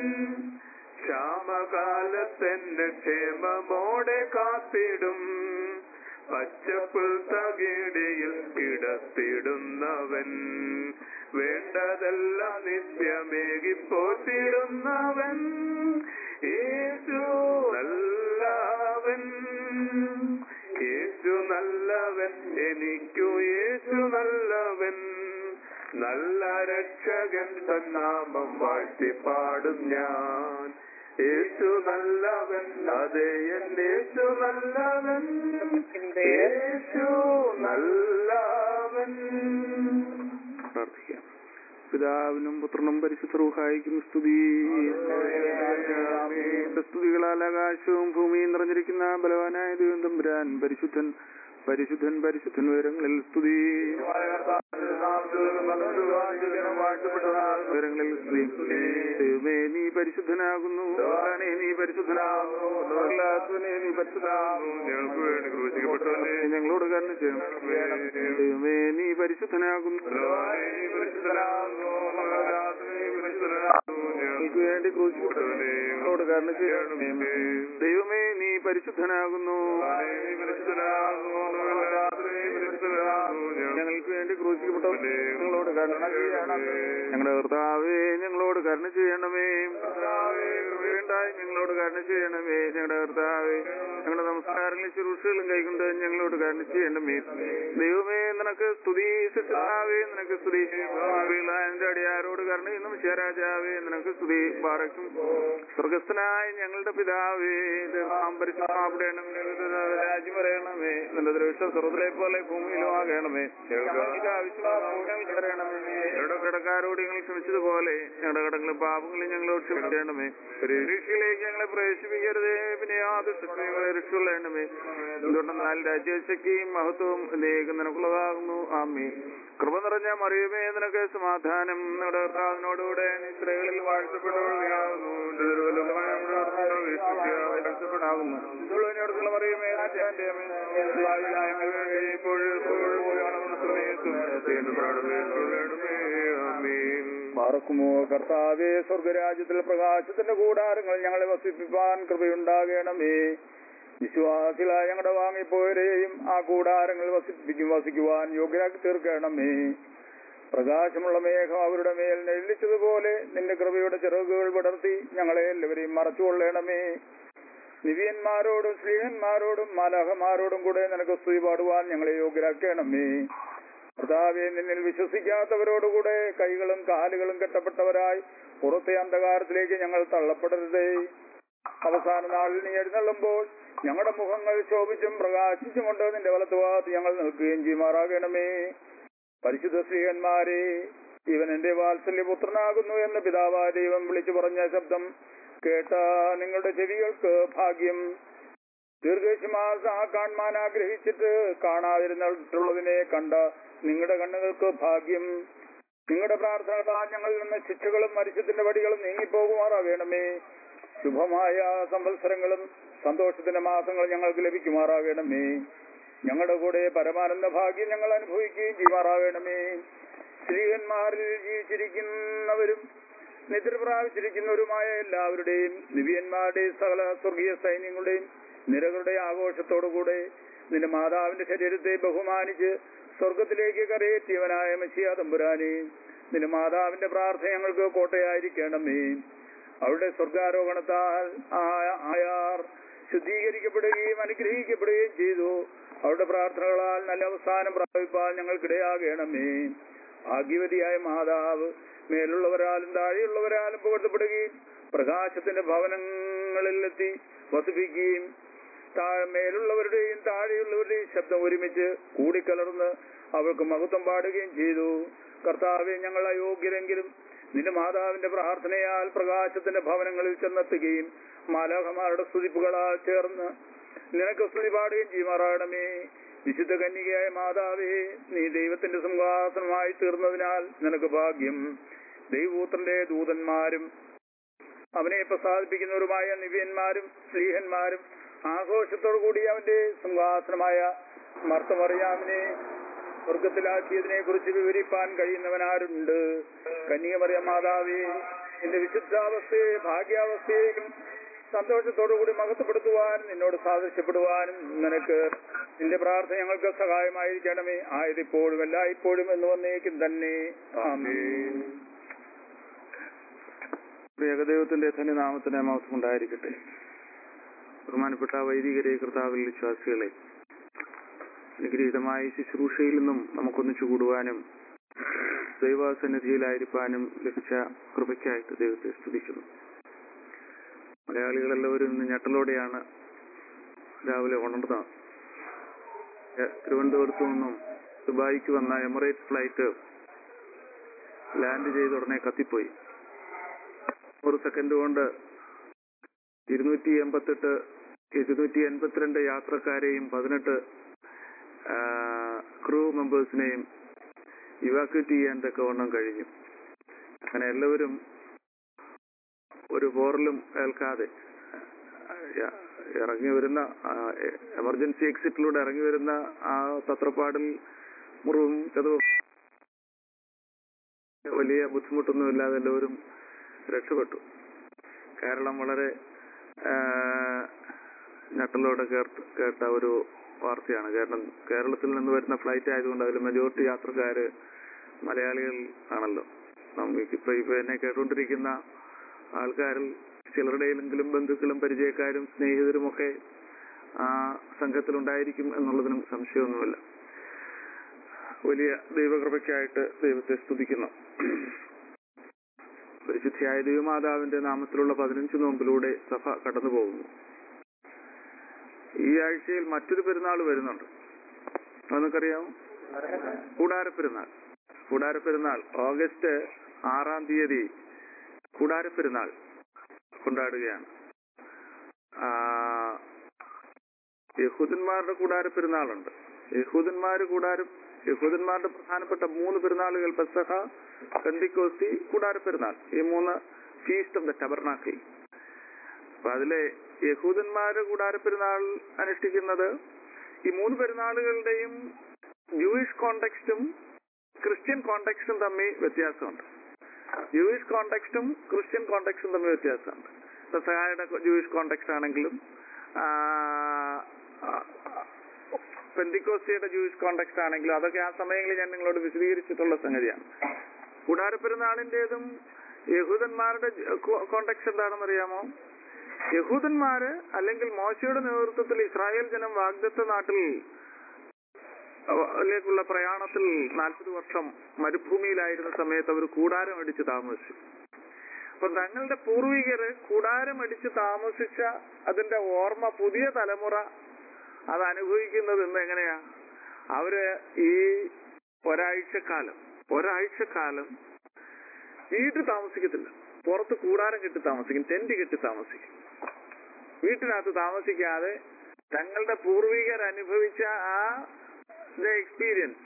ക്ഷാമകാലത്തന്നെ ക്ഷേമമോടെ കാത്തിടും പച്ചപ്പുൽ തകേടയിൽ കിടത്തിടുന്നവൻ വേണ്ടതെല്ലാം നിത്യമേകി പോറ്റിടുന്നവൻ യേശു നല്ലവൻ യേശു നല്ലവൻ എനിക്കു യേശു നല്ലവൻ നല്ല രക്ഷകൻ തന്നാമം വാഴ്ത്തിപ്പാടും ഞാൻ യേശു നല്ലവൻ അതെ എൻ യേശു നല്ലവൻ യേശു നല്ലവൻ പ്രാർത്ഥിക്കാം പിതാവിനും പുത്രനും പരിശുദ്ധ റൂഹായിക്കും സ്തുതി സ്തുതികളാൽ ആകാശവും ഭൂമിയും നിറഞ്ഞിരിക്കുന്ന ബലവാനായ ദൈവം തമ്പുരാൻ പരിശുദ്ധൻ പരിശുദ്ധൻ പരിശുദ്ധൻ ഉയരങ്ങളിൽ സ്തുതി ഉയരങ്ങളിൽ സ്തുതി ദൈവമേ നീ പരിശുദ്ധനാകുന്നു ഭഗവാനേ, നീ പരിശുദ്ധനാകുന്നു ലോകലാത്മനെ നീ പരിശുദ്ധനാകുന്നു ഞങ്ങൾക്ക് വേണ്ടി ക്രൂശിക്കപ്പെട്ടവനെ ഞങ്ങളോട് കരുണ ചെയ്യണം ദൈവമേ നീ പരിശുദ്ധനാകുന്നു എനിക്ക് വേണ്ടി ക്രൂശിക്കപ്പെട്ടവനെ ഞങ്ങളോട് കരുണ ചെയ്യണമേ ദൈവമേ നീ പരിശുദ്ധനാകുന്നു ഞങ്ങൾക്ക് വേണ്ടി ക്രൂശിക്കപ്പെട്ടവനെ ഞങ്ങളോട് കരുണ ചെയ്യണം ഞങ്ങളുടെ കർത്താവേ ഞങ്ങളോട് കരുണ ചെയ്യണമേ വേണ്ടായി ഞങ്ങളോട് കരുണ ചെയ്യണമേ ഞങ്ങളുടെ കർത്താവേ ഞങ്ങളുടെ നമസ്കാരങ്ങളും ശുശ്രൂഷകളും കൈകൊണ്ട് ഞങ്ങളോട് കരുണ ചെയ്യണമേ ദൈവമേ നിനക്ക് സ്തുതി സിദ്ധാവേ നിനക്ക് സ്തുതി എന്റെ അടിയാരോട് കരുണയുന്നു ശരാജാവേ നിനക്ക് സ്തുതി പാറയ്ക്കും സ്വർഗസ്ഥനായ ഞങ്ങളുടെ പിതാവേ പരിശുദ്ധമാപ്പെടണം രാജ്യം പറയണമേ നിന്റെ ദൃഷ്ടം സ്വർഗത്തിലെ പോലെ ഭൂമിയിലും ആകണമേ ഞങ്ങൾക്ക് ആവശ്യമായ തരണമേ ഞങ്ങളുടെ കടക്കാരോട് ഞങ്ങൾ ക്ഷമിച്ചതുപോലെ ഞങ്ങളുടെ കടങ്ങളും പാപങ്ങളും ഞങ്ങളോട് ക്ഷമിക്കണമേ പരീക്ഷയിലേക്ക് ഞങ്ങളെ പ്രവേശിപ്പിക്കരുതേ പിന്നെ യാതൊരു ശക്തികളെ രക്ഷയുള്ളണമേ എന്തുകൊണ്ടെന്നാൽ രാജ്യശക്തിയും മഹത്വവും എന്നേക്കും നിനക്കുള്ളതാകുന്നു ആമേ കൃപ നിറഞ്ഞ മറിയുമേ നിനക്ക് സമാധാനം നമ്മുടെ കർത്താവിനോടുകൂടെ നീ സ്ത്രീകളിൽ വാഴ്ത്തപ്പെട്ടവളാകുന്നു വാഴ്ത്തപ്പെടാകുന്നു ഇതുള്ളതിനോടുള്ള മറിയുമേ നിന്റെ അമ്മേ, ഭാവിയിലായ ഞങ്ങൾക്ക് വേണ്ടി ഇപ്പോഴും എപ്പോഴും പോയാണെന്ന സമയത്തും എന്റെ പ്രാണമേ ആമേൻ മറക്കുമോ കർത്താവേ സ്വർഗരാജ്യത്തിൽ പ്രകാശത്തിന്റെ കൂടാരങ്ങൾ ഞങ്ങളെ വസിപ്പിപ്പാൻ കൃപയുണ്ടാകണമേ വിശ്വാസികളായ ഞങ്ങളുടെ വാങ്ങിപ്പോയവരെയും ആ കൂടാരങ്ങൾ വസിപ്പിക്കും വസിക്കുവാൻ യോഗ്യരാക്കി തീർക്കണമേ പ്രകാശമുള്ള മേഘം അവരുടെ മേൽ നെല്ലിച്ചതുപോലെ നിന്റെ കൃപയുടെ ചിറകുകൾ വിടർത്തി ഞങ്ങളെ എല്ലാവരെയും മറച്ചുകൊള്ളണമേ നിവിയന്മാരോടും ശ്രീഹന്മാരോടും മാലാഹമാരോടും കൂടെ നിനക്ക് സ്തുതി പാടുവാൻ ഞങ്ങളെ യോഗ്യരാക്കണമേ കർത്താവെ നിന്നിൽ വിശ്വസിക്കാത്തവരോടുകൂടെ കൈകളും കാലുകളും കെട്ടപ്പെട്ടവരായി പുറത്തെ അന്ധകാരത്തിലേക്ക് ഞങ്ങൾ തള്ളപ്പെടരുതേ അവസാന നാളിൽ നീ എഴുന്നള്ളുമ്പോൾ ഞങ്ങളുടെ മുഖങ്ങൾ ശോഭിച്ചും പ്രകാശിച്ചും കൊണ്ട് നിന്റെ വലത്തുഭാഗത്ത് ഞങ്ങൾ നിൽക്കുകയും ചെയ്യുമാറാകണമേ പരിശുദ്ധ സ്ത്രീകന്മാരെ ഇവൻ എന്റെ വാത്സല്യപുത്രനാകുന്നു എന്ന് പിതാവാ ദൈവം വിളിച്ചു പറഞ്ഞ ശബ്ദം കേട്ട നിങ്ങളുടെ ചെവികൾക്ക് ഭാഗ്യം ദീർഘശമാസ കാണാൻ ആഗ്രഹിച്ചിട്ട് കാണാതിരുന്നിട്ടുള്ളതിനെ കണ്ട നിങ്ങളുടെ കണ്ണുകൾക്ക് ഭാഗ്യം നിങ്ങളുടെ പ്രാർത്ഥനകളാൽ ഞങ്ങളിൽ നിന്ന് ശിക്ഷകളും മരിച്ചത്തിന്റെ വടികളും നീങ്ങിപ്പോകുമാറാകണമേ ശുഭമായ സംവത്സരങ്ങളും സന്തോഷത്തിന്റെ മാസങ്ങളും ഞങ്ങൾക്ക് ലഭിക്കുമാറാകണമേ ഞങ്ങളുടെ കൂടെ പരമാനന്ദ ഭാഗ്യം ഞങ്ങൾ അനുഭവിക്കുകയും ചെയ്യുമാറാകണമേ സ്ത്രീകന്മാരിൽ ജീവിച്ചിരിക്കുന്നവരും നിദ്ര പ്രാപിച്ചിരിക്കുന്നവരുമായ എല്ലാവരുടെയും നിവിയന്മാരുടെയും സകല സ്വർഗീയ സൈന്യങ്ങളുടെയും നിരകളുടെ ആഘോഷത്തോടുകൂടെ നിന്റെ മാതാവിന്റെ ശരീരത്തെ ബഹുമാനിച്ച് സ്വർഗത്തിലേക്ക് കരയേറ്റിയവനായ മഷിയ തമ്പുരാനെ നിന്റെ മാതാവിന്റെ പ്രാർത്ഥന ഞങ്ങൾക്ക് കോട്ടയായിരിക്കണമേ അവരുടെ സ്വർഗാരോപണത്താൽ ആ- ആയാർ ശുദ്ധീകരിക്കപ്പെടുകയും അനുഗ്രഹിക്കപ്പെടുകയും ചെയ്തു അവരുടെ പ്രാർത്ഥനകളാൽ നല്ല അവസാനം പ്രാപിപ്പാൻ ഞങ്ങൾക്കിടയാകണമേ ഭാഗ്യവതിയായ മാതാവ് മേലുള്ളവരാലും താഴെയുള്ളവരാലും പുകഴ്ത്തപ്പെടുകയും പ്രകാശത്തിന്റെ ഭവനങ്ങളിലെത്തി വസിപ്പിക്കുകയും താഴെ മേലുള്ളവരുടെയും താഴെയുള്ളവരുടെയും ശബ്ദം ഒരുമിച്ച് കൂടിക്കലർന്ന് അവൾക്ക് മഹത്വം പാടുകയും ചെയ്തു കർത്താവെ ഞങ്ങൾ അയോഗ്യരെങ്കിലും നിന്റെ മാതാവിന്റെ പ്രാർത്ഥനയാൽ പ്രകാശത്തിന്റെ ഭവനങ്ങളിൽ ചെന്നെത്തുകയും മാലാഹമാരുടെ സ്തുതിപ്പുകളാൽ ചേർന്ന് നിനക്ക് സ്തുതി പാടുകയും ചെയ്യുമാറാകണമേ വിശുദ്ധ കന്യകയായ മാതാവേ നീ ദൈവത്തിന്റെ സിംഹാസനമായി തീർന്നതിനാൽ നിനക്ക് ഭാഗ്യം ദൈവപുത്രന്റെ ദൂതന്മാരും അവനെ പ്രസാദിപ്പിക്കുന്നവരുമായ നിവ്യന്മാരും സ്ത്രീഹന്മാരും ആഘോഷത്തോടു കൂടി അവന്റെ സിംഹാസനമായ മർത്തമറിയാമിനെ സ്വർഗത്തിലാക്കിയതിനെ കുറിച്ച് വിവരിപ്പാൻ കഴിയുന്നവനാരുണ്ട് കന്യകമറിയ മാതാവേ എന്റെ വിശുദ്ധാവസ്ഥയെ ഭാഗ്യാവസ്ഥയെയും സന്തോഷത്തോടുകൂടി മഹത്വപ്പെടുത്തുവാനും നിന്നോട് സാദൃശ്യപ്പെടുവാനും നിനക്ക് നിന്റെ പ്രാർത്ഥന ഞങ്ങൾക്ക് സഹായമായിരിക്കണമേ ആയതിപ്പോഴും എല്ലായ്പ്പോഴും എന്ന് വന്നേക്കും തന്നെ ആമേൻ ഏകദൈവത്തിന്റെ ധന്യനാമത്തിന് മാസം ഉണ്ടായിരിക്കട്ടെ ബഹുമാനപ്പെട്ട വൈദികരെ കർത്താവിൽ വിശ്വാസികളെ അനുഗ്രഹീതമായ ഈ ശുശ്രൂഷയിൽ നിന്നും നമുക്കൊന്നിച്ചു കൂടുവാനും ദൈവസന്നിധിയിലായിരിക്കാനും ലഭിച്ച കൃപയ്ക്കായിട്ട് ദൈവത്തെ സ്തുതിക്കുന്നു മലയാളികളെല്ലാവരും ഇന്ന് ഞെട്ടലോടെയാണ് രാവിലെ ഉണർന്നത് ഏഹ് തിരുവനന്തപുരത്തു നിന്നും ദുബായിക്ക് വന്ന എമിറേറ്റ്സ് ഫ്ലൈറ്റ് ലാൻഡ് ചെയ്ത ഉടനെ കത്തിപ്പോയി ഒരു സെക്കൻഡ് കൊണ്ട് ഇരുന്നൂറ്റി എൺപത്തെട്ട് ഇരുന്നൂറ്റി എൺപത്തിരണ്ട് യാത്രക്കാരെയും പതിനെട്ട് ക്രൂ മെമ്പേഴ്സിനെയും ഇവാക്യുവേറ്റ് ചെയ്യാൻ തക്കവണ്ണം കഴിഞ്ഞു അങ്ങനെ എല്ലാവരും ഒരു പോറലും ഏൽക്കാതെ ആ, ഇറങ്ങി വരുന്ന എമർജൻസി എക്സിറ്റിലൂടെ ഇറങ്ങി വരുന്ന ആ തത്രപ്പാടിൽ മുറിവും ചതവും വലിയ ബുദ്ധിമുട്ടൊന്നും ഇല്ലാതെ എല്ലാവരും രക്ഷപ്പെട്ടു കേരളം വളരെ ആ, ഞെട്ടലോടെ കേട്ട് കേട്ട ഒരു വാർത്തയാണ് കാരണം കേരളത്തിൽ നിന്ന് വരുന്ന ഫ്ലൈറ്റ് ആയതുകൊണ്ട് അതിൽ മെജോറിറ്റി യാത്രക്കാര് മലയാളികൾ ആണല്ലോ നമുക്കിപ്പോ ഇപ്പൊ എന്നെ കേട്ടുകൊണ്ടിരിക്കുന്ന ആൾക്കാരിൽ ചിലരുടെയെങ്കിലും ബന്ധുക്കളും പരിചയക്കാരും സ്നേഹിതരും ഒക്കെ ആ സംഘത്തിലുണ്ടായിരിക്കും എന്നുള്ളതിനും സംശയമൊന്നുമില്ല വലിയ ദൈവകൃപയ്ക്കായിട്ട് ദൈവത്തെ സ്തുതിക്കുന്നു പരിശുദ്ധിയായ ദൈവമാതാവിന്റെ നാമത്തിലുള്ള പതിനഞ്ച് നോമ്പിലൂടെ സഭ കടന്നു പോകുന്നു ഈ ആഴ്ചയിൽ മറ്റൊരു പെരുന്നാൾ വരുന്നുണ്ട് അതൊന്നറിയാമോ കൂടാരപ്പെരുന്നാൾ കൂടാരപ്പെരുന്നാൾ ഓഗസ്റ്റ് ആറാം തീയതി കൂടാരപ്പെരുന്നാൾ കൊണ്ടാടുകയാണ് ആ, യഹൂദന്മാരുടെ കൂടാരപ്പെരുന്നാളുണ്ട് യഹൂദന്മാര് കൂടാരം യഹൂദന്മാരുടെ പ്രധാനപ്പെട്ട മൂന്ന് പെരുന്നാളുകൾ പെസഹ കന്തിക്കോസ്തി കൂടാരപ്പെരുന്നാൾ ഈ മൂന്ന് ഫീസ്റ്റ് ഓഫ് ദ ടബർനാക്കിൾ അപ്പൊ അതിലെ യഹൂദന്മാരുടെ കൂടാരപ്പെരുന്നാൾ അനുഷ്ഠിക്കുന്നത് ഈ മൂന്ന് പെരുന്നാളുകളുടെയും ജൂയിഷ് കോണ്ടെക്സ്റ്റും ക്രിസ്ത്യൻ കോണ്ടെക്സ്റ്റും തമ്മിൽ വ്യത്യാസമുണ്ട് ജൂയിഷ് കോണ്ടെക്സ്റ്റും ക്രിസ്ത്യൻ കോണ്ടെക്സ്റ്റും തമ്മിൽ വ്യത്യാസമുണ്ട് പെസഹായുടെ ജൂയിഷ് കോണ്ടെക്സ്റ്റ് ആണെങ്കിലും പെന്തിക്കോസ്റ്റിയുടെ ജൂയിഷ് കോണ്ടെക്സ്റ്റ് ആണെങ്കിലും അതൊക്കെ ആ സമയങ്ങളിൽ ഞാൻ നിങ്ങളോട് വിശദീകരിച്ചിട്ടുള്ള സംഗതിയാണ് കൂടാരപ്പെരുന്നാളിന്റേതും യഹൂദന്മാരുടെ കോണ്ടെക്സ്റ്റ് എന്താണെന്ന് അറിയാമോ യഹൂദന്മാര് അല്ലെങ്കിൽ മോശയുടെ നേതൃത്വത്തിൽ ഇസ്രായേൽ ജനം വാഗ്ദത്ത നാട്ടിൽ ലേക്കുള്ള പ്രയാണത്തിൽ നാൽപ്പത് വർഷം മരുഭൂമിയിലായിരുന്ന സമയത്ത് അവർ കൂടാരം അടിച്ച് താമസിച്ചു അപ്പൊ തങ്ങളുടെ പൂർവികര് കൂടാരം അടിച്ച് താമസിച്ച അതിന്റെ ഓർമ്മ പുതിയ തലമുറ അത് അനുഭവിക്കുന്നത് ഇന്ന് എങ്ങനെയാ അവര് ഈ ഒരാഴ്ചക്കാലം ഒരാഴ്ചക്കാലം വീട്ടിൽ താമസിക്കത്തില്ല പുറത്ത് കൂടാരം കെട്ടി താമസിക്കും ടെന്റ് കെട്ടി താമസിക്കും വീട്ടിനകത്ത് താമസിക്കാതെ തങ്ങളുടെ പൂർവികർ അനുഭവിച്ച ആ the experience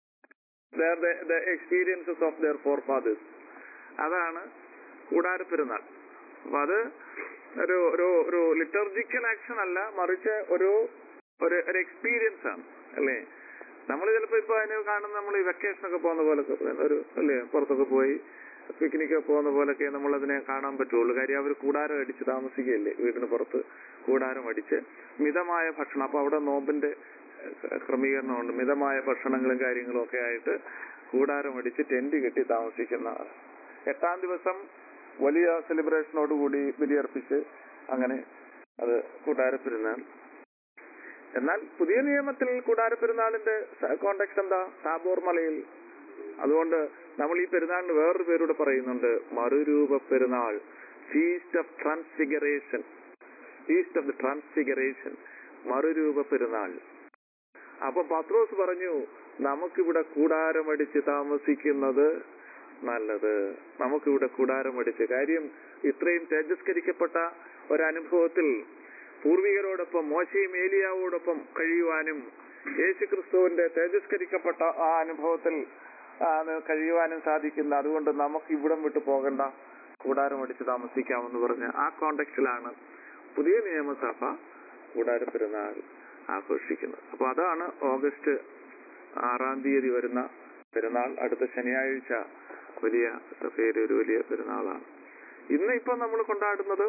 the experiences of their forefathers അതാണ് കൂടാരപ്പെരുന്നാൾ അപ്പൊ അത് ഒരു ഒരു ഒരു ലിറ്റർജിക്കൽ ആക്ഷൻ അല്ല മറിച്ച് ഒരു ഒരു ഒരു എക്സ്പീരിയൻസ് ആണ് അല്ലേ നമ്മൾ ചിലപ്പോ ഇപ്പൊ അതിന് കാണുന്ന നമ്മൾ ഈ വെക്കേഷൻ ഒക്കെ പോകുന്ന പോലൊക്കെ ഒരു അല്ലേ പുറത്തൊക്കെ പോയി പിക്നിക്ക് പോകുന്ന പോലൊക്കെ നമ്മൾ അതിനെ കാണാൻ പറ്റുള്ളൂ കാര്യം അവർ കൂടാരം അടിച്ച് താമസിക്കുകയല്ലേ വീടിന് പുറത്ത് കൂടാരം അടിച്ച് മിതമായ ഭക്ഷണം അപ്പൊ അവിടെ നോമ്പിന്റെ ക്രമീകരണമുണ്ട് മിതമായ ഭക്ഷണങ്ങളും കാര്യങ്ങളും ഒക്കെ ആയിട്ട് കൂടാരം അടിച്ച് ടെന്റ് കെട്ടി താമസിക്കുന്ന എട്ടാം ദിവസം വലിയ സെലിബ്രേഷനോടുകൂടി ബലിയർപ്പിച്ച് അങ്ങനെ അത് കൂടാരപ്പെരുന്നാൾ എന്നാൽ പുതിയ നിയമത്തിൽ കൂടാരപ്പെരുന്നാളിന്റെ കോണ്ടാക്ട് എന്താ താബോർ മലയിൽ അതുകൊണ്ട് നമ്മൾ ഈ പെരുന്നാളിന് വേറൊരു പേരൂടെ പറയുന്നുണ്ട് മറുരൂപ പെരുന്നാൾ feast of transfiguration feast of the transfiguration മറുരൂപ പെരുന്നാൾ അപ്പൊ പത്രോസ് പറഞ്ഞു നമുക്കിവിടെ കൂടാരമടിച്ച് താമസിക്കുന്നത് നല്ലത് നമുക്കിവിടെ കൂടാരമടിച്ച് കാര്യം ഇത്രയും തേജസ്കരിക്കപ്പെട്ട ഒരനുഭവത്തിൽ പൂർവികരോടൊപ്പം മോശയും ഏലിയാവോടൊപ്പം കഴിയുവാനും യേശുക്രിസ്തുവിന്റെ തേജസ്കരിക്കപ്പെട്ട ആ അനുഭവത്തിൽ ആണ് കഴിയുവാനും സാധിക്കുന്ന അതുകൊണ്ട് നമുക്ക് ഇവിടം വിട്ടു പോകണ്ട കൂടാരം അടിച്ച് താമസിക്കാമെന്ന് പറഞ്ഞ ആ കോണ്ടെക്സ്റ്റിലാണ് പുതിയ നിയമസഭ കൂടാര പെരുന്നാൾ ആഘോഷിക്കുന്നത് അപ്പൊ അതാണ് ഓഗസ്റ്റ് ആറാം തീയതി വരുന്ന പെരുന്നാൾ അടുത്ത ശനിയാഴ്ച വലിയ സഫേര് ഒരു വലിയ പെരുന്നാളാണ് ഇന്ന് ഇപ്പൊ നമ്മൾ കൊണ്ടാടുന്നത്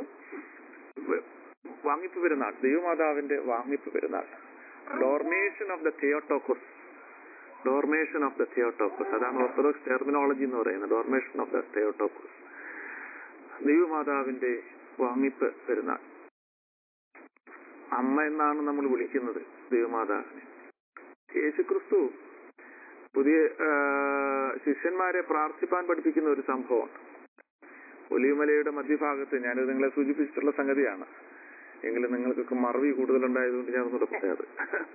വാങ്ങിപ്പ് പെരുന്നാൾ ദൈവമാതാവിന്റെ വാങ്ങിപ്പ് പെരുന്നാൾ dormition of the Theotokos dormition of the Theotokos അതാണ് ഓർത്തഡോക്സ് ടെർമിനോളജി എന്ന് പറയുന്നത് ഡോർമേഷൻ ഓഫ് ദ തിയോട്ടോക്കോസ് ദൈവമാതാവിന്റെ വാങ്ങിപ്പ് പെരുന്നാൾ അമ്മ എന്നാണ് നമ്മൾ വിളിക്കുന്നത് ദൈവമാതാവിനെ യേശുക്രിസ്തു പുതിയ ശിഷ്യന്മാരെ പ്രാർത്ഥിപ്പാൻ പഠിപ്പിക്കുന്ന ഒരു സംഭവമാണ് ഒലിമലയുടെ മധ്യഭാഗത്ത് ഞാനിത് നിങ്ങളെ സൂചിപ്പിച്ചിട്ടുള്ള സംഗതിയാണ് എങ്കിലും നിങ്ങൾക്കൊക്കെ മറവി കൂടുതലുണ്ടായതുകൊണ്ട് ഞാൻ ഒന്നുകൂടെ പറയാത്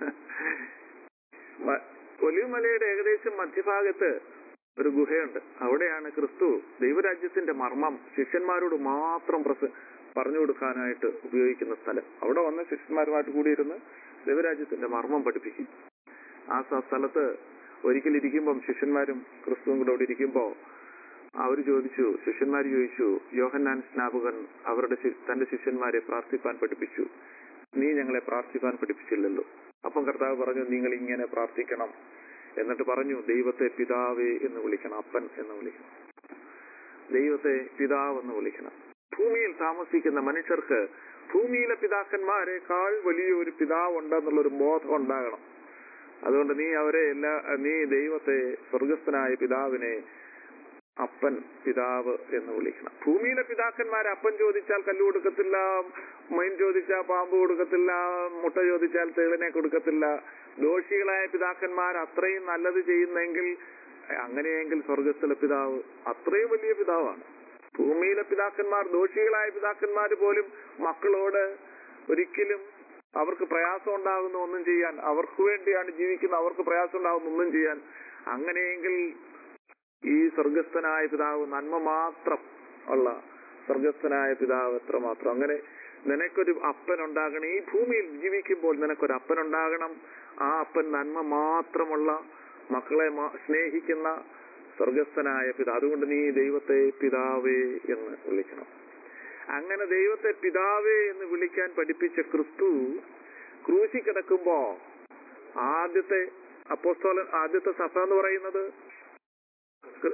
ഒലിമലയുടെ ഏകദേശം മധ്യഭാഗത്ത് ഒരു ഗുഹയുണ്ട് അവിടെയാണ് ക്രിസ്തു ദൈവരാജ്യത്തിന്റെ മർമ്മം ശിഷ്യന്മാരോട് മാത്രം പ്രസ പറഞ്ഞു കൊടുക്കാനായിട്ട് ഉപയോഗിക്കുന്ന സ്ഥലം അവിടെ വന്ന് ശിഷ്യന്മാരുമായിട്ട് കൂടിയിരുന്ന് ദൈവരാജ്യത്തിന്റെ മർമ്മം പഠിപ്പിക്കും ആ സ്ഥലത്ത് ഒരിക്കൽ ഇരിക്കുമ്പം ശിഷ്യന്മാരും ക്രിസ്തുവും കൂടെ അവിടെ ഇരിക്കുമ്പോ അവർ ചോദിച്ചു ശിഷ്യന്മാർ ചോദിച്ചു യോഹന്നാൻ സ്നാപകൻ അവരുടെ തന്റെ ശിഷ്യന്മാരെ പ്രാർത്ഥിപ്പാൻ പഠിപ്പിച്ചു നീ ഞങ്ങളെ പ്രാർത്ഥിപ്പാൻ പഠിപ്പിച്ചില്ലല്ലോ അപ്പം കർത്താവ് പറഞ്ഞു നിങ്ങൾ ഇങ്ങനെ പ്രാർത്ഥിക്കണം എന്നിട്ട് പറഞ്ഞു ദൈവത്തെ പിതാവേ എന്ന് വിളിക്കണം അപ്പൻ എന്ന് വിളിക്കണം ദൈവത്തെ പിതാവ് എന്ന് വിളിക്കണം ഭൂമിയിൽ താമസിക്കുന്ന മനുഷ്യർക്ക് ഭൂമിയിലെ പിതാക്കന്മാരെക്കാൾ വലിയ ഒരു പിതാവ് ഉണ്ടെന്നുള്ളൊരു ബോധം ഉണ്ടാകണം അതുകൊണ്ട് നീ അവരെ എല്ലാ നീ ദൈവത്തെ സ്വർഗസ്ഥനായ പിതാവിനെ അപ്പൻ പിതാവ് എന്ന് വിളിക്കണം ഭൂമിയിലെ പിതാക്കന്മാരെ അപ്പൻ ചോദിച്ചാൽ കല്ല് കൊടുക്കത്തില്ല മൈൻ ചോദിച്ചാൽ പാമ്പ് കൊടുക്കത്തില്ല മുട്ട ചോദിച്ചാൽ തേളിനെ കൊടുക്കത്തില്ല ദോഷികളായ പിതാക്കന്മാർ അത്രയും നല്ലത് ചെയ്യുന്നെങ്കിൽ അങ്ങനെയെങ്കിൽ സ്വർഗത്തിലെ പിതാവ് അത്രയും വലിയ പിതാവാണ് ഭൂമിയിലെ പിതാക്കന്മാർ ദോഷികളായ പിതാക്കന്മാർ പോലും മക്കളോട് ഒരിക്കലും അവർക്ക് പ്രയാസം ഉണ്ടാകുന്ന ഒന്നും ചെയ്യാൻ അവർക്ക് വേണ്ടിയാണ് ജീവിക്കുന്ന അവർക്ക് പ്രയാസം ഉണ്ടാകുന്ന ഒന്നും ചെയ്യാൻ അങ്ങനെയെങ്കിൽ ഈ സ്വർഗസ്ഥനായ പിതാവ് നന്മ മാത്രം ഉള്ള സ്വർഗസ്ഥനായ പിതാവ് എത്രമാത്രം അങ്ങനെ നിനക്കൊരു അപ്പൻ ഉണ്ടാകണം ഈ ഭൂമിയിൽ ജീവിക്കുമ്പോൾ നിനക്കൊരു അപ്പൻ ഉണ്ടാകണം ആ അപ്പൻ നന്മ മാത്രമുള്ള മക്കളെ സ്നേഹിക്കുന്ന സ്വർഗസ്ഥനായ പിതാവ് അതുകൊണ്ട് നീ ദൈവത്തെ പിതാവേ എന്ന് വിളിക്കണം അങ്ങനെ ദൈവത്തെ പിതാവേ എന്ന് വിളിക്കാൻ പഠിപ്പിച്ച ക്രിസ്തു ക്രൂശി കിടക്കുമ്പോ ആദ്യത്തെ അപ്പോസ്തോലൻ ആദ്യത്തെ സഭ എന്ന് പറയുന്നത്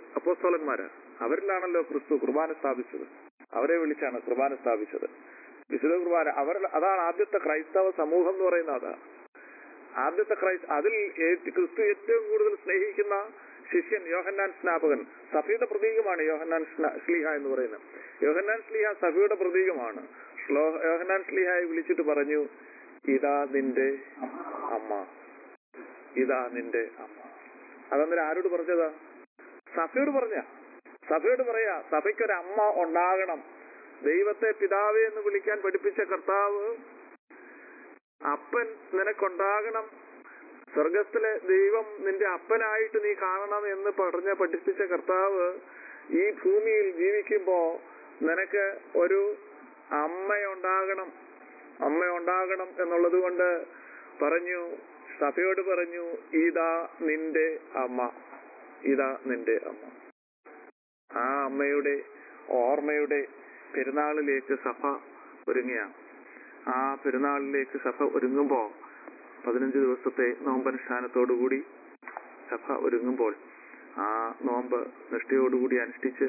അപ്പോസ്തോലന്മാര് അവരിലാണല്ലോ ക്രിസ്തു കുർബാന സ്ഥാപിച്ചത് അവരെ വിളിച്ചാണ് കുർബാന സ്ഥാപിച്ചത് വിശുദ്ധ കുർബാന അവർ അതാണ് ആദ്യത്തെ ക്രൈസ്തവ സമൂഹം എന്ന് പറയുന്നത് അതാ ആദ്യത്തെ ക്രൈസ്ത അതിൽ ഏറ്റ് ക്രിസ്തു ഏറ്റവും കൂടുതൽ സ്നേഹിക്കുന്ന ശിഷ്യൻ യോഹന്നാൻ സ്നാപകൻ സഭയുടെ പ്രതീകമാണ് യോഹന്നാൻ സ്ന- സ്ലീഹ എന്ന് പറയുന്നത് യോഹന്നാൻ സ്ലീഹ സഭയുടെ പ്രതീകമാണ് ശ്ലോ- യോഹന്നാൻ സ്ലീഹായി വിളിച്ചിട്ട് പറഞ്ഞു ഇതാ നിന്റെ അമ്മ ഇതാ നിന്റെ അമ്മ അതന്നേരം ആരോട് പറഞ്ഞതാ സഭയോട് പറഞ്ഞ സഭയോട് പറയാ സഭയ്ക്കൊരു അമ്മ ഉണ്ടാകണം ദൈവത്തെ പിതാവേ എന്ന് വിളിക്കാൻ പഠിപ്പിച്ച കർത്താവ് അപ്പൻ നിനക്കുണ്ടാകണം സ്വർഗത്തിലെ ദൈവം നിന്റെ അപ്പനായിട്ട് നീ കാണണം എന്ന് പറഞ്ഞ പഠിപ്പിച്ച കർത്താവ് ഈ ഭൂമിയിൽ ജീവിക്കുമ്പോ നിനക്ക് ഒരു അമ്മയുണ്ടാകണം അമ്മയുണ്ടാകണം എന്നുള്ളത് കൊണ്ട് പറഞ്ഞു സഭയോട് പറഞ്ഞു ഇതാ നിന്റെ അമ്മ ഇതാ നിന്റെ അമ്മ ആ അമ്മയുടെ ഓർമ്മയുടെ പെരുന്നാളിലേക്ക് സഭ ഒരുങ്ങുകയാണ് ആ പെരുന്നാളിലേക്ക് സഭ ഒരുങ്ങുമ്പോ പതിനഞ്ച് ദിവസത്തെ നോമ്പനുഷ്ഠാനത്തോടുകൂടി സഭ ഒരുങ്ങുമ്പോൾ ആ നോമ്പ് നിഷ്ഠയോടുകൂടി അനുഷ്ഠിച്ച്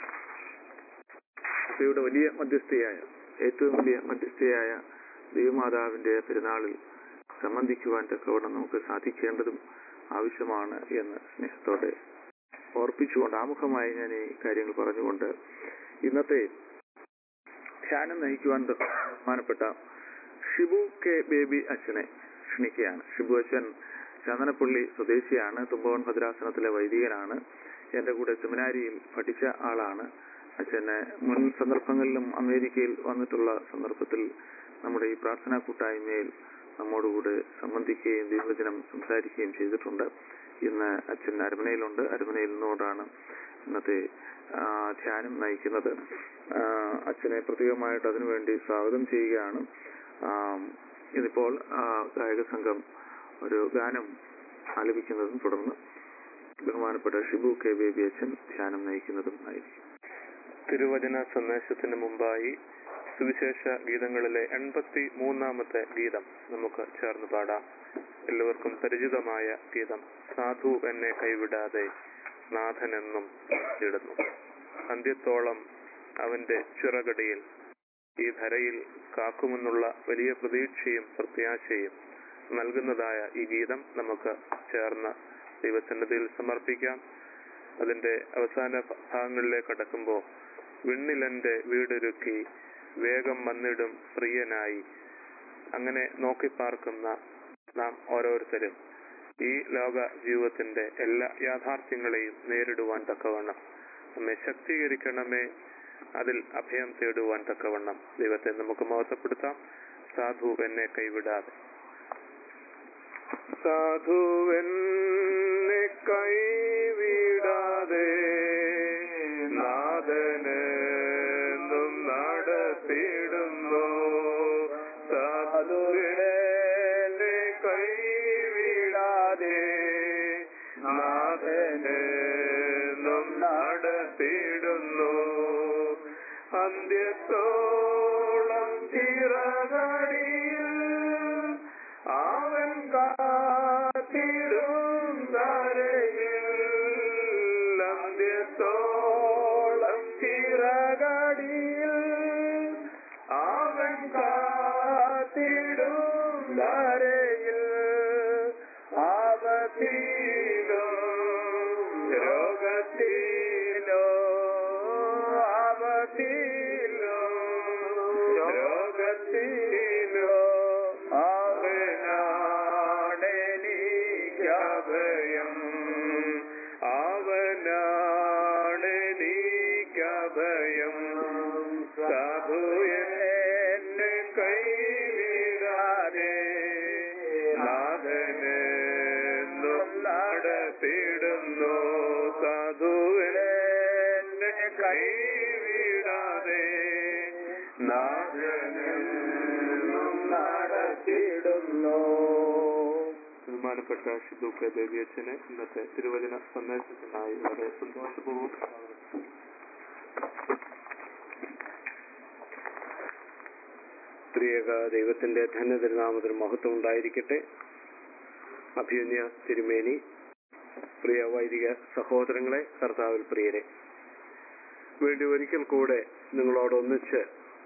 സഭയുടെ വലിയ മധ്യസ്ഥയായ ഏറ്റവും വലിയ മധ്യസ്ഥയായ ദൈവമാതാവിന്റെ പെരുന്നാളിൽ സംബന്ധിക്കുവാൻ തക്കവണ്ണം നമുക്ക് സാധിക്കേണ്ടതും ആവശ്യമാണ് എന്ന് സ്നേഹത്തോടെ ഓർപ്പിച്ചുകൊണ്ട് ആമുഖമായി ഞാൻ ഈ കാര്യങ്ങൾ പറഞ്ഞുകൊണ്ട് ഇന്നത്തെ ധ്യാനം നയിക്കുവാൻ ബഹുമാനപ്പെട്ട ഷിബു കെ ബേബി അച്ഛനെ ക്ഷണിക്കുകയാണ് ഷിബു അച്ഛൻ ചന്ദനപ്പള്ളി സ്വദേശിയാണ് തുമ്പവൻ ഭദ്രാസനത്തിലെ വൈദികനാണ് എന്റെ കൂടെ സെമിനാരിയിൽ പഠിച്ച ആളാണ് അച്ഛന് മുൻ സന്ദർഭങ്ങളിലും അമേരിക്കയിൽ വന്നിട്ടുള്ള സന്ദർഭത്തിൽ നമ്മുടെ ഈ പ്രാർത്ഥനാ കൂട്ടായ്മയിൽ നമ്മോടുകൂടെ സംബന്ധിക്കുകയും ദൈവവചനം സംസാരിക്കുകയും ചെയ്തിട്ടുണ്ട് ഇന്ന് അച്ഛൻ അരമനയിലുണ്ട് അരമനയിൽ നിന്നോടാണ് ഇന്നത്തെ ആ, ധ്യാനം നയിക്കുന്നത് ആ, അച്ഛനെ പ്രത്യേകമായിട്ട് അതിനുവേണ്ടി സ്വാഗതം ചെയ്യുകയാണ് ആ, ഇതിപ്പോൾ ആ, ഗായക സംഘം ഒരു ഗാനം ആലപിക്കുന്നതും തുടർന്ന് ബഹുമാനപ്പെട്ട ഷിബു കെ ബേബി അച്ഛൻ ധ്യാനം നയിക്കുന്നതും ആയിരിക്കും തിരുവചന സന്ദേശത്തിന് മുമ്പായി സുവിശേഷ ഗീതങ്ങളിലെ എൺപത്തി മൂന്നാമത്തെ ഗീതം നമുക്ക് ചേർന്ന് പാടാം എല്ലാവർക്കും പരിചിതമായ ഗീതം സാധു എന്നെ കൈവിടാതെ നാഥനെന്നും ഇടുന്നു അന്ത്യത്തോളം അവന്റെ ചിറകടിയിൽ ഈ ധരയിൽ കാക്കുമെന്നുള്ള വലിയ പ്രതീക്ഷയും പ്രത്യാശയും നൽകുന്നതായ ഈ ഗീതം നമുക്ക് ചേർന്ന് ദൈവസന്നിധിയിൽ സമർപ്പിക്കാം അതിന്റെ അവസാന ഭാഗങ്ങളിലേക്ക് കടക്കുമ്പോൾ വിണ്ണിലെന്റെ വീടൊരുക്കി വേഗം വന്നിടും പ്രിയനായി അങ്ങനെ നോക്കിപ്പാർക്കുന്ന നാം ഓരോരുത്തരും ഈ ലോക ജീവിതത്തിന്റെ എല്ലാ യാഥാർത്ഥ്യങ്ങളെയും നേരിടുവാൻ തക്കവണ്ണം നമ്മെ ശക്തീകരിക്കണമേ അതിൽ അഭയം തേടുവാൻ തക്കവണ്ണം ദൈവത്തെ നമുക്ക് മഹത്വപ്പെടുത്താം സാധു എന്നെ കൈവിടാതെ സാധുവെന്നെ കൈവിടാതെ നാഥനെന്നും നടത്തിടുന്നു സാധുവിനെ കൈവിടാതെ നാഥനെന്നും നടത്തിടുന്നു അന്ത്യത്തോളം ചിറകടിയിൽ അവൻ കാത്തിടും ധരയിൽ അന്ത്യത്തോളം ചിറകടിയിൽ അവൻ കാത്തിടും ധരയിൽ ആപത്തിലോ രോഗത്തിലോ ആപത്തിലോ രോഗത്തിലോ അവനാണെനിക്കഭയം അവനാണെനിക്കഭയം സാധു എന്നെ കൈവിടാതെ നാഥനെന്നും നടത്തിടുന്നു സാധു എന്നെ കൈവിടാതെ നാഥനെന്നും നടത്തിടുന്നു ബഹുമാനപ്പെട്ട ഷിബു കെ ദേവി അച്ഛന് ഇന്നത്തെ തിരുവചന സന്ദേശത്തിനായി വളരെ സന്തോഷപൂർവ്വം സ്വാഗതം ചെയ്യുന്നു. ത്രിയേക ദൈവത്തിന്റെ ധന്യതിരുനാമത്തിന് മഹത്വം ഉണ്ടായിരിക്കട്ടെ അഭ്യുന്യ തിരുമേനി പ്രിയ വൈദിക സഹോദരങ്ങളെ കർത്താവിൽ പ്രിയരെ വേണ്ടി ഒരിക്കൽ കൂടെ നിങ്ങളോടൊന്നിച്ച്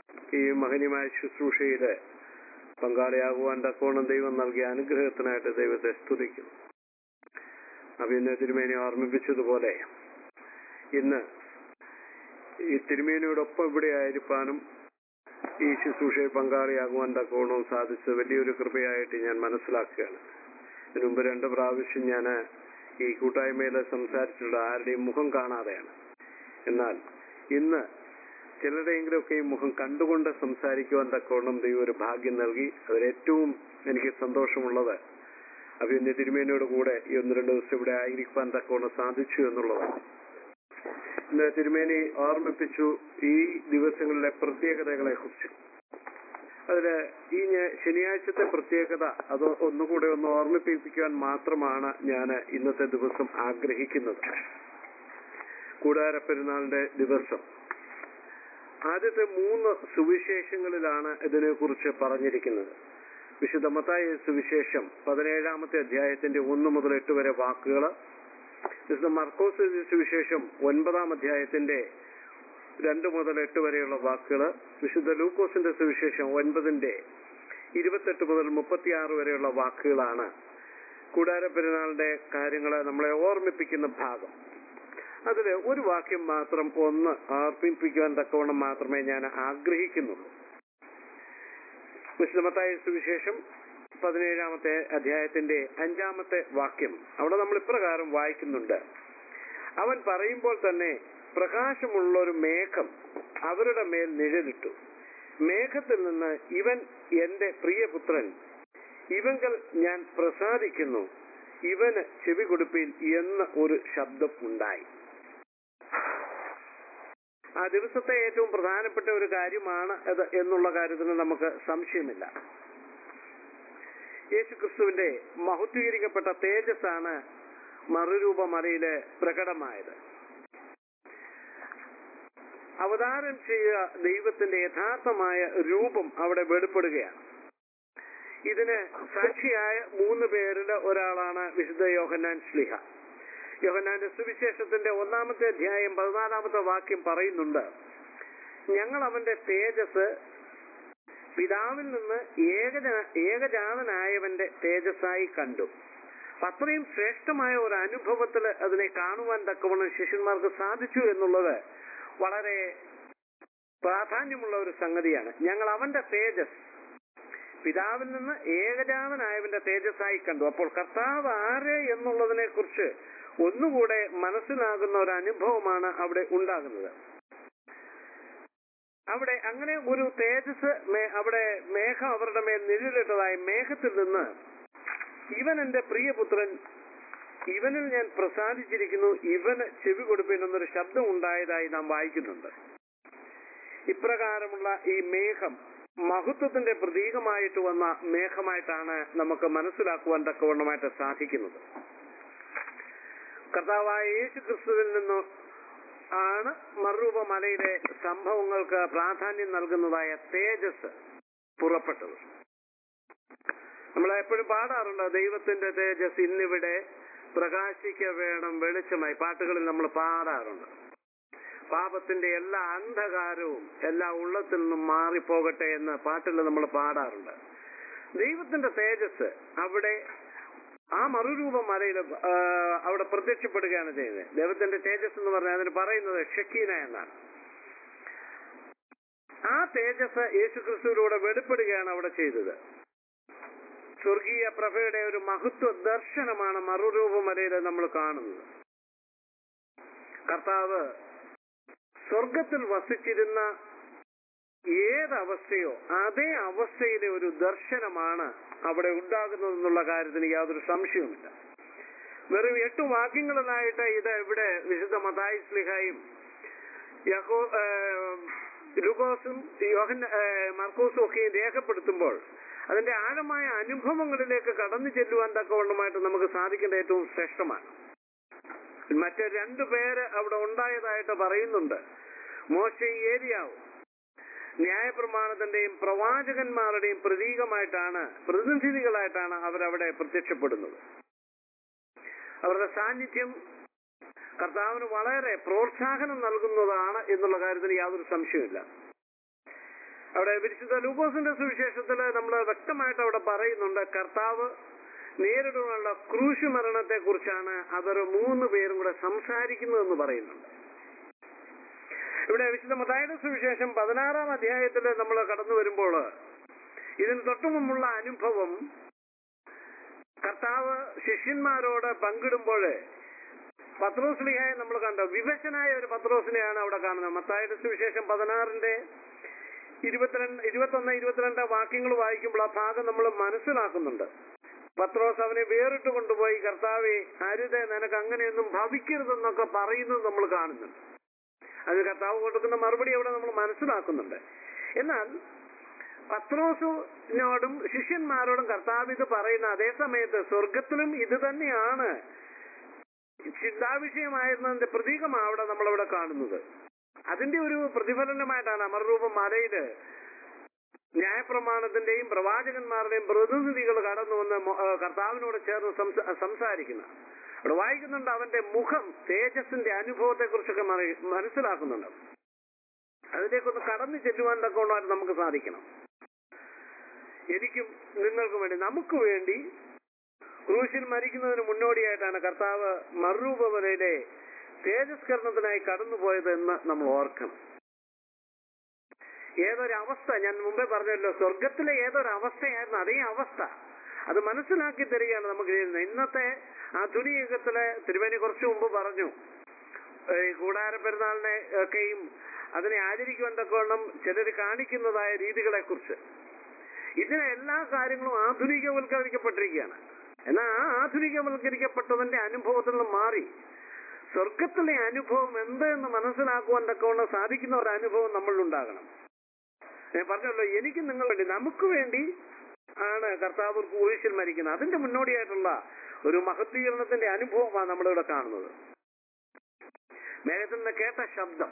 ഈ മഹനീയമായ ശുശ്രൂഷയില് പങ്കാളിയാകുവാൻ തക്കോണം ദൈവം നൽകിയ അനുഗ്രഹത്തിനായിട്ട് ദൈവത്തെ സ്തുതിക്കുന്നു അഭിനയ തിരുമേനി ഓർമ്മിപ്പിച്ചതുപോലെ ഇന്ന് ഈ തിരുമേനിയോടൊപ്പം ഇവിടെ ആയിരിക്കാനും ഈ ശുശ്രൂഷയിൽ പങ്കാളിയാകുവാൻ തക്കോണവും സാധിച്ചത് വലിയൊരു കൃപയായിട്ട് ഞാൻ മനസ്സിലാക്കുകയാണ് ഇതിനു മുമ്പ് രണ്ട് പ്രാവശ്യം ഞാൻ ഈ കൂട്ടായ്മയിൽ സംസാരിച്ചിട്ടുള്ള ആരുടെയും മുഖം കാണാതെയാണ് എന്നാൽ ഇന്ന് ചിലരുടെയെങ്കിലുമൊക്കെ ഈ മുഖം കണ്ടുകൊണ്ട് സംസാരിക്കുവാൻ തക്കവണ്ണം ദൈവം ഒരു ഭാഗ്യം നൽകി അതിലേറ്റവും എനിക്ക് സന്തോഷമുള്ളത് അഭിനന്ദ തിരുമേനിയോട് കൂടെ ഈ ഒന്ന് രണ്ട് ദിവസം ഇവിടെ ആയിരിക്കാൻ തക്കവണ്ണം സാധിച്ചു എന്നുള്ളതാണ് ഇന്ന് തിരുമേനി ഓർമ്മിപ്പിച്ചു ഈ ദിവസങ്ങളിലെ പ്രത്യേകതകളെ കുറിച്ച് അതില് ഈ ഞ- ശനിയാഴ്ചത്തെ പ്രത്യേകത അത് ഒന്നുകൂടെ ഒന്ന് ഓർമ്മിപ്പിക്കാൻ മാത്രമാണ് ഞാൻ ഇന്നത്തെ ദിവസം ആഗ്രഹിക്കുന്നത് കൂടാര പെരുന്നാളിന്റെ ദിവസം ആദ്യത്തെ മൂന്ന് സുവിശേഷങ്ങളിലാണ് ഇതിനെക്കുറിച്ച് പറഞ്ഞിരിക്കുന്നത് വിശുദ്ധ മത്തായ സുവിശേഷം പതിനേഴാമത്തെ അധ്യായത്തിന്റെ ഒന്ന് മുതൽ എട്ട് വരെ വാക്കുകൾ വിശുദ്ധ മർക്കോസ് സുവിശേഷം ഒൻപതാം അധ്യായത്തിന്റെ രണ്ട് മുതൽ എട്ട് വരെയുള്ള വാക്കുകൾ വിശുദ്ധ ലൂക്കോസിന്റെ സുവിശേഷം ഒൻപതിന്റെ ഇരുപത്തെട്ട് മുതൽ മുപ്പത്തിയാറ് വരെയുള്ള വാക്കുകളാണ് കൂടാര പെരുന്നാളിന്റെ കാര്യങ്ങളെ നമ്മളെ ഓർമ്മിപ്പിക്കുന്ന ഭാഗം അതില് ഒരു വാക്യം മാത്രം ഒന്ന് ഓർമ്മിപ്പിക്കുവാൻ തക്കവണ്ണം മാത്രമേ ഞാൻ ആഗ്രഹിക്കുന്നുള്ളൂ വിശുദ്ധമത്തായ സുവിശേഷം പതിനേഴാമത്തെ അധ്യായത്തിന്റെ അഞ്ചാമത്തെ വാക്യം അവിടെ നമ്മൾ ഇപ്രകാരം വായിക്കുന്നുണ്ട് അവൻ പറയുമ്പോൾ തന്നെ പ്രകാശമുള്ള ഒരു മേഘം അവരുടെ മേൽ നിഴലിട്ടു മേഘത്തിൽ നിന്ന് ഇവൻ എന്റെ പ്രിയപുത്രൻ ഇവങ്കൽ ഞാൻ പ്രസാദിക്കുന്നു ഇവന് ചെവി കൊടുപ്പിൻ എന്ന ഒരു ശബ്ദം ഉണ്ടായി ആ ദിവസത്തെ ഏറ്റവും പ്രധാനപ്പെട്ട ഒരു കാര്യമാണ് അത് എന്നുള്ള കാര്യത്തിന് നമുക്ക് സംശയമില്ല യേശു ക്രിസ്തുവിന്റെ മഹത്വീകരിക്കപ്പെട്ട തേജസ്സാണ് മറുരൂപമലയില് പ്രകടമായത് അവതാരം ചെയ്യുക ദൈവത്തിന്റെ യഥാർത്ഥമായ രൂപം അവിടെ വെളിപ്പെടുകയാണ് ഇതിന് സാക്ഷിയായ മൂന്ന് പേരിൽ ഒരാളാണ് വിശുദ്ധ യോഹന്നാൻ ശ്ലിഹ യോഹന്നാന്റെ സുവിശേഷത്തിന്റെ ഒന്നാമത്തെ അധ്യായം പതിനാലാമത്തെ വാക്യം പറയുന്നുണ്ട് ഞങ്ങൾ അവന്റെ തേജസ് പിതാവിൽ നിന്ന് ഏകജ ഏകജാതനായവന്റെ തേജസ്സായി കണ്ടു അപ്പൊ അത്രയും ശ്രേഷ്ഠമായ ഒരു അനുഭവത്തിൽ അതിനെ കാണുവാൻ തക്കവണ്ണം ശിഷ്യന്മാർക്ക് സാധിച്ചു എന്നുള്ളത് വളരെ പ്രാധാന്യമുള്ള ഒരു സംഗതിയാണ് ഞങ്ങൾ അവന്റെ തേജസ് പിതാവിൽ നിന്ന് ഏകജാതനായവന്റെ തേജസ്സായി കണ്ടു അപ്പോൾ കർത്താവ് ആര് എന്നുള്ളതിനെ കുറിച്ച് ഒന്നുകൂടെ മനസ്സിലാകുന്ന ഒരു അനുഭവമാണ് അവിടെ ഉണ്ടാകുന്നത് അവിടെ അങ്ങനെ ഒരു തേജസ് മേ- അവിടെ മേഘം അവരുടെ മേൽ നിഴലിട്ടതായി മേഘത്തിൽ നിന്ന് ഇവൻ എന്റെ പ്രിയപുത്രൻ ഇവനിൽ ഞാൻ പ്രസാദിച്ചിരിക്കുന്നു ഇവന് ചെവി കൊടുപ്പിൻ എന്നൊരു ശബ്ദം ഉണ്ടായതായി നാം വായിക്കുന്നുണ്ട് ഇപ്രകാരമുള്ള ഈ മേഘം മഹത്വത്തിന്റെ പ്രതീകമായിട്ട് വന്ന മേഘമായിട്ടാണ് നമുക്ക് മനസ്സിലാക്കുവാൻ തക്കവണ്ണമായിട്ട് സാധിക്കുന്നത് കർത്താവായ യേശു ക്രിസ്തുവിൽ നിന്ന് ആണ് മറുരൂപമലയിലെ സംഭവങ്ങൾക്ക് പ്രാധാന്യം നൽകുന്നതായ തേജസ് പുറപ്പെട്ടത് നമ്മൾ എപ്പോഴും പാടാറുണ്ട് ദൈവത്തിന്റെ തേജസ് ഇന്നിവിടെ പ്രകാശിക്ക വേണം വെളിച്ചമായി പാട്ടുകളിൽ നമ്മൾ പാടാറുണ്ട് പാപത്തിന്റെ എല്ലാ അന്ധകാരവും എല്ലാ ഉള്ളത്തിൽ നിന്നും മാറിപ്പോകട്ടെ എന്ന് പാട്ടിൽ നമ്മൾ പാടാറുണ്ട് ദൈവത്തിന്റെ തേജസ് അവിടെ ആ മറുരൂപം മലയിൽ അവിടെ പ്രത്യക്ഷപ്പെടുകയാണ് ചെയ്യുന്നത് ദൈവത്തിന്റെ തേജസ് എന്ന് പറഞ്ഞാൽ അതിന് പറയുന്നത് ഷക്കീന എന്നാണ് ആ തേജസ് യേശുക്രിസ്തുവിലൂടെ വെളിപ്പെടുകയാണ് അവിടെ ചെയ്തത് സ്വർഗീയ പ്രഭയുടെ ഒരു മഹത്വ ദർശനമാണ് മറുരൂപമലയിൽ നമ്മൾ കാണുന്നത് കർത്താവ് സ്വർഗത്തിൽ വസിച്ചിരുന്ന ഏതവസ്ഥയോ അതേ അവസ്ഥയിലെ ഒരു ദർശനമാണ് അവിടെ ഉണ്ടാകുന്നതെന്നുള്ള കാര്യത്തിന് യാതൊരു സംശയവുമില്ല വെറും എട്ട് വാക്യങ്ങളിലായിട്ട് ഇത് ഇവിടെ വിശുദ്ധ മതായി സ്ലിഹായും യഹോ ലുഗോസും യോഹൻ മർക്കോസും ഒക്കെ രേഖപ്പെടുത്തുമ്പോൾ അതിന്റെ ആഴമായ അനുഭവങ്ങളിലേക്ക് കടന്നു ചെല്ലുവാൻ തക്കവണ്ണമായിട്ട് നമുക്ക് സാധിക്കേണ്ട ഏറ്റവും ശ്രേഷ്ഠമാണ് മറ്റ് രണ്ടു പേര് അവിടെ ഉണ്ടായതായിട്ട് പറയുന്നുണ്ട് മോശയും ഏരിയാവും ന്യായപ്രമാണത്തിന്റെയും പ്രവാചകന്മാരുടെയും പ്രതീകമായിട്ടാണ് പ്രതിനിധികളായിട്ടാണ് അവരവിടെ പ്രത്യക്ഷപ്പെടുന്നത് അവരുടെ സാന്നിധ്യം കർത്താവിന് വളരെ പ്രോത്സാഹനം നൽകുന്നതാണ് എന്നുള്ള കാര്യത്തിന് യാതൊരു സംശയമില്ല അവിടെ വിശുദ്ധ ലൂക്കോസിന്റെ സുവിശേഷത്തിൽ നമ്മൾ വ്യക്തമായിട്ട് അവിടെ പറയുന്നുണ്ട് കർത്താവ് നേരിടുവാനുള്ള ക്രൂശ് മരണത്തെ കുറിച്ചാണ് അവർ മൂന്ന് പേരും കൂടെ സംസാരിക്കുന്നതെന്ന് പറയുന്നുണ്ട് ഇവിടെ വിശുദ്ധ മതായുടെ സുവിശേഷം പതിനാറാം അധ്യായത്തിൽ നമ്മൾ കടന്നു വരുമ്പോൾ ഇതിന് തൊട്ടു മുമ്പുള്ള അനുഭവം കർത്താവ് ശിഷ്യന്മാരോട് പങ്കിടുമ്പോൾ പത്രോസ്ലിഹായെ നമ്മൾ കണ്ടു വിവശനായ ഒരു പത്രോസിനെയാണ് അവിടെ കാണുന്നത് മത്തായുടെ സുവിശേഷം പതിനാറിന്റെ ഇരുപത്തിരണ്ട് ഇരുപത്തൊന്ന് ഇരുപത്തിരണ്ട് വാക്യങ്ങൾ വായിക്കുമ്പോൾ ആ ഭാഗം നമ്മൾ മനസ്സിലാക്കുന്നുണ്ട് പത്രോസ് അവനെ വേറിട്ട് കൊണ്ടുപോയി കർത്താവെ അരുതേ നിനക്ക് അങ്ങനെയൊന്നും ഭവിക്കരുതെന്നൊക്കെ പറയുന്നത് നമ്മൾ കാണുന്നുണ്ട് അത് കർത്താവ് കൊടുക്കുന്ന മറുപടി അവിടെ നമ്മൾ മനസ്സിലാക്കുന്നുണ്ട് എന്നാൽ പത്രോസിനോടും ശിഷ്യന്മാരോടും കർത്താവ് ഇത് പറയുന്ന അതേ സമയത്ത് സ്വർഗത്തിലും ഇത് തന്നെയാണ് ചിന്താവിഷയമായിരുന്നതിന്റെ പ്രതീകമാണ് അവിടെ നമ്മളവിടെ കാണുന്നത് അതിന്റെ ഒരു പ്രതിഫലനമായിട്ടാണ് അമർരൂപം മലയില് ന്യായപ്രമാണത്തിന്റെയും പ്രവാചകന്മാരുടെയും പ്രതിനിധികൾ കടന്നു വന്ന് മൊ- ഏഹ് കർത്താവിനോട് ചേർന്ന് സംസ- സംസാരിക്കുന്നത് അവിടെ വായിക്കുന്നുണ്ട് അവന്റെ മുഖം തേജസ്സിന്റെ അനുഭവത്തെ കുറിച്ചൊക്കെ മനസ്സിലാക്കുന്നുണ്ട് അതിലേക്കൊന്ന് കടന്നു ചെല്ലുവാൻ തക്കവണ്ണമായിട്ട് നമുക്ക് സാധിക്കണം എനിക്കും നിങ്ങൾക്കും വേണ്ടി നമുക്ക് വേണ്ടി ക്രൂശിൽ മരിക്കുന്നതിന് മുന്നോടിയായിട്ടാണ് കർത്താവ് മറുരൂപവലയിലെ തേജസ്കരണത്തിനായി കടന്നുപോയത് എന്ന് നമ്മൾ ഓർക്കണം ഏതൊരവസ്ഥ ഞാൻ മുമ്പേ പറഞ്ഞല്ലോ സ്വർഗത്തിലെ ഏതൊരവസ്ഥയായിരുന്നു അതേ അവസ്ഥ അത് മനസ്സിലാക്കി തരികയാണ് നമുക്ക് ചെയ്യുന്നത് ഇന്നത്തെ ആധുനിക യുഗത്തിലെ തിരുവേനി കുറച്ചു മുമ്പ് പറഞ്ഞു ഈ കൂടാര പെരുന്നാളിനെ ഒക്കെയും അതിനെ ആചരിക്കുവാൻ തക്കവണ്ണം ചിലർ കാണിക്കുന്നതായ രീതികളെ കുറിച്ച് ഇതിന് എല്ലാ കാര്യങ്ങളും ആധുനികവൽക്കരിക്കപ്പെട്ടിരിക്കുകയാണ് എന്നാൽ ആ ആധുനികവൽക്കരിക്കപ്പെട്ടതിന്റെ അനുഭവത്തിൽ നിന്ന് മാറി സ്വർഗത്തിലെ അനുഭവം എന്ത് എന്ന് മനസ്സിലാക്കുവാൻ തക്കവണ്ണം സാധിക്കുന്ന ഒരു അനുഭവം നമ്മളിലുണ്ടാകണം ഞാൻ പറഞ്ഞല്ലോ എനിക്ക് നിങ്ങൾ വേണ്ടി നമുക്ക് വേണ്ടി ആണ് കർത്താവ് കുരിശിൽ മരിക്കുന്നത് അതിന്റെ മുന്നോടിയായിട്ടുള്ള ഒരു മഹത്വീകരണത്തിന്റെ അനുഭവമാണ് നമ്മളിവിടെ കാണുന്നത് മേഘത്തിൽ നിന്ന് കേട്ട ശബ്ദം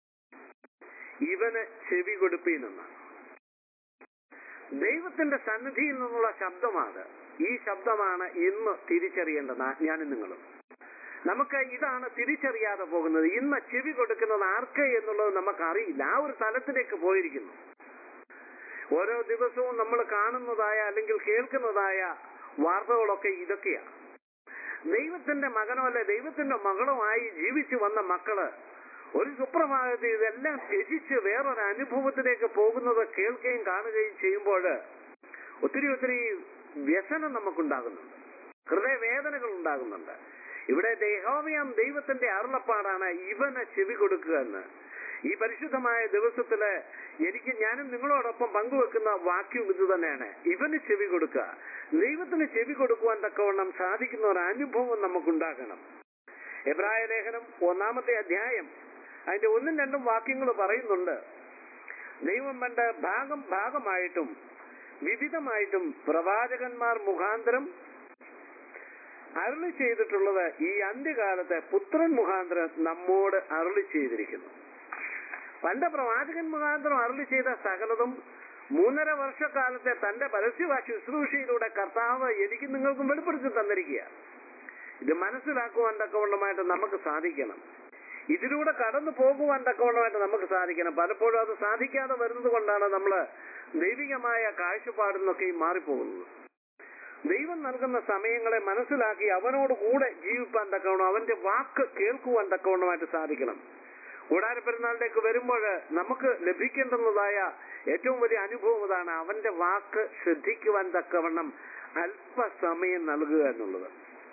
ഇവന് ചെവി കൊടുപ്പീനെന്നാണ് ദൈവത്തിന്റെ സന്നിധിയിൽ നിന്നുള്ള ശബ്ദമാണ് ഈ ശബ്ദമാണ് ഇന്ന് തിരിച്ചറിയേണ്ടത് ഞാനും നിങ്ങളും നമുക്ക് ഇതാണ് തിരിച്ചറിയാതെ പോകുന്നത് ഇന്ന് ചെവി കൊടുക്കുന്നത് ആർക്ക് എന്നുള്ളത് നമുക്കറിയില്ല ആ ഒരു തലത്തിലേക്ക് പോയിരിക്കുന്നു ഓരോ ദിവസവും നമ്മൾ കാണുന്നതായ അല്ലെങ്കിൽ കേൾക്കുന്നതായ വാർത്തകളൊക്കെ ഇതൊക്കെയാണ് ദൈവത്തിന്റെ മകനോ അല്ലെ ദൈവത്തിന്റെ മകളോ ആയി ജീവിച്ചു വന്ന മക്കള് ഒരു സുപ്രഭാതത്തിൽ ഇതെല്ലാം ത്യജിച്ച് വേറൊരു അനുഭവത്തിലേക്ക് പോകുന്നത് കേൾക്കുകയും കാണുകയും ചെയ്യുമ്പോൾ ഒത്തിരി ഒത്തിരി വ്യസനം നമുക്കുണ്ടാകുന്നുണ്ട് ഹൃദയവേദനകൾ ഉണ്ടാകുന്നുണ്ട് ഇവിടെ ദേഹോവയാം ദൈവത്തിന്റെ അരുളപ്പാടാണ് ഇവന് ചെവി കൊടുക്കുക എന്ന് ഈ പരിശുദ്ധമായ ദിവസത്തില് എനിക്ക് ഞാനും നിങ്ങളോടൊപ്പം പങ്കുവെക്കുന്ന വാക്യം ഇത് തന്നെയാണ് ഇവന് ചെവി കൊടുക്കുക ദൈവത്തിന് ചെവി കൊടുക്കുവാൻ തക്കവണ്ണം സാധിക്കുന്ന ഒരു അനുഭവം നമുക്കുണ്ടാകണം എബ്രായ ലേഖനം ഒന്നാമത്തെ അധ്യായം അതിന്റെ ഒന്നും രണ്ടും വാക്യങ്ങൾ പറയുന്നുണ്ട് ദൈവം പണ്ട് ഭാഗം ഭാഗമായിട്ടും വിവിധമായിട്ടും പ്രവാചകന്മാർ മുഖാന്തരം അരുളി ചെയ്തിട്ടുള്ളത് ഈ അന്ത്യകാലത്തെ പുത്രൻ മുഖാന്തരം നമ്മോട് അരുളി ചെയ്തിരിക്കുന്നു പണ്ട് പ്രവാചകൻ മുഖാന്തരം അരുളി ചെയ്ത സകലതും മൂന്നര വർഷക്കാലത്തെ തന്റെ പരസ്യ ശുശ്രൂഷയിലൂടെ കർത്താവ് എനിക്ക് നിങ്ങൾക്കും വെളിപ്പെടുത്തി തന്നിരിക്കുക ഇത് മനസ്സിലാക്കുവാൻ തക്കവണ്ണമായിട്ട് നമുക്ക് സാധിക്കണം ഇതിലൂടെ കടന്നു പോകുവാൻ തക്കവണ്ണമായിട്ട് നമുക്ക് സാധിക്കണം പലപ്പോഴും അത് സാധിക്കാതെ വരുന്നത് കൊണ്ടാണ് നമ്മൾ ദൈവികമായ കാഴ്ചപ്പാടിൽ നിന്നൊക്കെയും മാറിപ്പോകുന്നത് ദൈവം നൽകുന്ന സമയങ്ങളെ മനസ്സിലാക്കി അവനോട് കൂടെ ജീവിപ്പാൻ തക്കവണ്ണം അവന്റെ വാക്ക് കേൾക്കുവാൻ തക്കവണ്ണമായിട്ട് സാധിക്കണം കൂടാര പെരുന്നാളിലേക്ക് വരുമ്പോൾ നമുക്ക് ലഭിക്കേണ്ടുന്നതായ ഏറ്റവും വലിയ അനുഭവം ഇതാണ് അവന്റെ വാക്ക് ശ്രദ്ധിക്കുവാൻ തക്കവണ്ണം അല്പസമയം നൽകുക എന്നുള്ളത്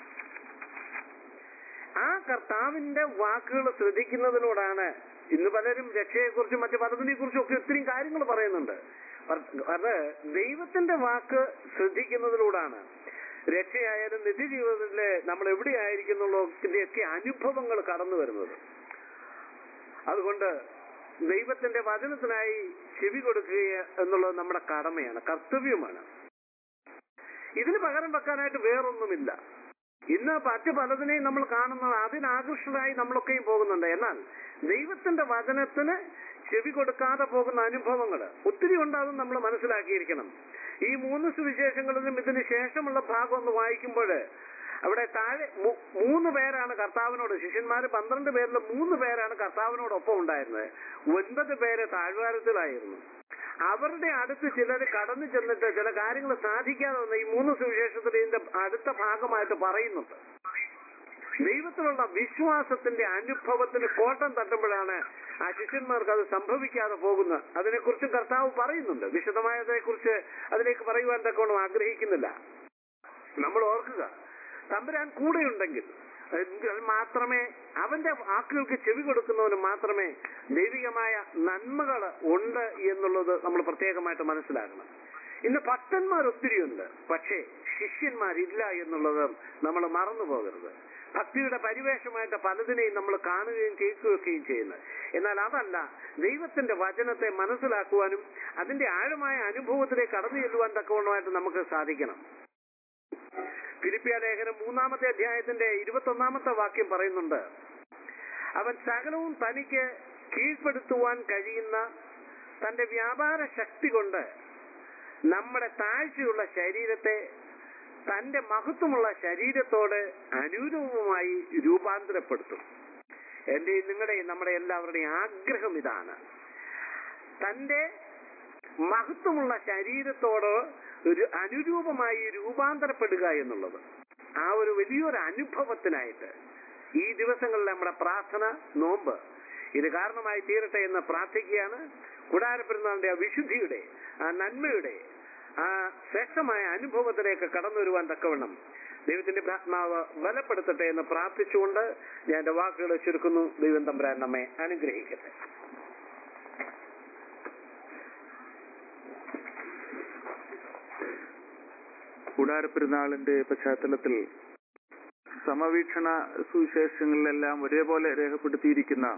ആ കർത്താവിന്റെ വാക്കുകൾ ശ്രദ്ധിക്കുന്നതിനോടാണ് ഇന്ന് പലരും രക്ഷയെക്കുറിച്ചും മറ്റു പലതിനെ കുറിച്ചും ഒക്കെ ഒത്തിരി കാര്യങ്ങൾ പറയുന്നുണ്ട് അത് ദൈവത്തിന്റെ വാക്ക് ശ്രദ്ധിക്കുന്നതിലൂടാണ് രക്ഷയായാലും നിത്യജീവിതത്തിലെ നമ്മൾ എവിടെയായിരിക്കുന്നുള്ളതിന്റെയൊക്കെ അനുഭവങ്ങൾ കടന്നു വരുന്നത് അതുകൊണ്ട് ദൈവത്തിന്റെ വചനത്തിനായി ചെവി കൊടുക്കുക എന്നുള്ളത് നമ്മുടെ കടമയാണ് കർത്തവ്യമാണ് ഇതിന് പകരം വെക്കാനായിട്ട് വേറൊന്നുമില്ല ഇന്ന് മറ്റു പലതിനെയും നമ്മൾ കാണുന്നത് അതിനാകൃഷ്ടരായി നമ്മളൊക്കെയും പോകുന്നുണ്ട് എന്നാൽ ദൈവത്തിന്റെ വചനത്തിന് ചെവി കൊടുക്കാതെ പോകുന്ന അനുഭവങ്ങൾ ഒത്തിരി ഉണ്ടാകും നമ്മൾ മനസ്സിലാക്കിയിരിക്കണം ഈ മൂന്ന് സുവിശേഷങ്ങളിലും ഇതിന് ശേഷമുള്ള ഭാഗം ഒന്ന് വായിക്കുമ്പോൾ അവിടെ താഴെ മൂ- മൂന്ന് പേരാണ് കർത്താവിനോട് ശിഷ്യന്മാര് പന്ത്രണ്ട് പേരിൽ മൂന്ന് പേരാണ് കർത്താവിനോടൊപ്പം ഉണ്ടായിരുന്നത് ഒൻപത് പേര് താഴ്വാരത്തിലായിരുന്നു അവരുടെ അടുത്ത് ചിലർ കടന്നു ചെന്നിട്ട് ചില കാര്യങ്ങൾ സാധിക്കാതെ വന്ന ഈ മൂന്ന് സുവിശേഷത്തിൽ ഇതിന്റെ അടുത്ത ഭാഗമായിട്ട് പറയുന്നുണ്ട് ദൈവത്തിലുള്ള വിശ്വാസത്തിന്റെ അനുഭവത്തിന് കോട്ടം തട്ടുമ്പോഴാണ് ആ ശിഷ്യന്മാർക്ക് അത് സംഭവിക്കാതെ പോകുന്നത് അതിനെക്കുറിച്ച് കർത്താവ് പറയുന്നുണ്ട് വിശദമായതിനെക്കുറിച്ച് അതിലേക്ക് പറയുവാൻ തക്കോണം ആഗ്രഹിക്കുന്നില്ല നമ്മൾ ഓർക്കുക തമ്പുരാൻ കൂടെയുണ്ടെങ്കിൽ എങ്കിൽ മാത്രമേ അവന്റെ വാക്കുകൾക്ക് ചെവി കൊടുക്കുന്നവന് മാത്രമേ ദൈവികമായ നന്മകൾ ഉണ്ട് എന്നുള്ളത് നമ്മൾ പ്രത്യേകമായിട്ട് മനസ്സിലാക്കണം ഇന്ന് ഭക്തന്മാർ ഒത്തിരിയുണ്ട് പക്ഷേ ശിഷ്യന്മാരില്ല എന്നുള്ളത് നമ്മൾ മറന്നു പോകരുത് ഭക്തിയുടെ പരിവേഷമായിട്ട് പലതിനെയും നമ്മൾ കാണുകയും കേൾക്കുകയൊക്കെയും ചെയ്യുന്നത് എന്നാൽ അതല്ല ദൈവത്തിന്റെ വചനത്തെ മനസ്സിലാക്കുവാനും അതിന്റെ ആഴമായ അനുഭവത്തിലേക്ക് കടന്നു ചെല്ലുവാൻ തക്കവണ്ണമായിട്ട് നമുക്ക് സാധിക്കണം ഫിലിപ്പിയ ലേഖനം മൂന്നാമത്തെ അധ്യായത്തിന്റെ ഇരുപത്തി ഒന്നാമത്തെ വാക്യം പറയുന്നുണ്ട് അവൻ സകലവും തനിക്ക് കീഴ്പ്പെടുത്തുവാൻ കഴിയുന്ന തന്റെ വ്യാപാര ശക്തി കൊണ്ട് നമ്മുടെ താഴ്ചയുള്ള ശരീരത്തെ തന്റെ മഹത്വമുള്ള ശരീരത്തോട് അനുരൂപമായി രൂപാന്തരപ്പെടുത്തും എന്റെയും നിങ്ങളുടെയും നമ്മുടെ എല്ലാവരുടെയും ആഗ്രഹം ഇതാണ് തന്റെ മഹത്വമുള്ള ശരീരത്തോട് ഒരു അനുരൂപമായി രൂപാന്തരപ്പെടുക എന്നുള്ളത് ആ ഒരു വലിയൊരു അനുഭവത്തിനായിട്ട് ഈ ദിവസങ്ങളിൽ നമ്മുടെ പ്രാർത്ഥന നോമ്പ് ഇത് കാരണമായി തീരട്ടെ എന്ന് പ്രാർത്ഥിക്കുകയാണ് കുടാരപ്പെരുന്നാളിന്റെ ആ വിശുദ്ധിയുടെ ആ നന്മയുടെ ആ ശ്രേഷ്ഠമായ അനുഭവത്തിലേക്ക് കടന്നു വരുവാൻ തക്കവണ്ണം ദൈവത്തിന്റെ ആത്മാവ് ബലപ്പെടുത്തട്ടെ എന്ന് പ്രാർത്ഥിച്ചുകൊണ്ട് ഞാൻ എന്റെ വാക്കുകൾ ചുരുക്കുന്നു ദൈവം തമ്പുരാൻ നമ്മെ അനുഗ്രഹിക്കട്ടെ കൂടാരപ്പെരുന്നാളിന്റെ പശ്ചാത്തലത്തിൽ സമവീക്ഷണ സുവിശേഷങ്ങളിലെല്ലാം ഒരേപോലെ രേഖപ്പെടുത്തിയിരിക്കുന്ന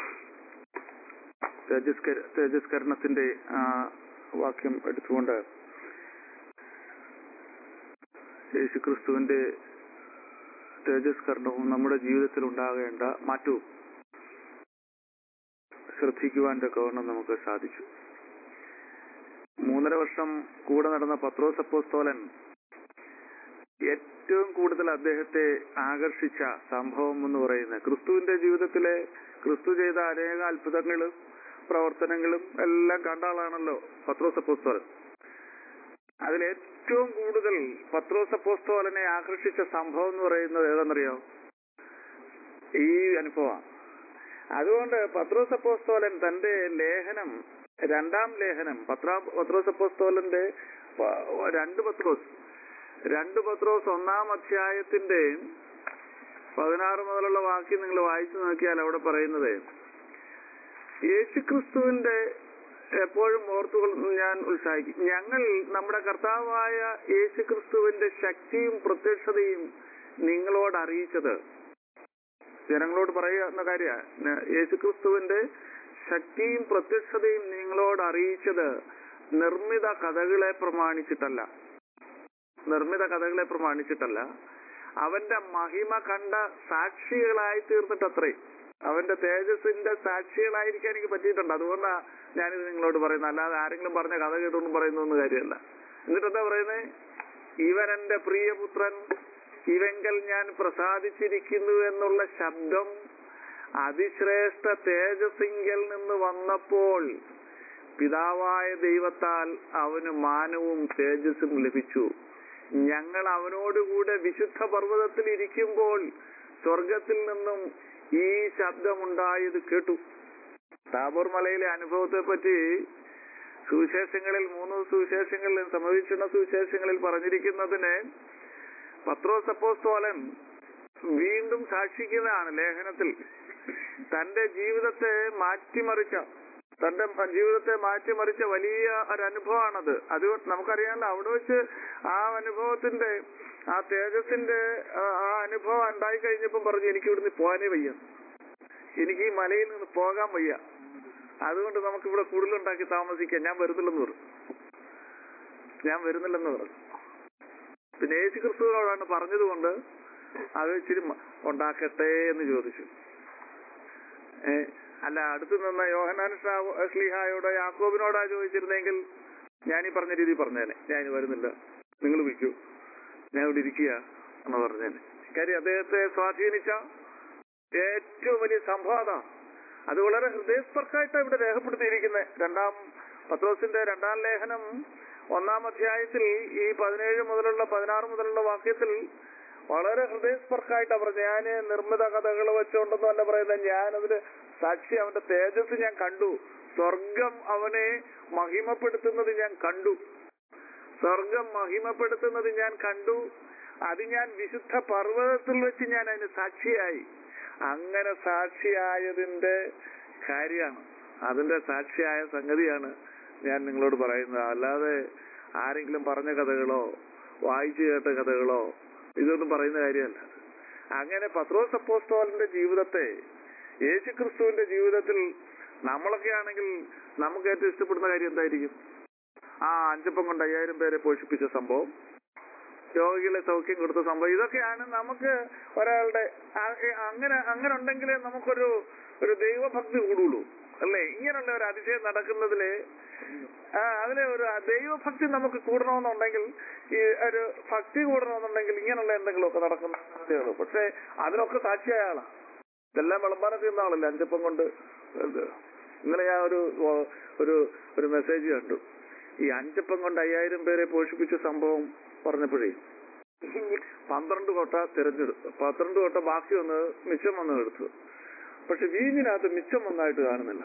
തേജസ്കര തേജസ്കരണത്തിന്റെ ആ വാക്യം എടുത്തുകൊണ്ട് യേശുക്രിസ്തുവിന്റെ തേജസ്കരണവും നമ്മുടെ ജീവിതത്തിൽ ഉണ്ടാകേണ്ട മാറ്റവും ശ്രദ്ധിക്കുവാൻ തക്കവണ്ണം നമുക്ക് സാധിച്ചു മൂന്നര വർഷം കൂടെ നടന്ന പത്രോസ് അപ്പോസ്തോലൻ ഏറ്റവും കൂടുതൽ അദ്ദേഹത്തെ ആകർഷിച്ച സംഭവം എന്ന് പറയുന്നത് ക്രിസ്തുവിന്റെ ജീവിതത്തിലെ ക്രിസ്തു ചെയ്ത അനേക അത്ഭുതങ്ങളും പ്രവർത്തനങ്ങളും എല്ലാം കണ്ട ആളാണല്ലോ പത്രോസ് അപ്പോസ്തോലൻ അതിൽ ഏറ്റവും കൂടുതൽ പത്രോസ് അപ്പോസ്തോലനെ ആകർഷിച്ച സംഭവം എന്ന് പറയുന്നത് ഏതെന്നറിയോ ഈ അനുഭവം അതുകൊണ്ട് പത്രോസ് അപ്പോസ്തോലൻ തന്റെ ലേഖനം രണ്ടാം ലേഖനം പത്രാ പത്രോസ് അപ്പോസ്തോലന്റെ പ- രണ്ട് പത്രോസ് രണ്ട് പത്രോസ് ഒന്നാം അധ്യായത്തിന്റെ പതിനാറ് മുതലുള്ള വാക്യം നിങ്ങൾ വായിച്ചു നോക്കിയാൽ അവിടെ പറയുന്നത് യേശുക്രിസ്തുവിന്റെ എപ്പോഴും ഓർത്തുകൊള്ളുന്നു ഞാൻ ഉത്സാഹിക്കും ഞങ്ങൾ നമ്മുടെ കർത്താവായ യേശുക്രിസ്തുവിന്റെ ശക്തിയും പ്രത്യക്ഷതയും നിങ്ങളോട് അറിയിച്ചത് ജനങ്ങളോട് പറയുന്ന കാര്യ യേശുക്രിസ്തുവിന്റെ ശക്തിയും പ്രത്യക്ഷതയും നിങ്ങളോട് അറിയിച്ചത് നിർമ്മിത കഥകളെ പ്രമാണിച്ചിട്ടല്ല നിർമ്മിത കഥകളെ പ്രമാണിച്ചിട്ടല്ല അവന്റെ മഹിമ കണ്ട സാക്ഷികളായി തീർന്നിട്ടത്രേ അവന്റെ തേജസ്സിന്റെ സാക്ഷികളായിരിക്കാൻ എനിക്ക് പറ്റിയിട്ടുണ്ട് അതുകൊണ്ടാ ഞാനിത് നിങ്ങളോട് പറയുന്നത് അല്ലാതെ ആരെങ്കിലും പറഞ്ഞ കഥ കേട്ടുകൊണ്ട് പറയുന്നൊന്നും കാര്യമല്ല എന്നിട്ട് എന്താ പറയുന്നത് ഇവൻ എന്റെ പ്രിയപുത്രൻ ഇവങ്കൽ ഞാൻ പ്രസാദിച്ചിരിക്കുന്നു എന്നുള്ള ശബ്ദം അതിശ്രേഷ്ഠ തേജസ്സിങ്കൽ നിന്ന് വന്നപ്പോൾ പിതാവായ ദൈവത്താൽ അവന് മാനവും തേജസ്സും ലഭിച്ചു ഞങ്ങൾ അവനോടുകൂടെ വിശുദ്ധ പർവ്വതത്തിൽ ഇരിക്കുമ്പോൾ സ്വർഗത്തിൽ നിന്നും ഈ ശബ്ദമുണ്ടായത് കേട്ടു താബോർ മലയിലെ അനുഭവത്തെ പറ്റി സുവിശേഷങ്ങളിൽ മൂന്ന് സുവിശേഷങ്ങളിൽ സമവീക്ഷണ സുവിശേഷങ്ങളിൽ പറഞ്ഞിരിക്കുന്നതിന് പത്രോസ് അപ്പോസ്തോലൻ വീണ്ടും സാക്ഷിക്കുന്നതാണ് ലേഖനത്തിൽ തന്റെ ജീവിതത്തെ മാറ്റിമറിച്ച തന്റെ ജീവിതത്തെ മാറ്റിമറിച്ച വലിയ ഒരു അനുഭവമാണത് അത് നമുക്കറിയാമല്ലോ അവിടെ വെച്ച് ആ അനുഭവത്തിന്റെ ആ തേജസ്സിന്റെ ആ ആ അനുഭവം ഉണ്ടായി കഴിഞ്ഞപ്പോൾ പറഞ്ഞു എനിക്ക് ഇവിടുന്ന് പോകാനേ വയ്യ എനിക്ക് ഈ മലയിൽ നിന്ന് പോകാൻ വയ്യ അതുകൊണ്ട് നമുക്ക് ഇവിടെ കൂടുതലുണ്ടാക്കി താമസിക്കാം ഞാൻ വരുന്നില്ലെന്ന് പറഞ്ഞു ഞാൻ വരുന്നില്ലെന്ന് പറഞ്ഞു പിന്നെ യേശു ക്രിസ്തുവിനോടാണ് പറഞ്ഞതുകൊണ്ട് അത് ഇച്ചിരി മ- ഉണ്ടാക്കട്ടെ എന്ന് ചോദിച്ചു ഏ, അല്ല അടുത്ത് നിന്ന യോഹനാൻ ഷാ- ശ്ലീഹായോടോ യാക്കോബിനോടാ ചോദിച്ചിരുന്നെങ്കിൽ ഞാൻ ഈ പറഞ്ഞ രീതി പറഞ്ഞേനെ ഞാൻ ഇനി വരുന്നില്ല നിങ്ങൾ വിൽക്കൂ ഞാൻ ഇവിടെ ഇരിക്കുക എന്ന് പറഞ്ഞേനെ കാര്യം അദ്ദേഹത്തെ സ്വാധീനിച്ച ഏറ്റവും വലിയ സംഭവം അതാ അത് വളരെ ഹൃദയസ്പർശമായിട്ടാണ് ഇവിടെ രേഖപ്പെടുത്തിയിരിക്കുന്നത് രണ്ടാം പത്രോസിന്റെ രണ്ടാം ലേഖനം ഒന്നാം അധ്യായത്തിൽ ഈ പതിനേഴ് മുതലുള്ള പതിനാറ് മുതലുള്ള വാക്യത്തിൽ വളരെ ഹൃദയസ്പർക്കായിട്ടാ പറഞ്ഞത് ഞാന് നിർമ്മിത കഥകൾ വെച്ചുകൊണ്ടെന്നും അല്ല പറയുന്നത് ഞാനതിന് സാക്ഷി അവന്റെ തേജസ് ഞാൻ കണ്ടു സ്വർഗം അവനെ മഹിമപ്പെടുത്തുന്നത് ഞാൻ കണ്ടു സ്വർഗം മഹിമപ്പെടുത്തുന്നത് ഞാൻ കണ്ടു അത് ഞാൻ വിശുദ്ധ പർവ്വതത്തിൽ വെച്ച് ഞാൻ അതിന് സാക്ഷിയായി അങ്ങനെ സാക്ഷിയായതിന്റെ കാര്യമാണ് അതിന്റെ സാക്ഷിയായ സംഗതിയാണ് ഞാൻ നിങ്ങളോട് പറയുന്നത് അല്ലാതെ ആരെങ്കിലും പറഞ്ഞ കഥകളോ വായിച്ചു കേട്ട കഥകളോ ഇതൊന്നും പറയുന്ന കാര്യമല്ല അങ്ങനെ പത്രോസ് അപ്പോസ്തോലിന്റെ ജീവിതത്തെ യേശു ക്രിസ്തുവിന്റെ ജീവിതത്തിൽ നമ്മളൊക്കെ ആണെങ്കിൽ നമുക്ക് ഏറ്റവും ഇഷ്ടപ്പെടുന്ന കാര്യം എന്തായിരിക്കും ആ അഞ്ചപ്പം കൊണ്ട് അയ്യായിരം പേരെ പോഷിപ്പിച്ച സംഭവം രോഗികളെ സൗഖ്യം കൊടുത്ത സംഭവം ഇതൊക്കെയാണ് നമുക്ക് ഒരാളുടെ ആ- ഏ- അങ്ങനെ അങ്ങനെ ഉണ്ടെങ്കിലേ നമുക്കൊരു ഒരു ദൈവഭക്തി കൂടുള്ളൂ അല്ലേ ഇങ്ങനെയുള്ള ഒരു അതിശയം നടക്കുന്നതില് ആ അതിലെ ഒരു ദൈവഭക്തി നമുക്ക് കൂടണമെന്നുണ്ടെങ്കിൽ ഈ ഒരു ഭക്തി കൂടണമെന്നുണ്ടെങ്കിൽ ഇങ്ങനെയുള്ള എന്തെങ്കിലുമൊക്കെ നടക്കുന്നതേ പക്ഷെ അതിനൊക്കെ സാക്ഷിയായ ആളാ ഇതെല്ലാം വിളമ്പാനൊക്കെ ഇരുന്ന ആളല്ലേ അഞ്ചപ്പം കൊണ്ട് ഇത്. ഇന്നലെ ഞാൻ ഒരു ഓ- ഒരു ഒരു മെസ്സേജ് കണ്ടു ഈ അഞ്ചപ്പം കൊണ്ട് അയ്യായിരം പേരെ പോഷിപ്പിച്ച സംഭവം പറഞ്ഞപ്പോഴേ പന്ത്രണ്ട് കൊട്ട തിരഞ്ഞെടുത്തു പന്ത്രണ്ട് കൊട്ട ബാക്കി വന്നത് മിച്ചം വന്നത് എടുത്തു പക്ഷെ വീഞ്ഞിനകത്ത് മിച്ചം വന്നായിട്ട് കാണുന്നില്ല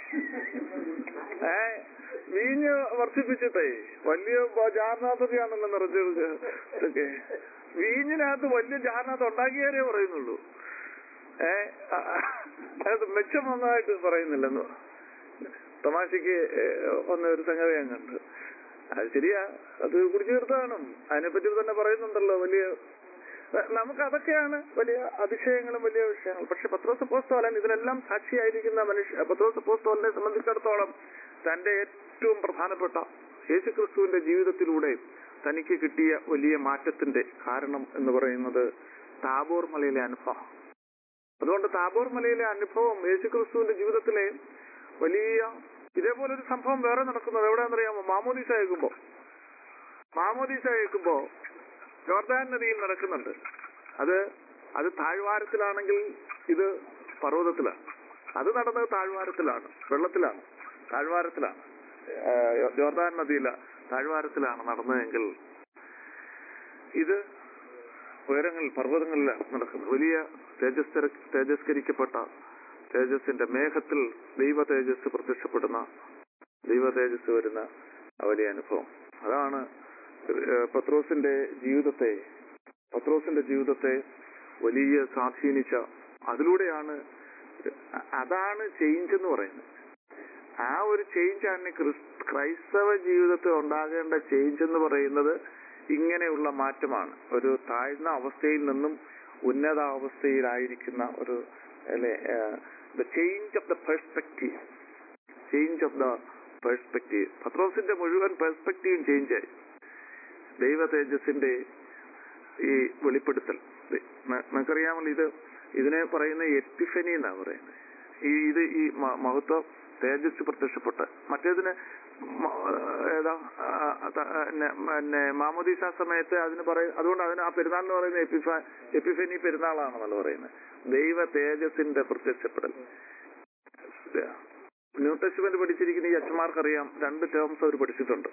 ഏ വീഞ്ഞ് വർദ്ധിപ്പിച്ചിട്ടേ വലിയ ജാറിനകത്തൊക്കെയാണല്ലോ നിറഞ്ഞത് ഇതൊക്കെ വീഞ്ഞിനകത്ത് വലിയ ജാറിനകത്ത് ഉണ്ടാക്കിയാലേ പറയുന്നുള്ളൂ ഏ ആ, അത് മെച്ചം വന്നതായിട്ട് പറയുന്നില്ലെന്ന് തമാശക്ക് വന്ന ഒരു സംഗതി ഞാൻ കണ്ടു അത് ശരിയാ അത് കുടിച്ചു തീർത്താണും അതിനെപ്പറ്റി തന്നെ പറയുന്നുണ്ടല്ലോ വലിയ നമുക്ക് അതൊക്കെയാണ് വലിയ അതിശയങ്ങളും വലിയ വിഷയങ്ങളും പക്ഷെ പത്രോസ് പോസ്തോലൻ ഇതിനെല്ലാം സാക്ഷിയായിരിക്കുന്ന മനുഷ്യ പത്രോസ് പോസ്തോലിനെ സംബന്ധിച്ചിടത്തോളം തന്റെ ഏറ്റവും പ്രധാനപ്പെട്ട യേശുക്രിസ്തുവിന്റെ ജീവിതത്തിലൂടെ തനിക്ക് കിട്ടിയ വലിയ മാറ്റത്തിന്റെ കാരണം എന്ന് പറയുന്നത് താബോർ മലയിലെ അനുഭവം അതുകൊണ്ട് താബോർ മലയിലെ അനുഭവം യേശുക്രിസ്തുവിന്റെ ജീവിതത്തിലെ വലിയ ഇതേപോലെ ഒരു സംഭവം വേറെ നടക്കുന്നത് എവിടെയാണെന്നറിയാമോ മാമോദീസ കേൾക്കുമ്പോ മാമോദീസ കേൾക്കുമ്പോ ജോർദാൻ നദിയിൽ നടക്കുന്നുണ്ട് അത് അത് താഴ്വാരത്തിലാണെങ്കിൽ ഇത് പർവ്വതത്തിലാണ് അത് നടന്നത് താഴ്വാരത്തിലാണ് വെള്ളത്തിലാണ് താഴ്വാരത്തിലാണ് ആ, ജോർദാൻ നദിയില താഴ്വാരത്തിലാണ് നടന്നതെങ്കിൽ ഇത് ഉയരങ്ങളിൽ പർവ്വതങ്ങളിലാണ് നടക്കുന്നത് വലിയ തേജസ്കര തേജസ്കരിക്കപ്പെട്ട തേജസ്സിന്റെ മേഘത്തിൽ ദൈവ തേജസ് പ്രത്യക്ഷപ്പെടുന്ന ദൈവ തേജസ് വരുന്ന ആ വലിയ അനുഭവം അതാണ് ഏഹ് പത്രോസിന്റെ ജീവിതത്തെ പത്രോസിന്റെ ജീവിതത്തെ വലിയ സ്വാധീനിച്ച അതിലൂടെയാണ് അതാണ് ചേഞ്ച് എന്ന് പറയുന്നത് ആ ഒരു ചേഞ്ച് ആണ് ക്രിസ്- ക്രൈസ്തവ ജീവിതത്തിൽ ഉണ്ടാകേണ്ട ചേഞ്ച് എന്ന് പറയുന്നത് ഇങ്ങനെയുള്ള മാറ്റമാണ് ഒരു താഴ്ന്ന അവസ്ഥയിൽ നിന്നും ഉന്നത അവസ്ഥയിലായിരിക്കുന്ന ഒരു അല്ലെ the change of the perspective change of the perspective പത്രോസിന്റെ മുഴുവൻ പെർസ്പെക്റ്റീവും ചേഞ്ച് ആയി ദൈവ തേജസ്സിന്റെ ഈ വെളിപ്പെടുത്തൽ ദ- ന- നമുക്കറിയാമല്ലോ ഇത് ഇതിനെ പറയുന്ന എപ്പിഫനി എന്നാ പറയുന്നത് ഈ ഇത് ഈ മ- മഹത്വം തേജസ് പ്രത്യക്ഷപ്പെട്ട് മറ്റേതിന് മ- ഏതാ ആ, ത- പിന്നെ പിന്നെ മാമോദീസ സമയത്ത് അതിന് പറയും അതുകൊണ്ട് അതിന് ആ പെരുന്നാളിന് പറയുന്നത് എപ്പിഫ എപ്പിഫനി പെരുന്നാളാണെന്നല്ല പറയുന്നത് ദൈവ തേജസിന്റെ പ്രത്യക്ഷപ്പെടൽ ന്യൂ ടെസ്റ്റ്മെന്റ് പഠിച്ചിരിക്കുന്ന ഈ അച്ഛന്മാർക്കറിയാം രണ്ട് ടേംസ് അവർ പഠിച്ചിട്ടുണ്ട്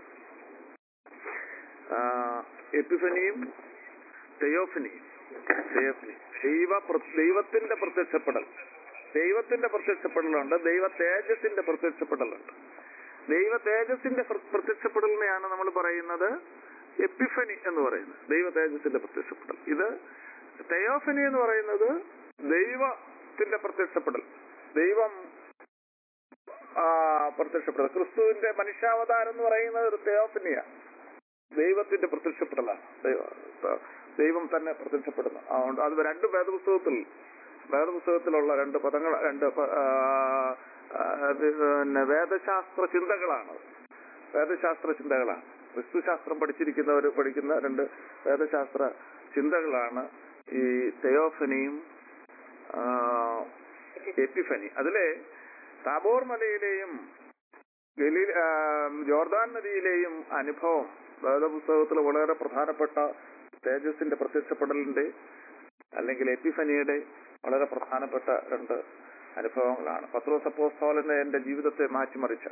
എപ്പിഫനിയും തെയോഫനിയും തെയോഫനി ദൈവ പ്ര- ദൈവത്തിന്റെ പ്രത്യക്ഷപ്പെടൽ ദൈവത്തിന്റെ പ്രത്യക്ഷപ്പെടലുണ്ട് ദൈവ തേജസിന്റെ പ്രത്യക്ഷപ്പെടലുണ്ട് ദൈവ തേജസിന്റെ പ്ര- പ്രത്യക്ഷപ്പെടലിനെയാണ് നമ്മൾ പറയുന്നത് എപ്പിഫനി എന്ന് പറയുന്നത് ദൈവ തേജസിന്റെ പ്രത്യക്ഷപ്പെടൽ ഇത് തെയോഫനി എന്ന് പറയുന്നത് ദൈവത്തിന്റെ പ്രത്യക്ഷപ്പെടൽ ദൈവം ആ, പ്രത്യക്ഷപ്പെടൽ ക്രിസ്തുവിന്റെ മനുഷ്യാവതാരം എന്ന് പറയുന്നത് ഒരു തെയോഫനിയാണ് ദൈവത്തിന്റെ പ്രത്യക്ഷപ്പെടലാണ് ദൈവ- ദൈവം തന്നെ പ്രത്യക്ഷപ്പെടുന്നു അതുകൊണ്ട് അത് രണ്ട് വേദപുസ്തകത്തിൽ വേദപുസ്തകത്തിലുള്ള രണ്ട് പദങ്ങൾ രണ്ട് പ- ആ, ആ, ഇത് പിന്നെ വേദശാസ്ത്ര ചിന്തകളാണ് വേദശാസ്ത്ര ചിന്തകളാണ് ക്രിസ്തുശാസ്ത്രം പഠിച്ചിരിക്കുന്നവർ പഠിക്കുന്ന രണ്ട് വേദശാസ്ത്ര ചിന്തകളാണ് ഈ തെയോഫനിയും ആ, എപ്പിഫനി അതിലെ താബോർ മലയിലെയും ഗലീൽ ആ, ജോർദാൻ നദിയിലെയും അനുഭവം വേദപുസ്തകത്തിൽ വളരെ പ്രധാനപ്പെട്ട തേജസിന്റെ പ്രത്യക്ഷപ്പെടലിന്റെ അല്ലെങ്കിൽ എപ്പിഫനിയുടെ വളരെ പ്രധാനപ്പെട്ട രണ്ട് അനുഭവങ്ങളാണ് പത്രോസ് അപ്പോസ്തോലന് എന്റെ ജീവിതത്തെ മാറ്റിമറിച്ച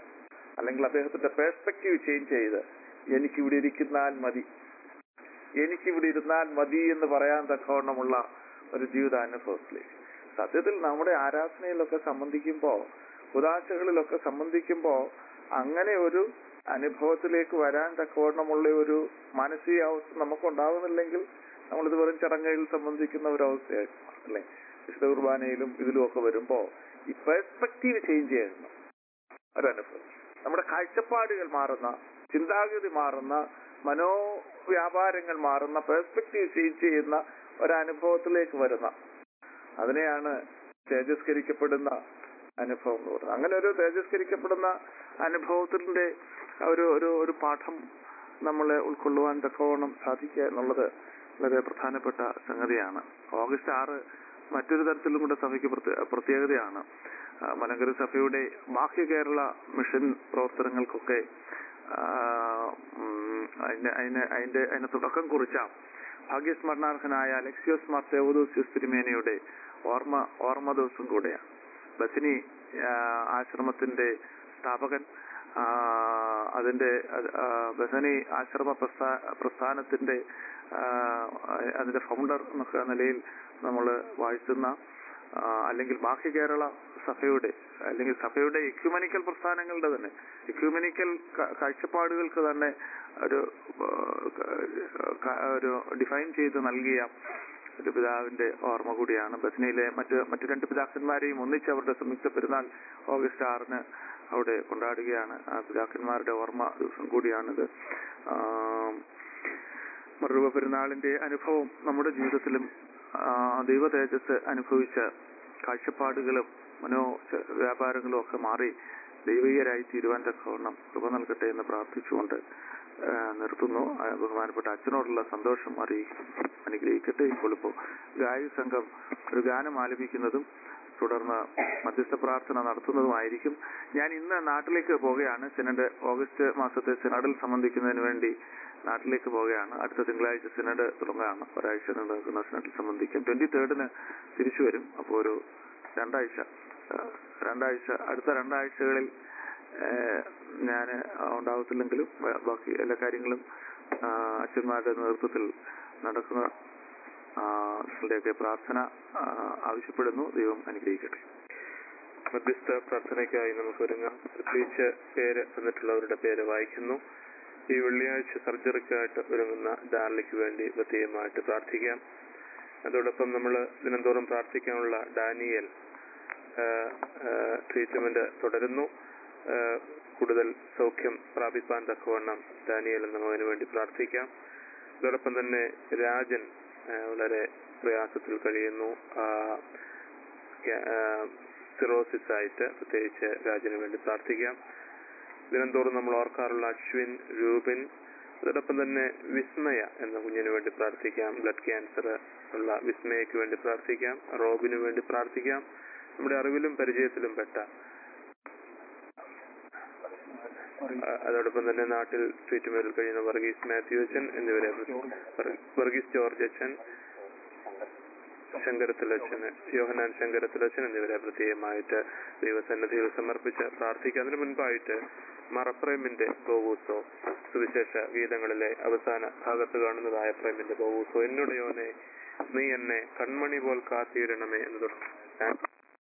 അല്ലെങ്കിൽ അദ്ദേഹത്തിന്റെ പേഴ്സ്പെക്റ്റീവ് ചേഞ്ച് ചെയ്ത് എനിക്കിവിടെ ഇരിക്കുന്നാൽ മതി എനിക്കിവിടെ ഇരുന്നാൽ മതി എന്ന് പറയാൻ തക്കവണ്ണമുള്ള ഒരു ജീവിതാനുഭവത്തിലേക്ക് സത്യത്തിൽ നമ്മുടെ ആരാധനയിലൊക്കെ സംബന്ധിക്കുമ്പോ ഉദാശകളിലൊക്കെ സംബന്ധിക്കുമ്പോ അങ്ങനെ ഒരു അനുഭവത്തിലേക്ക് വരാൻ തക്കവണ്ണമുള്ള ഒരു മാനസികാവസ്ഥ നമുക്കുണ്ടാകുന്നില്ലെങ്കിൽ നമ്മളിത് വെറും ചടങ്ങുകളിൽ സംബന്ധിക്കുന്ന ഒരു അവസ്ഥയായിട്ട് മാറും, അല്ലേ വിശുദ്ധ കുർബാനയിലും ഇതിലും ഒക്കെ വരുമ്പോ ഈ പെർസ്പെക്റ്റീവ് ചേഞ്ച് ചെയ്യുന്ന ഒരനുഭവം നമ്മുടെ കാഴ്ചപ്പാടുകൾ മാറുന്ന ചിന്താഗതി മാറുന്ന മനോവ്യാപാരങ്ങൾ മാറുന്ന പെർസ്പെക്റ്റീവ് ചേഞ്ച് ചെയ്യുന്ന ഒരനുഭവത്തിലേക്ക് വരുന്ന അതിനെയാണ് തേജസ്കരിക്കപ്പെടുന്ന അനുഭവം എന്ന് പറയുന്നത് അങ്ങനെ ഒരു തേജസ്കരിക്കപ്പെടുന്ന അനുഭവത്തിന്റെ ഒരു ഒരു ഒരു പാഠം നമ്മളെ ഉൾക്കൊള്ളുവാൻ തക്കവണ്ണം സാധിക്കുക എന്നുള്ളത് വളരെ പ്രധാനപ്പെട്ട സംഗതിയാണ് ഓഗസ്റ്റ് ആറ് മറ്റൊരു തരത്തിലും കൂടെ സഭയ്ക്ക് പ്രത്യ- പ്രത്യേകതയാണ് ആ, മലങ്കര സഭയുടെ ബാഹ്യ കേരള മിഷൻ പ്രവർത്തനങ്ങൾക്കൊക്കെ ആ, ഉം, അതിന്റെ അതിന് അതിന്റെ അതിന് തുടക്കം കുറിച്ച ഭാഗ്യസ്മരണാർഹനായ അലക്സിയോസ് മാർ തെവോദോസിയോസ് തിരുമേനയുടെ ഓർമ്മ ഓർമ്മ ദിവസം കൂടെയാണ് ബസിനി ആ, ആശ്രമത്തിന്റെ സ്ഥാപകൻ ആ, അതിന്റെ അത്, ആ, ബസനി ആശ്രമ പ്രസ്ഥാ പ്രസ്ഥാനത്തിന്റെ ആ, അതിന്റെ ഫൗണ്ടർ എന്നൊക്കെ നിലയിൽ നമ്മൾ വാഴ്ത്തുന്ന ആ, അല്ലെങ്കിൽ ബാഹ്യ കേരള സഭയുടെ അല്ലെങ്കിൽ സഭയുടെ എക്യുമനിക്കൽ പ്രസ്ഥാനങ്ങളുടെ തന്നെ എക്യുമനിക്കൽ കാഴ്ചപ്പാടുകൾക്ക് തന്നെ ഒരു ആ, ക- ഒരു ഡിഫൈൻ ചെയ്ത് നൽകിയ ഒരു പിതാവിന്റെ ഓർമ്മ കൂടിയാണ് ബസ്നയിലെ മറ്റ് മറ്റു രണ്ട് പിതാക്കന്മാരെയും ഒന്നിച്ച് അവരുടെ സംയുക്ത പെരുന്നാൾ ഓഗസ്റ്റ് ആറിന് അവിടെ കൊണ്ടാടുകയാണ് ആ പിതാക്കന്മാരുടെ ഓർമ്മ ദിവസം കൂടിയാണിത് ആം, മറുരൂപ പെരുന്നാളിന്റെ അനുഭവം നമ്മുടെ ജീവിതത്തിലും ആ, ദൈവ തേജസ് അനുഭവിച്ച കാഴ്ചപ്പാടുകളും മനോ ച- വ്യാപാരങ്ങളും ഒക്കെ മാറി ദൈവീയരായി തീരുവാൻ തക്കവണ്ണം കൃപ നൽകട്ടെ എന്ന് പ്രാർത്ഥിച്ചുകൊണ്ട് ആ, നിർത്തുന്നു ആ, ബഹുമാനപ്പെട്ട അച്ഛനോടുള്ള സന്തോഷം അറിയിക്കും അനുഗ്രഹിക്കട്ടെ ഇപ്പോൾ ഇപ്പോൾ ഗായക സംഘം ഒരു ഗാനം ആലപിക്കുന്നതും തുടർന്ന് മധ്യസ്ഥ പ്രാർത്ഥന നടത്തുന്നതുമായിരിക്കും ഞാൻ ഇന്ന് നാട്ടിലേക്ക് പോവുകയാണ് സിനഡ് ഓഗസ്റ്റ് മാസത്തെ സിനഡിൽ സംബന്ധിക്കുന്നതിന് വേണ്ടി നാട്ടിലേക്ക് പോവുകയാണ് അടുത്ത തിങ്കളാഴ്ച സിനഡ് തുടങ്ങുകയാണ് ഒരാഴ്ച നീണ്ടു നിൽക്കുന്ന സിനഡിൽ സംബന്ധിക്കും ട്വന്റി തേർഡിന് തിരിച്ചു വരും അപ്പോൾ ഒരു രണ്ടാഴ്ച ആ, രണ്ടാഴ്ച അടുത്ത രണ്ടാഴ്ചകളിൽ ഞാൻ ഉണ്ടാവത്തില്ലെങ്കിലും ബ- ബാക്കി എല്ലാ കാര്യങ്ങളും ആ, അച്ഛന്മാരുടെ നേതൃത്വത്തിൽ നടക്കുന്ന ആ, നിങ്ങളുടെയൊക്കെ പ്രാർത്ഥന ആ, ആവശ്യപ്പെടുന്നു ദൈവം അനുഗ്രഹിക്കട്ടെ മധ്യസ്ഥ പ്രാർത്ഥനയ്ക്കായി നമുക്ക് ഒരുങ്ങാം പ്രത്യേകിച്ച് പേര് തന്നിട്ടുള്ളവരുടെ പേര് വായിക്കുന്നു ഈ വെള്ളിയാഴ്ച സർജറിക്കായിട്ട് ഒരുങ്ങുന്ന ഡാർലിക്ക് വേണ്ടി പ്രത്യേകമായിട്ട് പ്രാർത്ഥിക്കാം അതോടൊപ്പം നമ്മൾ ദിനംതോറും പ്രാർത്ഥിക്കാനുള്ള ഡാനിയൽ ട്രീറ്റ്മെന്റ് തുടരുന്നു ആ, കൂടുതൽ സൗഖ്യം പ്രാപിപ്പാൻ തക്കവണ്ണം ഡാനിയൽ എന്ന മകന് വേണ്ടി പ്രാർത്ഥിക്കാം അതോടൊപ്പം തന്നെ രാജൻ ആ, വളരെ പ്രയാസത്തിൽ കഴിയുന്നു ആ, സിറോസിസ് ആയിട്ട് പ്രത്യേകിച്ച് രാജന് വേണ്ടി പ്രാർത്ഥിക്കാം ദിനംതോറും നമ്മൾ ഓർക്കാറുള്ള അശ്വിൻ രൂപിൻ അതോടൊപ്പം തന്നെ വിസ്മയ എന്ന കുഞ്ഞിന് വേണ്ടി പ്രാർത്ഥിക്കാം ബ്ലഡ് ക്യാൻസർ ഉള്ള വിസ്മയക്ക് വേണ്ടി പ്രാർത്ഥിക്കാം റോബിന് വേണ്ടി പ്രാർത്ഥിക്കാം നമ്മുടെ അറിവിലും പരിചയത്തിലും പെട്ട ആ, അതോടൊപ്പം തന്നെ നാട്ടിൽ ട്രീറ്റ്മെന്റിൽ കഴിയുന്ന വർഗീസ് മാത്യു അച്ഛൻ എന്നിവരെ വർ- വർഗീസ് ജോർജ് അച്ഛൻ ശങ്കരത്തിലച്ഛന് യോഹനാൻ ശങ്കരത്തിലച്ഛൻ എന്നിവരെ പ്രത്യേകമായിട്ട് ദൈവസന്നിധിയിൽ സമർപ്പിച്ച് പ്രാർത്ഥിക്കുക അതിനു മുൻപായിട്ട് മറപ്രേമിന്റെ ഗോവൂസോ സുവിശേഷ ഗീതങ്ങളിലെ അവസാന ഭാഗത്ത് കാണുന്നതായ പ്രേമിന്റെ ഗോവൂസോ എന്നുടയോനെ നീ എന്നെ കൺമണി പോൽ കാത്തിയിടണമേ എന്ന് തുടങ്ങും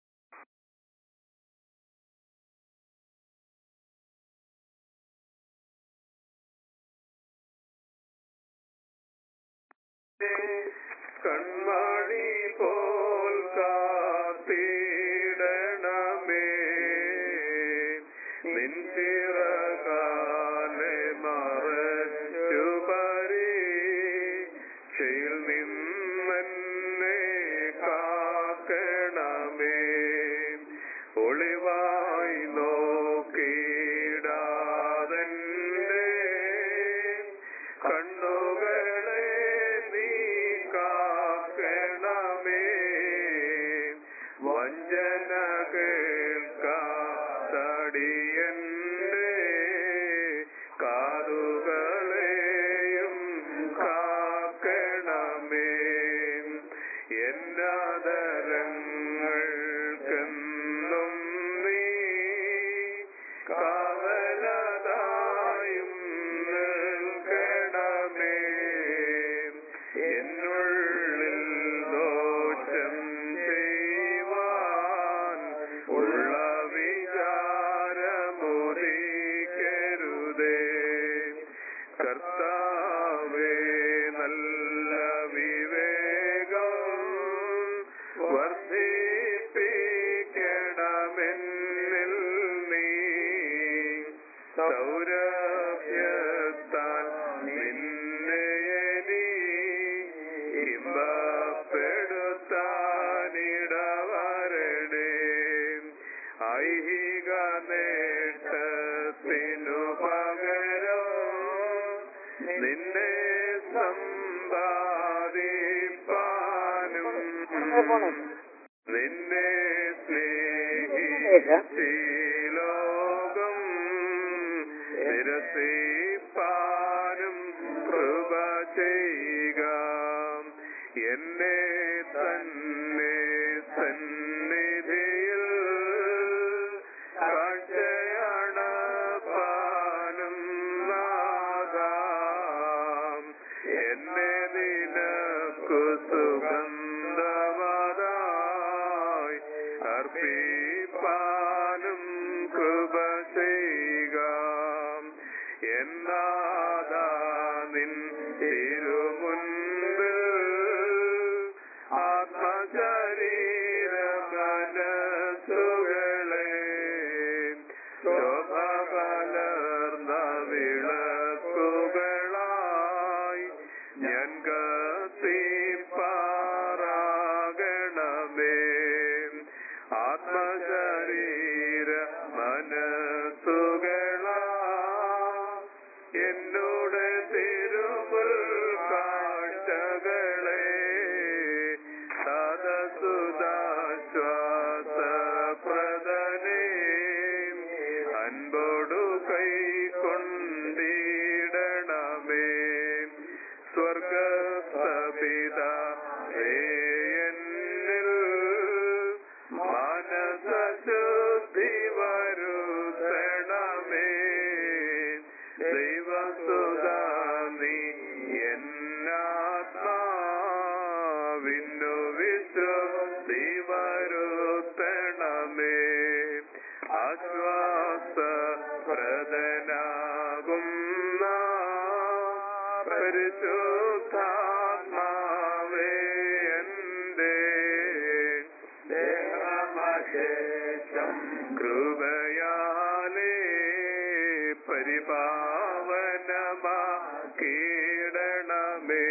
കൺമണി പോൽ കാത്തിടണമേ നിൻ ചിറകാലെ മറച്ചു പരീക്ഷയിൽ നിന്നെന്നെ കാക്കണമേ ഒളിവായി നോക്കിടാതന്നെ കണ്ണുകളെ നീ കാക്കണമേ കർത്താവേ നല്ല വിവേകം വർദ്ധിപ്പിക്കണമെന്നിൽ നീ സൗരഭ്യത്താൽ നിന്നെ നീ ഇമ്പപ്പെടുത്താനിടവരണേ ഐഹിക നേട്ടത്തിനു പകരം നിന്നെ സമ്പാദിപ്പാനും നിന്നെ സ്നേഹിച്ചീ ലോകം നിരസിപ്പാനും കൃപ ചെയ്യുക എന്നെ തന്നെ സന്നിധിയിൽ കാഴ്ചയാണ് പാനും നാദാം എന്നെ നിനക്കു സുഗന്ധവതായി അർപ്പിപ്പാനും കൃപ ചെയ്യുക എന്നാദാ നിൻ തിരുമുൻപിൽ ആത്മശരീര മനസ്സുകളെ ശോഭ കലർന്ന വിളക്കുകളായി ഞാൻ കത്തിപ്പാറാകണമേ ആത്മശരീര മനസ്സുകളാ എന്നോട് തിരുമുൽ കാഴ്ചകളെ സദസുദാശ്വാസപ്രദനേ അൻപോടു കൈക്കൊണ്ടിടണമേ സ്വർഗസ്ഥപിത എന്നിൽ മനസശുദ്ധി വരുത്തണമേ ദൈവസുതാ നീ എന്നാത്മാവിന്നു വിശ്വസി വരുത്തണമേ ആശ്വാസ പ്രദനാകുന്ന പരിശുദ്ധാത്മാവേ എന്റെ ദേഹമശേഷം കൃപയാലേ പരിപാവനമാക്കിയിടണമേ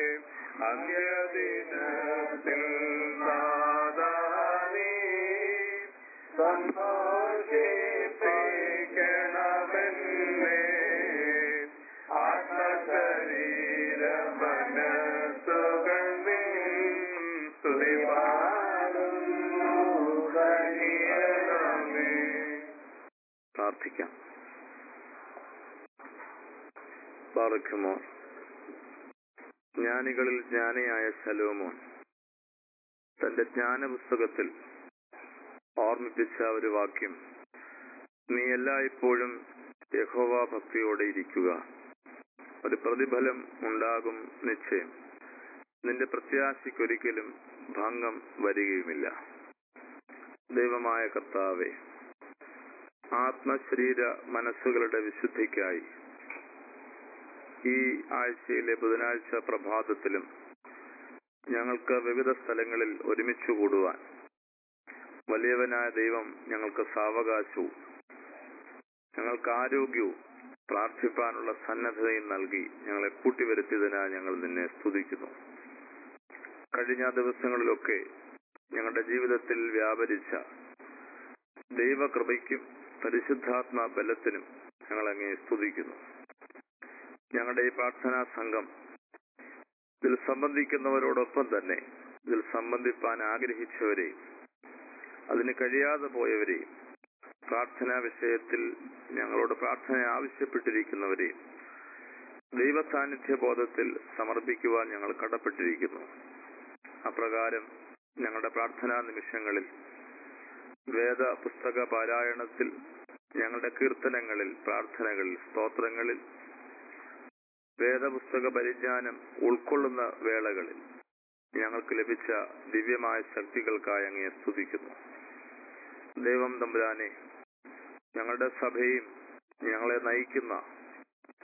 അന്ത്യദിനത്തിൽ നാദാനീ സന്തോഷിപ്പിക്കണമെന്നേ ആത്മശരീര മനസ്സുകൾ പ്രാർത്ഥിക്കാം ബാറക്കുമോ ജ്ഞാനികളിൽ ജ്ഞാനിയായ ശലോമോൻ തന്റെ ജ്ഞാനപുസ്തകത്തിൽ ഓർമ്മിപ്പിച്ച ഒരു വാക്യം നീ എല്ലായ്പ്പോഴും യഹോവ ഭക്തിയോടെ ഇരിക്കുക ഒരു പ്രതിഫലം ഉണ്ടാകും നിശ്ചയം നിന്റെ പ്രത്യാശയ്ക്കൊരിക്കലും ഭംഗം വരികയുമില്ല ദൈവമായ കർത്താവെ ആത്മശരീര മനസ്സുകളുടെ വിശുദ്ധിക്കായി ഈ ആഴ്ചയിലെ ബുധനാഴ്ച പ്രഭാതത്തിലും ഞങ്ങൾക്ക് വിവിധ സ്ഥലങ്ങളിൽ ഒരുമിച്ച് കൂടുവാൻ വലിയവനായ ദൈവം ഞങ്ങൾക്ക് സാവകാശവും ഞങ്ങൾക്ക് ആരോഗ്യവും പ്രാർത്ഥിപ്പാനുള്ള സന്നദ്ധതയും നൽകി ഞങ്ങളെ കൂട്ടിവരുത്തിയതിനാൽ ഞങ്ങൾ നിന്നെ സ്തുതിക്കുന്നു കഴിഞ്ഞ ദിവസങ്ങളിലൊക്കെ ഞങ്ങളുടെ ജീവിതത്തിൽ വ്യാപരിച്ച ദൈവകൃപയ്ക്കും പരിശുദ്ധാത്മാ ബലത്തിനും ഞങ്ങൾ അങ്ങേ സ്തുതിക്കുന്നു ഞങ്ങളുടെ ഈ പ്രാർത്ഥനാ സംഘം ഇതിൽ സംബന്ധിക്കുന്നവരോടൊപ്പം തന്നെ ഇതിൽ സംബന്ധിപ്പാൻ ആഗ്രഹിച്ചവരെയും അതിന് കഴിയാതെ പോയവരെയും പ്രാർത്ഥനാ വിഷയത്തിൽ ഞങ്ങളോട് പ്രാർത്ഥന ആവശ്യപ്പെട്ടിരിക്കുന്നവരെയും ദൈവ സാന്നിധ്യ ബോധത്തിൽ സമർപ്പിക്കുവാൻ ഞങ്ങൾ കടപ്പെട്ടിരിക്കുന്നു അപ്രകാരം ഞങ്ങളുടെ പ്രാർത്ഥനാ നിമിഷങ്ങളിൽ വേദ പുസ്തക പാരായണത്തിൽ ഞങ്ങളുടെ കീർത്തനങ്ങളിൽ പ്രാർത്ഥനകളിൽ സ്തോത്രങ്ങളിൽ വേദപുസ്തക പരിജ്ഞാനം ഉൾക്കൊള്ളുന്ന വേളകളിൽ ഞങ്ങൾക്ക് ലഭിച്ച ദിവ്യമായ ശക്തികൾക്കായി അങ്ങയെ സ്തുതിക്കുന്നു ദൈവം തമ്പുരാനെ ഞങ്ങളുടെ സഭയും ഞങ്ങളെ നയിക്കുന്ന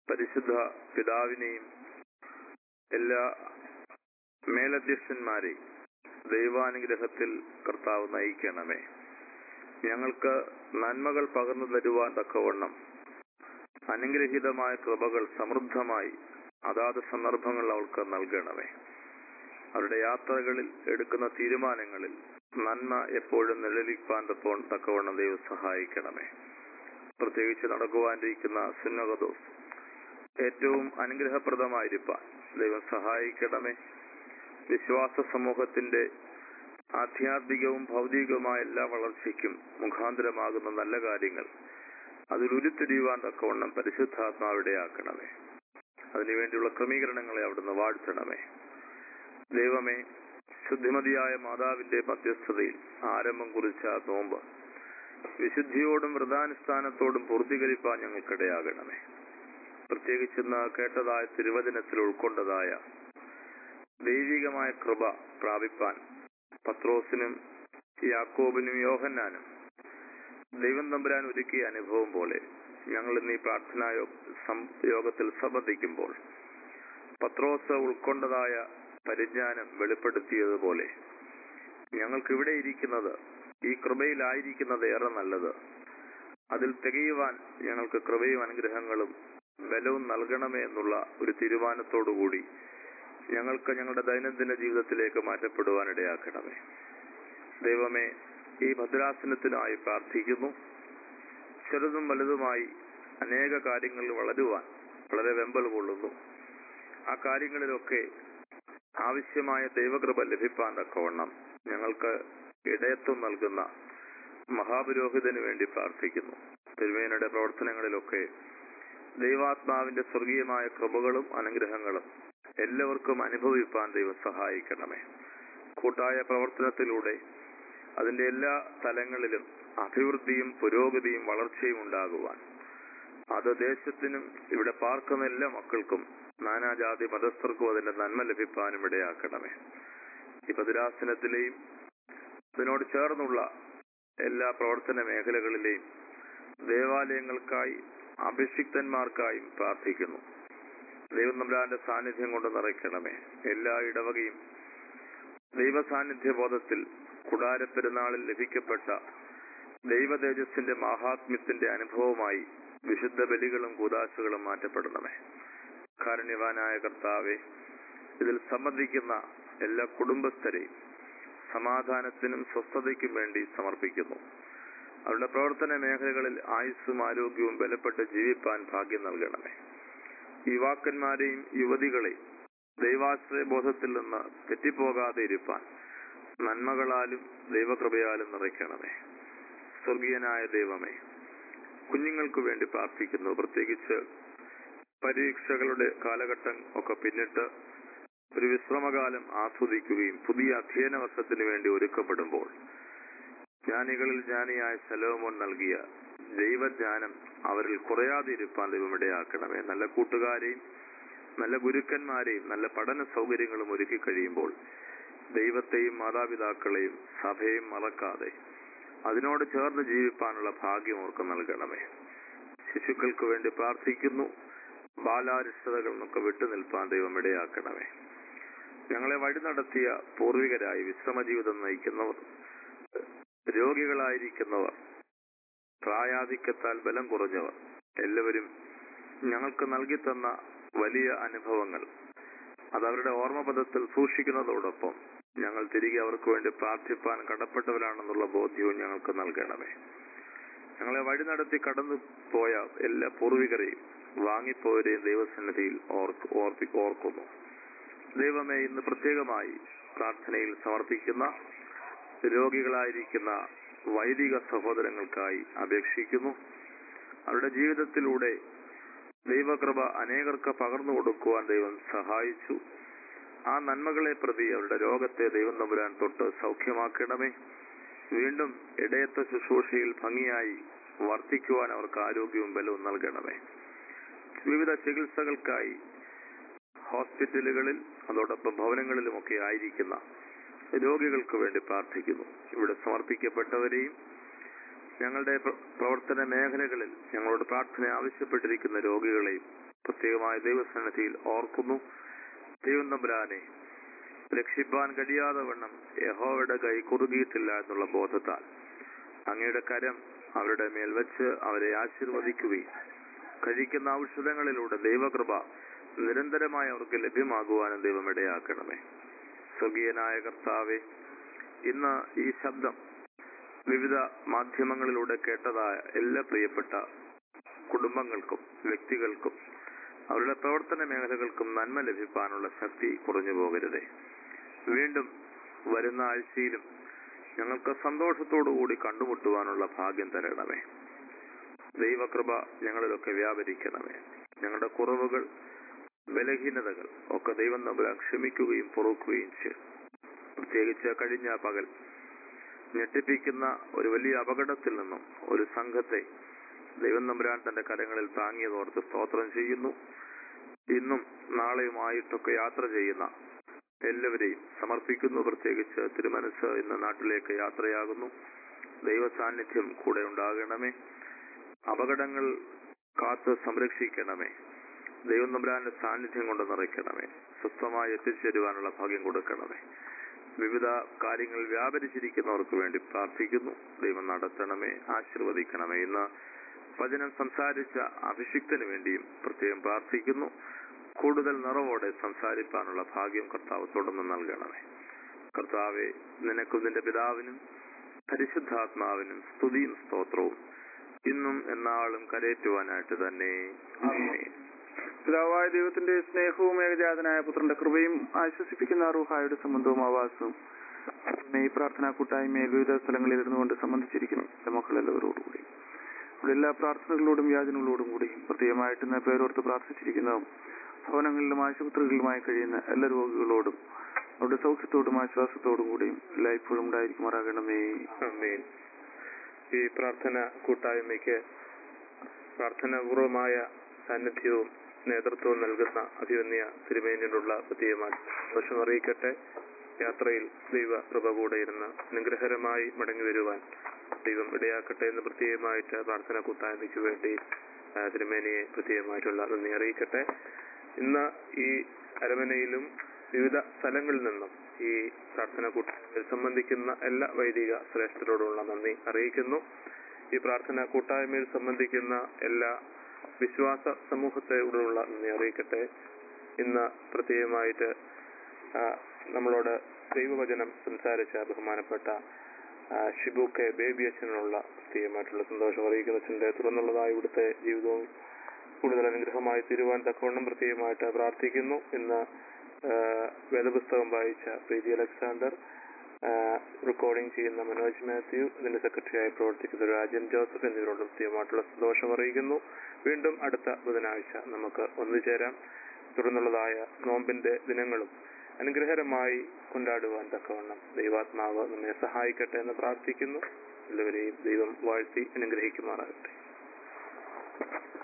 പരിശുദ്ധ പിതാവിനെയും എല്ലാ മേലധ്യക്ഷന്മാരെയും ദൈവാനുഗ്രഹത്തിൽ കർത്താവ് നയിക്കണമേ ഞങ്ങൾക്ക് നന്മകൾ പകർന്നു തരുവാൻ തക്കവണ്ണം അനുഗ്രഹീതമായ കൃപകൾ സമൃദ്ധമായി അതാത് സന്ദർഭങ്ങൾ അവൾക്ക് നൽകണമേ അവരുടെ യാത്രകളിൽ എടുക്കുന്ന തീരുമാനങ്ങളിൽ നന്മ എപ്പോഴും നിഴലിപ്പാൻ തപ്പോൾ തക്കവണ്ണം ദൈവം സഹായിക്കണമേ പ്രത്യേകിച്ച് നടക്കുവാനിരിക്കുന്ന സുന്നകദോസ് ഏറ്റവും അനുഗ്രഹപ്രദമായിരിക്കാൻ ദൈവം സഹായിക്കണമേ വിശ്വാസ സമൂഹത്തിന്റെ ആധ്യാത്മികവും ഭൗതികവുമായ എല്ലാ വളർച്ചയ്ക്കും മുഖാന്തരമാകുന്ന നല്ല കാര്യങ്ങൾ അതിൽ ഉരുത്തിരിയുവാൻ തക്കവണ്ണം പരിശുദ്ധാത്മാവിടെ ആക്കണമേ അതിനുവേണ്ടിയുള്ള ക്രമീകരണങ്ങളെ അവിടുന്ന് വാഴ്ത്തണമേ ദൈവമേ ശുദ്ധിമതിയായ മാതാവിന്റെ മധ്യസ്ഥതയിൽ ആരംഭം കുറിച്ച ആ നോമ്പ് വിശുദ്ധിയോടും വ്രതാനുഷ്ഠാനത്തോടും പൂർത്തീകരിപ്പാൻ ഞങ്ങൾക്കിടയാകണമേ പ്രത്യേകിച്ച് ഇന്ന് കേട്ടതായ തിരുവചനത്തിൽ ഉൾക്കൊണ്ടതായ ദൈവികമായ കൃപ പ്രാപിപ്പാൻ പത്രോസിനും യാക്കോബിനും യോഹന്നാനും ദൈവം തമ്പുരാൻ ഒരുക്കിയ അനുഭവം പോലെ ഞങ്ങൾ ഇന്ന് ഈ പ്രാർത്ഥനാ യോ- സം- യോഗത്തിൽ സംബന്ധിക്കുമ്പോൾ പത്രോസ് ഉൾക്കൊണ്ടതായ പരിജ്ഞാനം വെളിപ്പെടുത്തിയതുപോലെ ഞങ്ങൾക്ക് ഇവിടെ ഇരിക്കുന്നത് ഈ കൃപയിലായിരിക്കുന്നത് ഏറെ നല്ലത് അതിൽ തികയുവാൻ ഞങ്ങൾക്ക് കൃപയും അനുഗ്രഹങ്ങളും ബലവും നൽകണമേ എന്നുള്ള ഒരു തീരുമാനത്തോടുകൂടി ഞങ്ങൾക്ക് ഞങ്ങളുടെ ദൈനംദിന ജീവിതത്തിലേക്ക് മാറ്റപ്പെടുവാൻ ഇടയാക്കണമേ ദൈവമേ ഈ ഭദ്രാസനത്തിനായി പ്രാർത്ഥിക്കുന്നു ചെറുതും വലുതുമായി അനേക കാര്യങ്ങളിൽ വളരുവാൻ വളരെ വെമ്പൽ കൊള്ളുന്നു ആ കാര്യങ്ങളിലൊക്കെ ആവശ്യമായ ദൈവകൃപ ലഭിപ്പാൻ തക്കവണ്ണം ഞങ്ങൾക്ക് ഇടയത്വം നൽകുന്ന മഹാപുരോഹിതന് വേണ്ടി പ്രാർത്ഥിക്കുന്നു തിരുവേനയുടെ പ്രവർത്തനങ്ങളിലൊക്കെ ദൈവാത്മാവിന്റെ സ്വർഗീയമായ കൃപകളും അനുഗ്രഹങ്ങളും എല്ലാവർക്കും അനുഭവിപ്പാൻ ദൈവം സഹായിക്കണമേ കൂട്ടായ പ്രവർത്തനത്തിലൂടെ അതിന്റെ എല്ലാ തലങ്ങളിലും അഭിവൃദ്ധിയും പുരോഗതിയും വളർച്ചയും ഉണ്ടാകുവാൻ അത് ദേശത്തിനും ഇവിടെ പാർക്കുന്ന എല്ലാ മക്കൾക്കും നാനാജാതി മതസ്ഥർക്കും അതിന്റെ നന്മ ലഭിക്കാനും ഇടയാക്കണമേ ഈ പതിരാസനത്തിലെയും ഇതിനോട് ചേർന്നുള്ള എല്ലാ പ്രവർത്തന മേഖലകളിലെയും ദേവാലയങ്ങൾക്കായി അഭിഷിക്തന്മാർക്കായും പ്രാർത്ഥിക്കുന്നു ദൈവം നമ്പ്രാന്റെ സാന്നിധ്യം കൊണ്ട് നിറയ്ക്കണമേ എല്ലാ ഇടവകയും ദൈവ സാന്നിധ്യ ബോധത്തിൽ കുടാര പെരുന്നാളിൽ ലഭിക്കപ്പെട്ട ദൈവ തേജസ്സിന്റെ മാഹാത്മ്യത്തിന്റെ അനുഭവമായി വിശുദ്ധ ബലികളും കൂതാശകളും മാറ്റപ്പെടണമേ കാരുണ്യവാനായ കർത്താവെ ഇതിൽ സംബന്ധിക്കുന്ന എല്ലാ കുടുംബസ്ഥരെയും സമാധാനത്തിനും സ്വസ്ഥതയ്ക്കും വേണ്ടി സമർപ്പിക്കുന്നു അവരുടെ പ്രവർത്തന മേഖലകളിൽ ആയുസ്സും ആരോഗ്യവും ബലപ്പെട്ട് ജീവിപ്പാൻ ഭാഗ്യം നൽകണമേ യുവാക്കന്മാരെയും യുവതികളെയും ദൈവാശ്രയ ബോധത്തിൽ നിന്ന് തെറ്റിപ്പോകാതെ ഇരുപ്പാൻ നന്മകളാലും ദൈവകൃപയാലും നിറയ്ക്കണമേ സ്വർഗീയനായ ദൈവമേ കുഞ്ഞുങ്ങൾക്ക് വേണ്ടി പ്രാർത്ഥിക്കുന്നു പ്രത്യേകിച്ച് പരീക്ഷകളുടെ കാലഘട്ടം ഒക്കെ പിന്നിട്ട് ഒരു വിശ്രമകാലം ആസ്വദിക്കുകയും പുതിയ അധ്യയന വർഷത്തിന് വേണ്ടി ഒരുക്കപ്പെടുമ്പോൾ ജ്ഞാനികളിൽ ജ്ഞാനിയായ ശലോമോൻ നൽകിയ ദൈവജ്ഞാനം അവരിൽ കുറയാതിരിപ്പാൻ ദൈവം ഇടയാക്കണമേ നല്ല കൂട്ടുകാരെയും നല്ല ഗുരുക്കന്മാരെയും നല്ല പഠന സൗകര്യങ്ങളും ഒരുക്കി കഴിയുമ്പോൾ ദൈവത്തെയും മാതാപിതാക്കളെയും സഭയെയും മറക്കാതെ അതിനോട് ചേർന്ന് ജീവിപ്പാനുള്ള ഭാഗ്യം അവർക്ക് നൽകണമേ ശിശുക്കൾക്ക് വേണ്ടി പ്രാർത്ഥിക്കുന്നു ബാലാരിഷ്ടതകൾ നിന്നൊക്കെ വിട്ടുനിൽപ്പാൻ ദൈവം ഇടയാക്കണമേ ഞങ്ങളെ വഴി നടത്തിയ പൂർവികരായി വിശ്രമ ജീവിതം നയിക്കുന്നവർ രോഗികളായിരിക്കുന്നവർ പ്രായാധിക്യത്താൽ ബലം കുറഞ്ഞവർ എല്ലാവരും ഞങ്ങൾക്ക് നൽകി തന്ന വലിയ അനുഭവങ്ങൾ അത് അവരുടെ ഓർമ്മപദത്തിൽ സൂക്ഷിക്കുന്നതോടൊപ്പം ഞങ്ങൾ തിരികെ അവർക്ക് വേണ്ടി പ്രാർത്ഥിപ്പാൻ കടപ്പെട്ടവരാണെന്നുള്ള ബോധ്യവും ഞങ്ങൾക്ക് നൽകണമേ ഞങ്ങളെ വഴി നടത്തി കടന്നു പോയ എല്ലാ പൂർവികരെയും വാങ്ങിപ്പോയവരെയും ദൈവസന്നിധിയിൽ ഓർക്ക് ഓർപ്പി ഓർക്കുന്നു ദൈവമേ ഇന്ന് പ്രത്യേകമായി പ്രാർത്ഥനയിൽ സമർപ്പിക്കുന്ന രോഗികളായിരിക്കുന്ന വൈദിക സഹോദരങ്ങൾക്കായി അപേക്ഷിക്കുന്നു അവരുടെ ജീവിതത്തിലൂടെ ദൈവകൃപ അനേകർക്ക് പകർന്നു കൊടുക്കുവാൻ ദൈവം സഹായിച്ചു ആ നന്മകളെ പ്രതി അവരുടെ രോഗത്തെ ദൈവം തമ്പുരാൻ തൊട്ട് സൗഖ്യമാക്കണമേ വീണ്ടും ഇടയത്വ ശുശ്രൂഷയിൽ ഭംഗിയായി വർദ്ധിക്കുവാൻ അവർക്ക് ആരോഗ്യവും ബലവും നൽകണമേ വിവിധ ചികിത്സകൾക്കായി ഹോസ്പിറ്റലുകളിൽ അതോടൊപ്പം ഭവനങ്ങളിലുമൊക്കെ ആയിരിക്കുന്ന രോഗികൾക്ക് വേണ്ടി പ്രാർത്ഥിക്കുന്നു ഇവിടെ സമർപ്പിക്കപ്പെട്ടവരെയും ഞങ്ങളുടെ പ്ര- പ്രവർത്തന മേഖലകളിൽ ഞങ്ങളോട് പ്രാർത്ഥന ആവശ്യപ്പെട്ടിരിക്കുന്ന രോഗികളെയും പ്രത്യേകമായ ദൈവസന്നിധിയിൽ ഓർക്കുന്നു ദൈവം തമ്പുരാനെ രക്ഷിപ്പാൻ കഴിയാതെ വണ്ണം യഹോവയുടെ കൈ കുറുകിയിട്ടില്ല എന്നുള്ള ബോധത്താൽ അങ്ങയുടെ കരം അവരുടെ മേൽ വെച്ച് അവരെ ആശീർവദിക്കുകയും കഴിക്കുന്ന ഔഷധങ്ങളിലൂടെ ദൈവകൃപ നിരന്തരമായി അവർക്ക് ലഭ്യമാകുവാനും ദൈവം ഇടയാക്കണമേ സ്വർഗീയനായ കർത്താവെ ഇന്ന് ഈ ശബ്ദം വിവിധ മാധ്യമങ്ങളിലൂടെ കേട്ടതായ എല്ലാ പ്രിയപ്പെട്ട കുടുംബങ്ങൾക്കും വ്യക്തികൾക്കും അവരുടെ പ്രവർത്തന മേഖലകൾക്കും നന്മ ലഭിക്കാനുള്ള ശക്തി കുറഞ്ഞു പോകരുതേ വീണ്ടും വരുന്ന ആഴ്ചയിലും ഞങ്ങൾക്ക് സന്തോഷത്തോടു കൂടി കണ്ടുമുട്ടുവാനുള്ള ഭാഗ്യം തരണമേ ദൈവകൃപ ഞങ്ങളിലൊക്കെ വ്യാപരിക്കണമേ ഞങ്ങളുടെ കുറവുകൾ ബലഹീനതകൾ ഒക്കെ ദൈവം തമ്മിൽ ക്ഷമിക്കുകയും പൊറുക്കുകയും ചെയ്യും പ്രത്യേകിച്ച് കഴിഞ്ഞ പകൽ ഞെട്ടിപ്പിക്കുന്ന ഒരു വലിയ അപകടത്തിൽ നിന്നും ഒരു സംഘത്തെ ദൈവം നമ്പുരാൻ തന്റെ കരങ്ങളിൽ താങ്ങിയതോർത്ത് സ്തോത്രം ചെയ്യുന്നു ഇന്നും നാളെയുമായിട്ടൊക്കെ യാത്ര ചെയ്യുന്ന എല്ലാവരെയും സമർപ്പിക്കുന്നു പ്രത്യേകിച്ച് തിരുമനസ് ഇന്ന് നാട്ടിലേക്ക് യാത്രയാകുന്നു ദൈവ സാന്നിധ്യം കൂടെ ഉണ്ടാകണമേ അപകടങ്ങൾ കാത്ത് സംരക്ഷിക്കണമേ ദൈവം നമ്പുരാന്റെ സാന്നിധ്യം കൊണ്ട് നിറയ്ക്കണമേ സ്വസ്ഥമായി എത്തിച്ചേരുവാനുള്ള ഭാഗ്യം കൊടുക്കണമേ വിവിധ കാര്യങ്ങൾ വ്യാപരിച്ചിരിക്കുന്നവർക്ക് വേണ്ടി പ്രാർത്ഥിക്കുന്നു ദൈവം നടത്തണമേ ആശീർവദിക്കണമേ ഇന്ന് വചനം സംസാരിച്ച അഭിഷിക്തന് വേണ്ടിയും പ്രത്യേകം പ്രാർത്ഥിക്കുന്നു കൂടുതൽ നിറവോടെ സംസാരിക്കാനുള്ള ഭാഗ്യം കർത്താവ് തുടർന്ന് നൽകണമേ കർത്താവെ നിനക്കും നിന്റെ പിതാവിനും പരിശുദ്ധാത്മാവിനും സ്തുതിയും സ്തോത്രവും ഇന്നും എന്നാളും കരയേറ്റുവാനായിട്ട് തന്നെ ആമേൻ. പിതാവായ ദൈവത്തിന്റെ സ്നേഹവും ഏകജാതനായ പുത്രന്റെ കൃപയും ആശ്വസിപ്പിക്കുന്ന റൂഹായുടെ സംബന്ധവും ആവാസവും ഈ പ്രാർത്ഥനാ കൂട്ടായ്മയിൽ വിവിധ സ്ഥലങ്ങളിൽ ഇരുന്നുകൊണ്ട് സംബന്ധിച്ചിരിക്കുന്നു എന്റെ മക്കളെല്ലാവരോടുകൂടി ഇവിടെ എല്ലാ പ്രാർത്ഥനകളോടും യാചനകളോടും കൂടി പ്രത്യേകമായിട്ട് ഇന്ന് പേരോർത്ത് പ്രാർത്ഥിച്ചിരിക്കുന്നതും ഭവനങ്ങളിലും ആശുപത്രികളിലുമായി കഴിയുന്ന എല്ലാ രോഗികളോടും അവരുടെ സൗഖ്യത്തോടും ആശ്വാസത്തോടും കൂടിയും എല്ലായ്പ്പോഴും ഉണ്ടായിരിക്കുമാറാകണമേ ആമേൻ. ഈ പ്രാർത്ഥന കൂട്ടായ്മയ്ക്ക് പ്രാർത്ഥനാപൂർവമായ സാന്നിധ്യവും നേതൃത്വവും നൽകുന്ന അഭിമന്യ തിരുമേനിയോടുള്ള പ്രത്യേകമായ സന്തോഷം അറിയിക്കട്ടെ യാത്രയിൽ ദൈവ കൃപ കൂടെ ഇരുന്ന് അനുഗ്രഹരമായി മടങ്ങി വരുവാൻ ദൈവം ഇടയാക്കട്ടെ എന്ന് പ്രത്യേകമായിട്ട് പ്രാർത്ഥന കൂട്ടായ്മയ്ക്ക് വേണ്ടി ആ, തിരുമേനിയെ പ്രത്യേകമായിട്ടുള്ള നന്ദി അറിയിക്കട്ടെ ഇന്ന് ഈ അരമനയിലും വിവിധ സ്ഥലങ്ങളിൽ നിന്നും ഈ പ്രാർത്ഥന കൂട്ടായ്മയിൽ സംബന്ധിക്കുന്ന എല്ലാ വൈദിക ശ്രേഷ്ഠരോടുള്ള നന്ദി അറിയിക്കുന്നു ഈ പ്രാർത്ഥന കൂട്ടായ്മയിൽ സംബന്ധിക്കുന്ന എല്ലാ വിശ്വാസ സമൂഹത്തോടുള്ള നന്ദി അറിയിക്കട്ടെ ഇന്ന് പ്രത്യേകമായിട്ട് ആ, നമ്മളോട് ദൈവവചനം സംസാരിച്ച ബഹുമാനപ്പെട്ട ആ, ഷിബു കെ ബേബി അച്ഛനുള്ള പ്രത്യേകമായിട്ടുള്ള സന്തോഷം അറിയിക്കുന്ന അച്ഛൻ്റെ തുറന്നുള്ളതായ ഇവിടുത്തെ ജീവിതവും കൂടുതൽ അനുഗ്രഹമായി തീരുവാൻ തക്കവണ്ണം പ്രത്യേകമായിട്ട് പ്രാർത്ഥിക്കുന്നു ഇന്ന് ആ, വേദപുസ്തകം വായിച്ച പ്രീതി അലക്സാണ്ടർ ആ, റെക്കോർഡിംഗ് ചെയ്യുന്ന മനോജ് മാത്യു ഇതിന്റെ സെക്രട്ടറിയായി പ്രവർത്തിക്കുന്ന രാജൻ ജോസഫ് എന്നിവരോട് പ്രത്യേകമായിട്ടുള്ള സന്തോഷം അറിയിക്കുന്നു വീണ്ടും അടുത്ത ബുധനാഴ്ച നമുക്ക് ഒന്നുചേരാം തുടർന്നുള്ളതായ നോമ്പിന്റെ ദിനങ്ങളും അനുഗ്രഹരമായി കൊണ്ടാടുവാൻ തക്കവണ്ണം ദൈവാത്മാവ് നമ്മെ സഹായിക്കട്ടെ എന്ന് പ്രാർത്ഥിക്കുന്നു എല്ലാവരെയും ദൈവം വാഴ്ത്തി അനുഗ്രഹിക്കുമാറാകട്ടെ